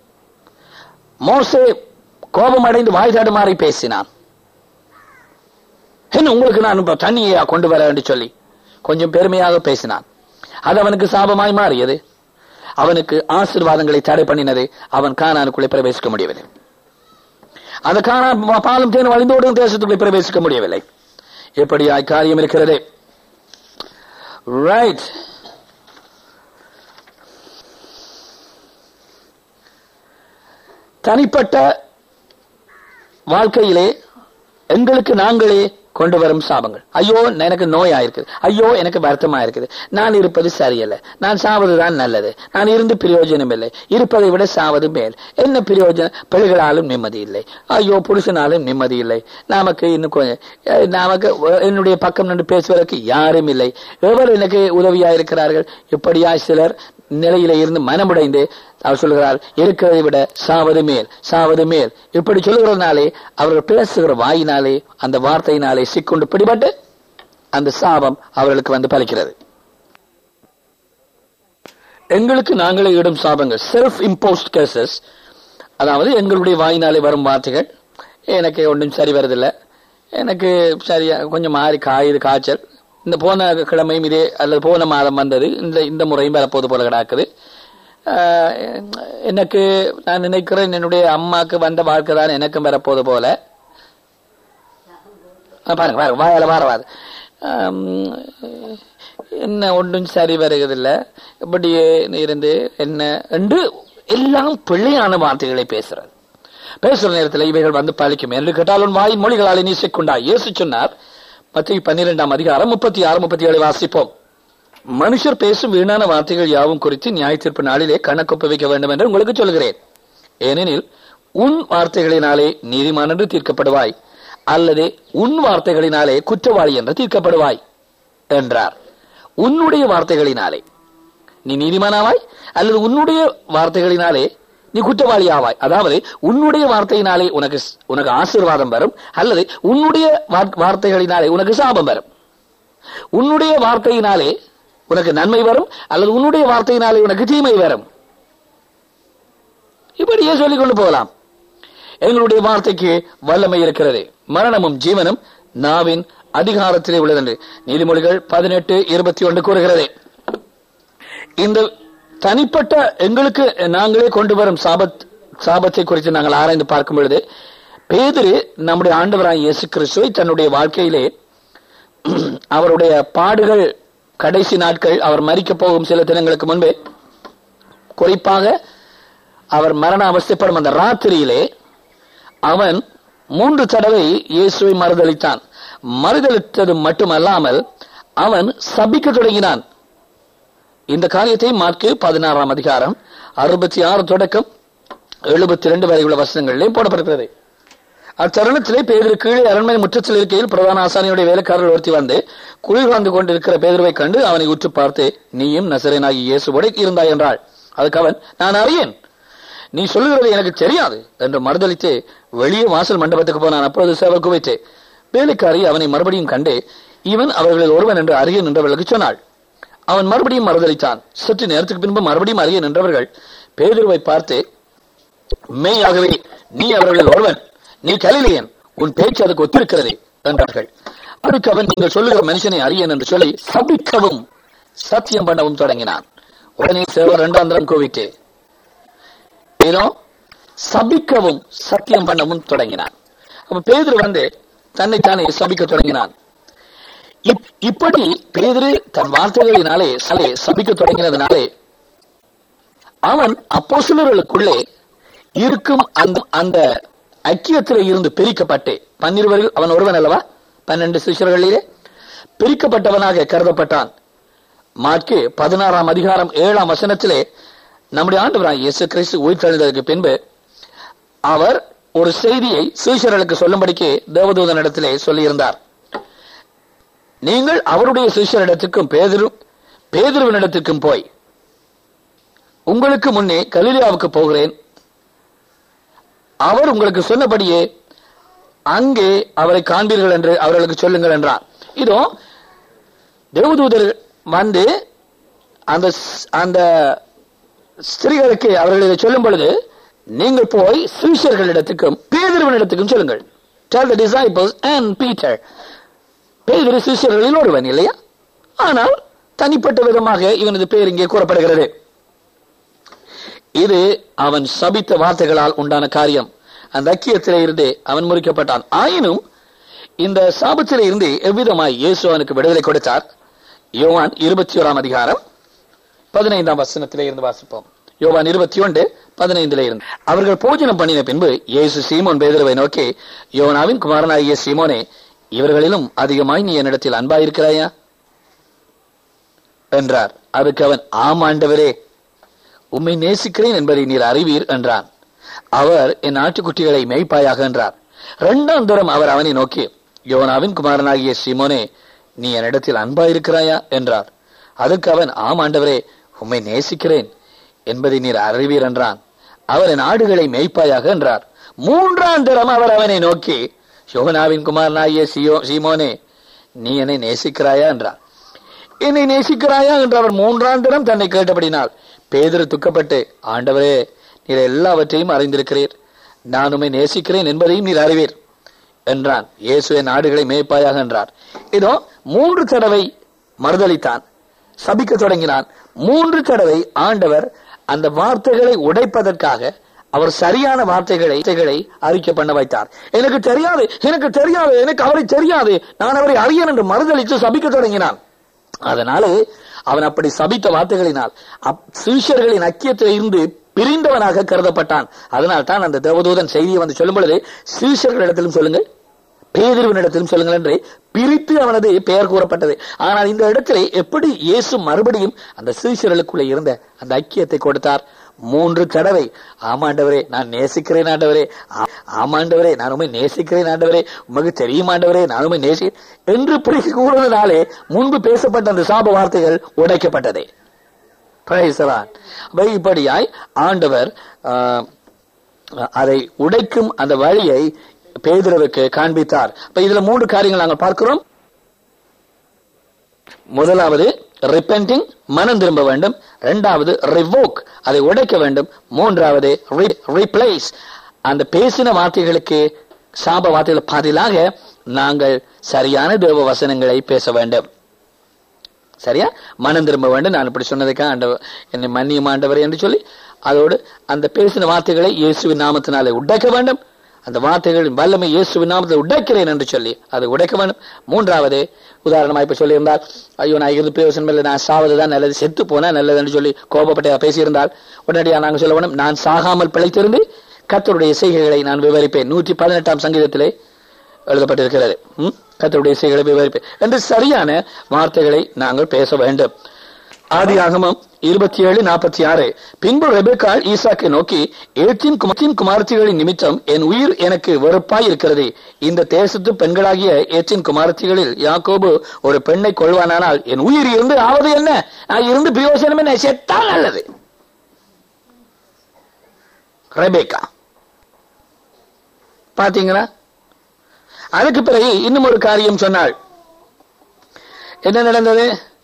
மோசே கோபமடைந்து வாய் தடுமாறி பேசினான் என்ன உங்களுக்கு நான் இப்ப தண்ணியா கொண்டு வர என்று சொல்லி கொஞ்சம் பெருமையாக பேசினான் அது அவனுக்கு சாபமாய் மாறியது அவனுக்கு ஆசீர்வாதங்களை தடை பண்ணினது அவன் கானானுக்குள்ளே பிரவேசிக்க முடியவில்லை அந்த காணா பாலும் தேனும் வழிந்தோடும் தேசத்துக்குள்ளே பிரவேசிக்க முடியவில்லை எப்படியாய் காரியம் இருக்கிறது ரைட் தனிப்பட்ட வாழ்க்கையிலே எங்களுக்கு நாங்களே கொண்டு வரும் சாபங்கள் ஐயோ எனக்கு நோயா இருக்குது ஐயோ எனக்கு வருத்தமா இருக்குது நான் இருப்பது சரியல்ல நான் சாவதுதான் நல்லது நான் இருந்து பிரயோஜனம் இல்லை இருப்பதை விட சாவது மேல் என்ன பிரயோஜனம் பிள்ளைகளாலும் நிம்மதி இல்லை ஐயோ புருஷனாலும் நிம்மதி இல்லை நமக்கு இன்னும் கொஞ்சம் அஹ், நமக்கு என்னுடைய பக்கம் நின்று பேசுவதற்கு யாரும் இல்லை எவர் எனக்கு உதவியா இருக்கிறார்கள் இப்படியா சிலர் நிலையில இருந்து மனமுடைந்து அவர் சொல்கிறார் இருக்கிறதை விட சாவது மேல் சாவது மேல் இப்படி சொல்லுகிறதுனாலே அவர்கள் பேசுகிற வாயினாலே அந்த வார்த்தையினாலே சிக்கொண்டு பிடிபட்டு அந்த சாபம் அவர்களுக்கு வந்து பலிக்கிறது எங்களுக்கு நாங்களே இடும் சாபங்கள் செல்ஃப் இம்போஸ்ட் கேசஸ் அதாவது எங்களுடைய வாயினாலே வரும் வார்த்தைகள் எனக்கு ஒன்றும் சரி வருதில்லை எனக்கு சரியா கொஞ்சம் மாறி காயுது காய்ச்சல் இந்த போன கிழமையும் இதே அல்லது போன மாதம் வந்தது இந்த இந்த முறையும் வரப்போது போல கிடக்குது ஆஹ் எனக்கு நான் நினைக்கிறேன் என்னுடைய அம்மாக்கு வந்த வாழ்க்கை தான் எனக்கும் வரப்போது போல ஆ, பாருங்க பாருங்க வாயால வாரவாது என்ன ஒன்றும் சரி வருகிறதில்ல இப்படியே இருந்து என்ன என்று எல்லாம் பிள்ளையான வார்த்தைகளை பேசுறது பேசுற நேரத்தில் இவைகள் வந்து பலிக்கும் என்று கேட்டால் உன் வாயின் மொழிகளால் நீ சிக்குண்டா இயேசு சொன்னார் மத்திய பன்னிரெண்டாம் அதிகாரம் முப்பத்தி ஆறு முப்பத்தி ஏழு வாசிப்போம் மனுஷர் பேசும் வீணான வார்த்தைகள் யாவும் குறித்து நியாய தீர்ப்பு நாளிலே கணக்கொப்பு வைக்க வேண்டும் என்று உங்களுக்கு சொல்கிறேன் ஏனெனில் உன் வார்த்தைகளினாலே நீதிமான் என்று தீர்க்கப்படுவாய் அல்லது உன் வார்த்தைகளினாலே குற்றவாளி என்று தீர்க்கப்படுவாய் என்றார் உன்னுடைய வார்த்தைகளினாலே நீ நீதிமானாவாய் அல்லது உன்னுடைய வார்த்தைகளினாலே நீ குற்றவாளி ஆவாய் அதாவது உன்னுடைய வார்த்தையினாலே உனக்கு உனக்கு ஆசீர்வாதம் வரும் அல்லது உன்னுடைய வார்- வார்த்தைகளினாலே உனக்கு சாபம் வரும் உன்னுடைய வார்த்தையினாலே உனக்கு நன்மை வரும் அல்லது உன்னுடைய வார்த்தையினாலே உனக்கு தீமை வரும் இப்படியே சொல்லிக் கொண்டு போகலாம் எங்களுடைய வார்த்தைக்கு வல்லமை இருக்கிறது மரணமும் ஜீவனும் நாவின் அதிகாரத்திலே உள்ளதென்று நீதிமொழிகள் பதினெட்டு இருபத்தி ஒன்று கூறுகிறது இந்த தனிப்பட்ட எங்களுக்கு நாங்களே கொண்டு வரும் சாபத் சாபத்தை குறித்து நாங்கள் ஆராய்ந்து பார்க்கும் பொழுது பேதுரு நம்முடைய ஆண்டவராய் இயேசு கிறிஸ்துவை தன்னுடைய வாழ்க்கையிலே அவருடைய பாடுகள் கடைசி நாட்கள் அவர் மறிக்க போகும் சில தினங்களுக்கு முன்பே குறிப்பாக அவர் மரண அவஸ்தைப்படும் அந்த ராத்திரியிலே அவன் மூன்று தடவை இயேசுவை மறுதளித்தான் மறுதளித்தது மட்டுமல்லாமல் அவன் சபிக்க தொடங்கினான் இந்த காரியத்தை மார்க்கு பதினாறாம் அதிகாரம் அறுபத்தி ஆறு தொடக்கம் எழுபத்தி ரெண்டு வரை உள்ள வசனங்களிலே போடப்பட்டிருக்கிறது அத்தருணத்திலே பேதிரு கீழே அரண்மனை முற்றத்தில் இருக்கையில் பிரதான ஆசானியுடைய வேலைக்காரர்கள் ஒருத்தி வந்து குளிர் வாழ்ந்து கொண்டிருக்கிற பேதுருவை கண்டு அவனை உற்று பார்த்து நீயும் நசரேனாகி இயேசுவோட இருந்தாய் என்றாள் அதுக்கு அவன் நான் அறியேன் நீ சொல்லுகிறது எனக்கு தெரியாது என்று மறுதளித்து வெளியே வாசல் மண்டபத்துக்கு போனான் அப்பொழுது சேவல் குவைத்து வேலைக்காரி அவனை மறுபடியும் கண்டு இவன் அவர்களில் ஒருவன் என்று அறியன் என்றவர்களுக்கு சொன்னாள் அவன் மறுபடியும் மறுதளித்தான் சற்று நேரத்துக்கு பின்பு மறுபடியும் அறியன் என்றவர்கள் பேதுருவை பார்த்து மெய்யாகவே நீ அவர்களில் ஒருவன் நீ கலிலியன் உன் பேச்சு அதுக்கு ஒத்திருக்கிறது என்றார்கள் அதுக்கு அவன் நீங்கள் சொல்லுகிற மனுஷனை அறியன் என்று சொல்லி சபிக்கவும் சத்தியம் பண்ணவும் தொடங்கினான் உடனே சேவர் இரண்டாம் தரம் கோவிட்டு ஏதோ சபிக்கவும் சத்தியம் பண்ணவும் தொடங்கினான் அப்ப பேதுரு வந்து தன்னைத்தானே சபிக்க தொடங்கினான் இப்- இப்படி பேதுரு தன் வார்த்தைகளினாலே சலே சபிக்க தொடங்கினதுனாலே அவன் அப்போஸ்தலர்களுக்குள்ளே இருக்கும் அந்த அந்த ஐக்கியத்திலே இருந்து பிரிக்கப்பட்டு பன்னிருவரில் அவன் ஒருவன் அல்லவா பன்னெண்டு சிஷ்யர்களிலே பிரிக்கப்பட்டவனாக கருதப்பட்டான் மாற்கு பதினாறாம் அதிகாரம் ஏழாம் வசனத்திலே நம்முடைய ஆண்டவராய் இயேசு கிறிஸ்து உயிர்த்தெழுந்ததற்கு பின்பு அவர் ஒரு செய்தியை சீஷர்களுக்கு சொல்லும்படிக்கு தேவதூதனிடத்திலே சொல்லியிருந்தார் நீங்கள் அவருடைய சீஷரிடத்துக்கும் பேதிரு பேதிருவனிடத்திற்கும் போய் உங்களுக்கு முன்னே கலிலியாவுக்கு போகிறேன் அவர் உங்களுக்கு சொன்னபடியே அங்கே அவரை காண்பீர்கள் என்று அவர்களுக்கு சொல்லுங்கள் என்றார் இதோ தேவதூதர் வந்து அந்த ஸ்- அந்த ஸ்திரீகளுக்கு அவர்கள் இதை சொல்லும் பொழுது நீங்கள் போய் சீஷர்களிடத்துக்கும் பேதிருவனிடத்துக்கும் சொல்லுங்கள் tell the disciples and Peter பேதிரு சீஷர்களில் ஒருவன் இல்லையா ஆனால் தனிப்பட்ட விதமாக இவனது பேர் இங்கே கூறப்படுகிறது இது அவன் சபித்த வார்த்தைகளால் உண்டான காரியம் அந்த ஐக்கியத்திலே இருந்து அவன் முறிக்கப்பட்டான் ஆயினும் இந்த சாபத்திலே இருந்து எவ்விதமாய் இயேசு அவனுக்கு விடுதலை கொடுத்தார் யோவான் இருபத்தி ஓராம் அதிகாரம் பதினைந்தாம் வசனத்திலே இருந்து வாசிப்போம் யோவான் இருபத்தி ஒன்று பதினைந்திலே இருந்து அவர்கள் போஜனம் பண்ணின பின்பு இயேசு சீமோன் பேதுருவை நோக்கி யோனாவின் குமாரனாகிய சீமோனே இவர்களிலும் அதிகமாய் நீ என்னிடத்தில் அன்பாயிருக்கிறாயா என்றார் அதுக்கு அவன் ஆம் ஆண்டவரே உம்மை நேசிக்கிறேன் என்பதை நீர் அறிவீர் என்றான் அவர் என் ஆட்டுக்குட்டிகளை மேய்ப்பாயாக என்றார் இரண்டாம் தரம் அவர் அவனை நோக்கி யோனாவின் குமாரனாகிய சீமோனே நீ என்னிடத்தில் அன்பாயிருக்கிறாயா என்றார் அதற்கு அவன் ஆம் ஆண்டவரே உம்மை நேசிக்கிறேன் என்பதை நீர் அறிவீர் என்றான் அவர் என் ஆடுகளை மேய்ப்பாயாக என்றார் மூன்றாம் தரம் அவர் அவனை நோக்கி யோனாவின் குமாரனாகிய சியோ சீமோனே நீ என்னை நேசிக்கிறாயா என்றார் என்னை நேசிக்கிறாயா என்று அவர் மூன்றாம் தினம் தன்னை கேட்டபடினால் பேதுரு துக்கப்பட்டு ஆண்டவரே நீர் எல்லாவற்றையும் அறிந்திருக்கிறீர் நான் உம்மை நேசிக்கிறேன் என்பதையும் நீர் அறிவீர் என்றான் இயேசுவை நாடுகளை மேய்ப்பாயாக என்றார் இதோ மூன்று தடவை மறுதளித்தான் சபிக்க தொடங்கினான் மூன்று தடவை ஆண்டவர் அந்த வார்த்தைகளை உடைப்பதற்காக அவர் சரியான வார்த்தைகளை வார்த்தைகளை அறிக்கை பண்ண வைத்தார் எனக்கு தெரியாது எனக்கு தெரியாது எனக்கு அவரை தெரியாது நான் அவரை அறியேன் என்று மறுதளித்து சபிக்க தொடங்கினான் அதனாலே அவன் அப்படி சபித்த வார்த்தைகளினால் அப்- சீஷர்களின் ஐக்கியத்தில் இருந்து பிரிந்தவனாக கருதப்பட்டான் அதனால் தான் அந்த தேவதூதன் செய்தியை வந்து சொல்லும் பொழுது சீஷர்களிடத்திலும் சொல்லுங்கள் பேதிருவனிடத்திலும் சொல்லுங்கள் என்று பிரித்து அவனது பெயர் கூறப்பட்டது ஆனால் இந்த இடத்திலே எப்படி இயேசு மறுபடியும் அந்த சீஷர்களுக்குள்ளே இருந்த அந்த ஐக்கியத்தை கொடுத்தார் மூன்று தடவை ஆமாண்டவரே நான் நேசிக்கிறேன் ஆண்டவரே ஆ- ஆமாண்டவரே நான் உண்மை நேசிக்கிறேன் ஆண்டவரே உமக்கு தெரியும் ஆண்டவரே நான் உண்மை நேசி என்று பிரிக்க கூறுவதனாலே முன்பு பேசப்பட்ட அந்த சாப வார்த்தைகள் உடைக்கப்பட்டது Praise the Lord. அப்ப இப்படியாய் ஆண்டவர் ஆஹ், அதை உடைக்கும் அந்த வழியை பேதுருவுக்கு காண்பித்தார் இப்ப இதுல மூன்று காரியங்கள் நாங்கள் பார்க்கிறோம் முதலாவது ரிப்பெண்டிங் மனம் திரும்ப வேண்டும் இரண்டாவது ரிவோக் அதை உடைக்க வேண்டும் மூன்றாவது ரீப்ளேஸ் அந்த பேசின வார்த்தைகளுக்கு சாப வார்த்தைகள் பதிலாக நாங்கள் சரியான தேவ வசனங்களை பேச வேண்டும் சரியா மனம் திரும்ப வேண்டும் நான் இப்படி சொன்னதுக்கா ஆண்டவர் என்னை மன்னியும் ஆண்டவர் என்று சொல்லி அதோடு அந்த பேசின வார்த்தைகளை இயேசுவின் நாமத்தினாலே உடைக்க வேண்டும் அந்த வார்த்தைகளின் வல்லமை இயேசுவின் நாமத்தில் உடைக்கிறேன் என்று சொல்லி அதை உடைக்க வேண்டும் மூன்றாவது உதாரணமா இப்ப சொல்லியிருந்தால் ஐயோ நான் இருந்து பிரயோசனம் இல்லை நான் சாவதுதான் நல்லது செத்து போனா நல்லது என்று சொல்லி கோபப்பட்டு பேசியிருந்தால் உடனடியாக நாங்கள் சொல்ல வேண்டும் நான் சாகாமல் பிழைத்திருந்து கர்த்தருடைய செய்கைகளை நான் விவரிப்பேன் நூற்றி பதினெட்டாம் சங்கீதத்திலே எழுதப்பட்டிருக்கிறது ம்? கர்த்தருடைய செய்களை விவரிப்பேன் என்று சரியான வார்த்தைகளை நாங்கள் பேச வேண்டும் ஆதியாகமம் இருபத்தி ஏழு நாற்பத்தி ஆறு பின்பு ரெபேக்காள் ஈசாக்கை நோக்கி ஏற்றின் குமத்தின் குமாரத்திகளின் நிமித்தம் என் உயிர் எனக்கு வெறுப்பாய் இருக்கிறது இந்த தேசத்து பெண்களாகிய ஏற்றின் குமாரத்திகளில் யாக்கோபு ஒரு பெண்ணை கொள்வானானால் என் உயிர் இருந்து ஆவது என்ன நான் இருந்து பிரயோசனம் என்ன செத்தால் நல்லது ரெபேக்கா பாத்தீங்களா அதுக்கு பிறகு இன்னும் ஒரு காரியம் சொன்னாள் என்ன நடந்தது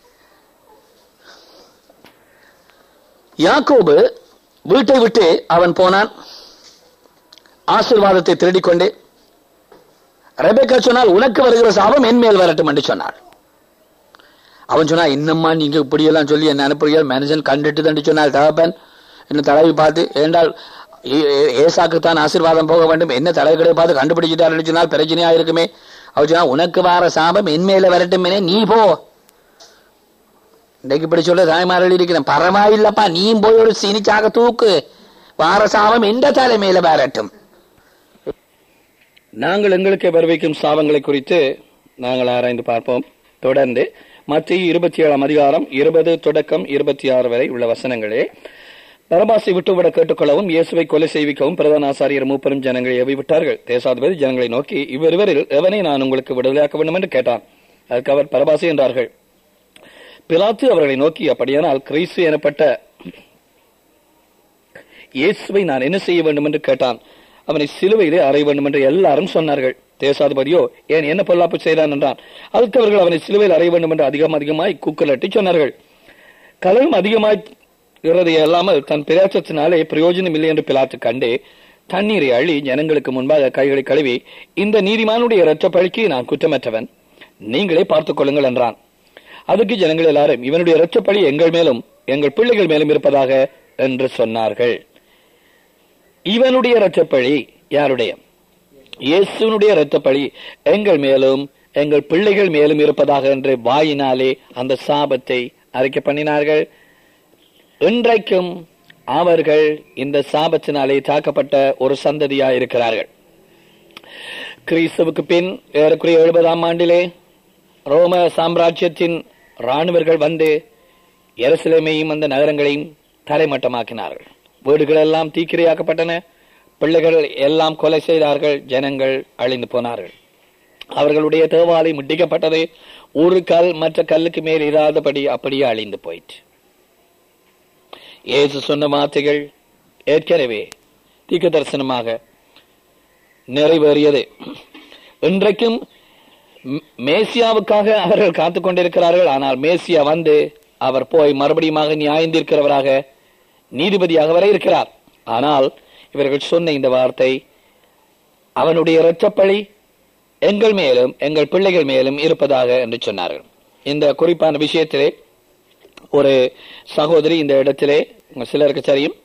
யாக்கோபு வீட்டை விட்டு அவன் போனான் ஆசீர்வாதத்தை திருடிக்கொண்டு ரெபேக்கா சொன்னால் உனக்கு வருகிற சாபம் என் மேல் வரட்டும் என்று சொன்னாள் அவன் சொன்னா இன்னம்மா நீங்க இப்படி எல்லாம் சொல்லி என்ன அனுப்புறீர்கள் மனுஷன் கண்டுட்டு தண்டு சொன்னால் தகப்பன் என்ன தலைவி பார்த்து ஏண்டால் ஏசாக்கு தான் ஆசீர்வாதம் போக வேண்டும் என்ன தலைகளை பார்த்து கண்டுபிடிச்சிட்டார் சொன்னால் பிரச்சனையா இருக்குமே அவன் சொன்னா உனக்கு வார சாபம் என் மேல வரட்டும் நீ போ இன்றைக்கு இப்படி சொல்ல தாய்மார்கள் இருக்கிறேன் பரவாயில்லப்பா நீயும் போய் ஒரு சீனிச்சாக தூக்கு வார சாபம் எந்த தலைமையில வரட்டும் நாங்கள் எங்களுக்கு வரவைக்கும் சாபங்களை குறித்து நாங்கள் ஆராய்ந்து பார்ப்போம் தொடர்ந்து மத்திய இருபத்தி ஏழாம் அதிகாரம் இருபது தொடக்கம் இருபத்தி ஆறு வரை உள்ள வசனங்களே பரபாசை விட்டுவிட கேட்டுக்கொள்ளவும் இயேசுவை கொலை செய்விக்கவும் பிரதான ஆசாரியர் மூப்பரும் ஜனங்களை ஏவி விட்டார்கள் தேசாதிபதி ஜனங்களை நோக்கி இவ்விருவரில் எவனை நான் உங்களுக்கு விடுதலையாக்க வேண்டும் என்று கேட்டான் அதுக்கு அவர் பரபாசி என்றார்கள் பிலாத்து அவர்களை நோக்கி அப்படியானால் கிறிஸ்து எனப்பட்ட இயேசுவை நான் என்ன செய்ய வேண்டும் என்று கேட்டான் அவனை சிலுவையிலே அறை வேண்டும் என்று எல்லாரும் சொன்னார்கள் தேசாதிபதியோ ஏன் என்ன பொல்லாப்பு செய்தான் என்றான் அதுக்கு அவர்கள் அவனை சிலுவையில் அறைய வேண்டும் என்று அதிகம் அதிகமாய் கூக்கலட்டி சொன்னார்கள் கலரும் அதிகமாய் இருறதை அல்லாமல் தன் பிரயாசத்தினாலே பிரயோஜனம் இல்லை என்று பிலாத்து கண்டு தண்ணீரை அள்ளி ஜனங்களுக்கு முன்பாக கைகளை கழுவி இந்த நீதிமானுடைய இரத்த பழிக்கு நான் குற்றமற்றவன் நீங்களே பார்த்துக் கொள்ளுங்கள் என்றான் அதுக்கு ஜனங்கள் எல்லாரும் இவனுடைய இரத்தப்பழி எங்கள் மேலும் எங்கள் பிள்ளைகள் மேலும் இருப்பதாக என்று சொன்னார்கள் இவனுடைய இரத்தப்பழி யாருடைய இயேசுனுடைய இரத்தப்பழி எங்கள் மேலும் எங்கள் பிள்ளைகள் மேலும் இருப்பதாக என்று வாயினாலே அந்த சாபத்தை அறிக்கை பண்ணினார்கள் இன்றைக்கும் அவர்கள் இந்த சாபத்தினாலே தாக்கப்பட்ட ஒரு சந்ததியா இருக்கிறார்கள் கிறிஸ்துவுக்கு பின் ஏறக்குறைய எழுபதாம் ஆண்டிலே ரோம சாம்ராஜ்யத்தின் ராணுவர்கள் வந்து எருசலேமையும் அந்த நகரங்களையும் தரைமட்டமாக்கினார்கள் வீடுகள் எல்லாம் தீக்கிரையாக்கப்பட்டன பிள்ளைகள் எல்லாம் கொலை செய்தார்கள் ஜனங்கள் அழிந்து போனார்கள் அவர்களுடைய தேவாலயம் முட்டிக்கப்பட்டது ஒரு கல் மற்ற கல்லுக்கு மேல் இராதபடி அப்படியே அழிந்து போயிற்று இயேசு சொன்ன வார்த்தைகள் ஏற்கனவே தீக்க தரிசனமாக நிறைவேறியது இன்றைக்கும் மேசியாவுக்காக அவர்கள் காத்துக் கொண்டிருக்கிறார்கள் ஆனால் மேசியா வந்து அவர் போய் மறுபடியும் நியாயந்திருக்கிறவராக நீதிபதியாக வர இருக்கிறார் ஆனால் இவர்கள் சொன்ன இந்த வார்த்தை அவனுடைய இரத்தப்பழி எங்கள் மேலும் எங்கள் பிள்ளைகள் மேலும் இருப்பதாக என்று சொன்னார்கள் இந்த குறிப்பான விஷயத்திலே ஒரு சகோதரி இந்த இடத்திலே சிலருக்கு தெரியும்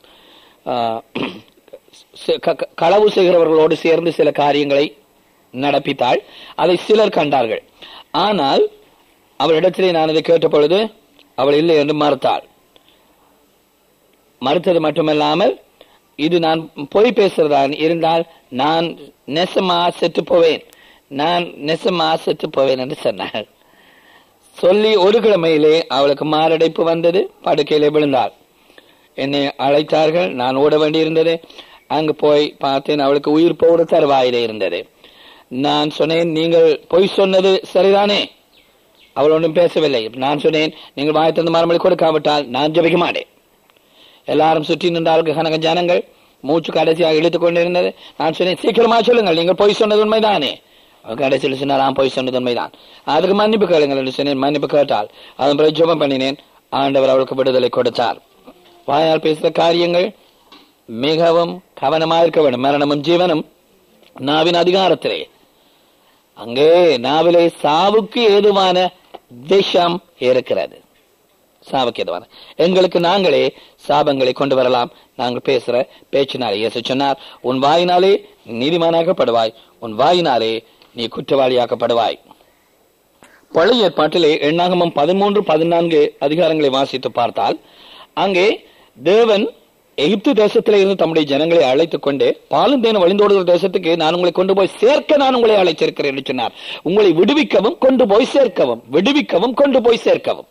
களவு செய்கிறவர்களோடு சேர்ந்து சில காரியங்களை நடப்பித்தாள் அதை சிலர் கண்டார்கள் ஆனால் அவளிடத்திலே நான் இதை கேட்ட பொழுது அவள் இல்லை என்று மறுத்தாள் மறுத்தது மட்டுமல்லாமல் இது நான் பொய் பேசுறதான் இருந்தால் நான் நெசமா செத்து போவேன் நான் நெசமா செத்து போவேன் என்று சொன்னாள் சொல்லி ஒரு கிழமையிலே அவளுக்கு மாரடைப்பு வந்தது படுக்கையிலே விழுந்தாள் என்னை அழைத்தார்கள் நான் ஓட வேண்டியிருந்தது அங்கு போய் பார்த்தேன் அவளுக்கு உயிர் போட தருவாயிலே இருந்தது நான் சொன்னேன் நீங்கள் பொய் சொன்னது சரிதானே அவள் ஒன்றும் பேசவில்லை நான் சொன்னேன் நீங்கள் வாய் தந்து மரமளி கொடுக்காவிட்டால் நான் ஜபிக்க மாட்டேன் எல்லாரும் சுற்றி நின்றார்கள் கனக ஜனங்கள் மூச்சு கடைசியாக இழுத்துக் கொண்டிருந்தது நான் சொன்னேன் சீக்கிரமா சொல்லுங்கள் நீங்கள் பொய் சொன்னது உண்மைதானே கடைசியில் சொன்னார் நான் பொய் சொன்னது உண்மைதான் அதுக்கு மன்னிப்பு கேளுங்கள் என்று சொன்னேன் மன்னிப்பு கேட்டால் அதன் பிறகு ஜெபம் பண்ணினேன் ஆண்டவர் அவளுக்கு விடுதலை கொடுத்தார் வாயால் பேசுகிற காரியங்கள் மிகவும் கவனமாக இருக்க வேண்டும் மரணமும் ஜீவனும் நாவின் அதிகாரத்திலே அங்கே நாவிலே சாவுக்கு ஏதுவான விஷம் இருக்கிறது சாவுக்கு ஏதுவான எங்களுக்கு நாங்களே சாபங்களை கொண்டு வரலாம் நாங்கள் பேசுற பேச்சினாலே இயேசு சொன்னார் உன் வாயினாலே நீதிமானாக்கப்படுவாய் உன் வாயினாலே நீ குற்றவாளியாக்கப்படுவாய் பழைய ஏற்பாட்டிலே எண்ணாகமம் பதிமூன்று பதினான்கு அதிகாரங்களை வாசித்து பார்த்தால் அங்கே தேவன் எகிப்து தேசத்திலே இருந்து தம்முடைய ஜனங்களை அழைத்துக் கொண்டு பாலும் தேனும் வழிந்தோடுகிற தேசத்துக்கு நான் உங்களை கொண்டு போய் சேர்க்க நான் உங்களை அழைச்சிருக்கிறேன் என்று சொன்னார் உங்களை விடுவிக்கவும் கொண்டு போய் சேர்க்கவும் விடுவிக்கவும் கொண்டு போய் சேர்க்கவும்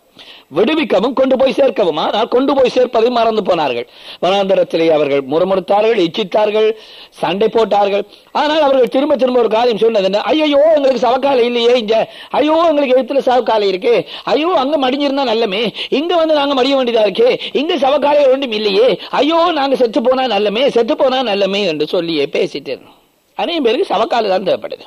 விடுவிக்கவும் கொண்டு போய் சேர்க்கவும் ஆனால் கொண்டு போய் சேர்ப்பதை மறந்து போனார்கள் வனாந்தரத்திலே அவர்கள் முறமுறுத்தார்கள் இச்சித்தார்கள் சண்டை போட்டார்கள் ஆனால் அவர்கள் திரும்ப திரும்ப ஒரு காரியம் சொன்னது என்ன ஐயோ எங்களுக்கு சவக்காலை இல்லையே இங்க ஐயோ எங்களுக்கு எழுத்துல சவக்காலை இருக்கு ஐயோ அங்க மடிஞ்சிருந்தா நல்லமே இங்க வந்து நாங்க மடிய வேண்டியதா இருக்கு இங்க சவக்காலை ஒன்றும் இல்லையே ஐயோ நாங்க செத்து போனா நல்லமே செத்து போனா நல்லமே என்று சொல்லியே பேசிட்டு இருந்தோம். அநேகம் பேருக்கு சவக்காலை தான் தேவைப்படுது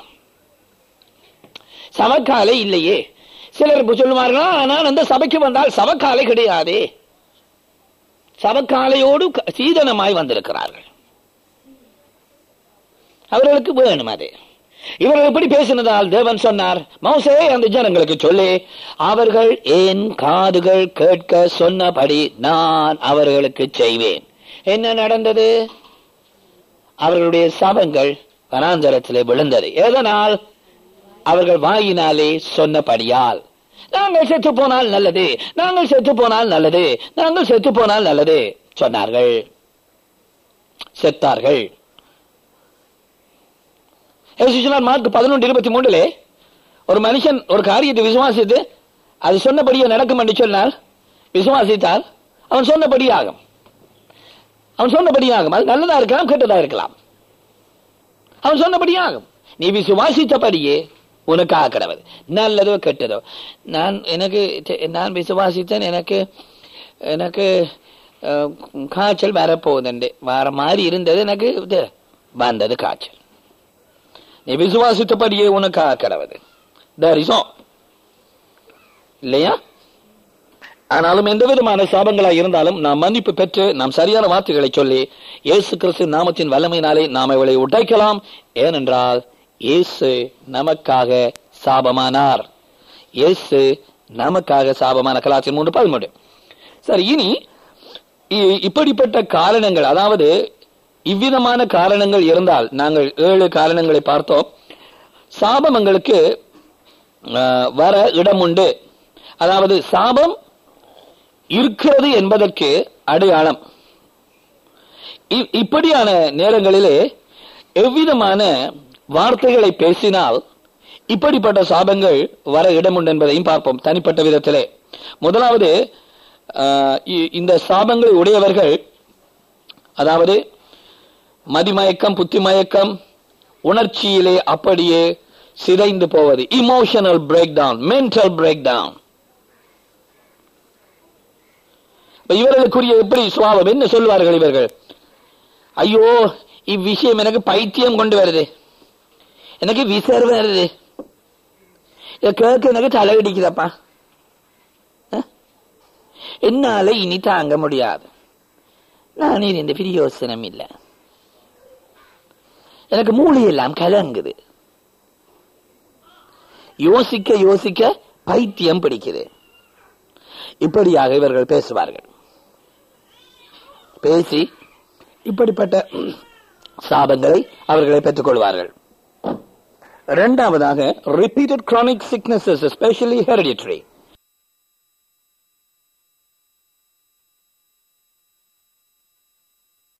சவக்காலை இல்லையே சிலர் இப்ப சொல்லுவார்களா ஆனால் அந்த சபைக்கு வந்தால் சவக்காலை கிடையாதே சவக்காலையோடு க- சீதனமாய் வந்திருக்கிறார்கள் அவர்களுக்கு வேணும் அது இவர்கள் எப்படி பேசினதால் தேவன் சொன்னார் மோசே அந்த ஜனங்களுக்கு சொல்லி அவர்கள் என் காதுகள் கேட்க சொன்னபடி நான் அவர்களுக்கு செய்வேன் என்ன நடந்தது அவர்களுடைய சபங்கள் வனாந்தரத்திலே விழுந்தது எதனால் அவர்கள் வாயினாலே சொன்னபடியால் நாங்கள் செத்து போனால் நல்லது நாங்கள் செத்து போனால் நல்லது நாங்கள் செத்து போனால் நல்லது சொன்னார்கள் செத்தார்கள் இயேசு சொன்னார் மார்க் பதினொன்று இருபத்தி மூன்றிலே ஒரு மனுஷன் ஒரு காரியத்தை விசுவாசித்து அது சொன்னபடியே நடக்கும் என்று சொன்னால் விசுவாசித்தால் அவன் சொன்னபடியாகும் அவன் சொன்னபடியாகும் அது நல்லதா இருக்கலாம் கெட்டதா இருக்கலாம் அவன் சொன்னபடியாகும் நீ விசுவாசித்தபடியே உனக்காக கிடவது நல்லதோ கெட்டதோ நான் எனக்கு தெ- நான் விசுவாசித்தேன் எனக்கு எனக்கு அஹ், காய்ச்சல் வரப்போகுதுண்டு வர மாதிரி இருந்தது எனக்கு இது, வந்தது காய்ச்சல் நீ விசுவாசித்தபடியே உனக்காக கிடவது தரிசோ இல்லையா ஆனாலும் எந்த விதமான சாபங்களாய் இருந்தாலும் நாம் மன்னிப்பு பெற்று நாம் சரியான வார்த்தைகளை சொல்லி இயேசு கிறிஸ்து நாமத்தின் வல்லமையினாலே நாம் இவளை உடைக்கலாம் ஏனென்றால் இயேசு நமக்காக சாபமானார் இயேசு நமக்காக சாபமான கலாச்சாரம் மூன்று பதிமூன்று சரி இனி இ- இப்படிப்பட்ட காரணங்கள் அதாவது இவ்விதமான காரணங்கள் இருந்தால் நாங்கள் ஏழு காரணங்களை பார்த்தோம் சாபம் எங்களுக்கு அஹ், வர இடம் உண்டு அதாவது சாபம் இருக்கிறது என்பதற்கு அடையாளம் இ- இப்படியான நேரங்களிலே எவ்விதமான வார்த்தைகளை பேசினால் இப்படிப்பட்ட சாபங்கள் வர இடமுண்டு என்பதையும் பார்ப்போம் தனிப்பட்ட விதத்திலே முதலாவது ஆஹ், இ- இந்த சாபங்களை உடையவர்கள் அதாவது மதிமயக்கம் புத்திமயக்கம் உணர்ச்சியிலே அப்படியே சிதைந்து போவது emotional breakdown mental breakdown இவர்களுக்குரிய எப்படி சுவாபம் என்ன சொல்வார்கள் இவர்கள் ஐயோ இவ்விஷயம் எனக்கு பைத்தியம் கொண்டு வருது எனக்கு விசர் வருது இத கேட்க எனக்கு தலையடிக்குதப்பா அஹ்? என்னால இனி தாங்க முடியாது நான் இனி இந்த பிரியோசனம் இல்லை எனக்கு மூளையெல்லாம் கலங்குது யோசிக்க யோசிக்க பைத்தியம் பிடிக்குது இப்படியாக இவர்கள் பேசுவார்கள் பேசி இப்படிப்பட்ட சாபங்களை அவர்களை பெற்றுக் கொள்வார்கள் இரண்டாவதாக repeated chronic sicknesses especially hereditary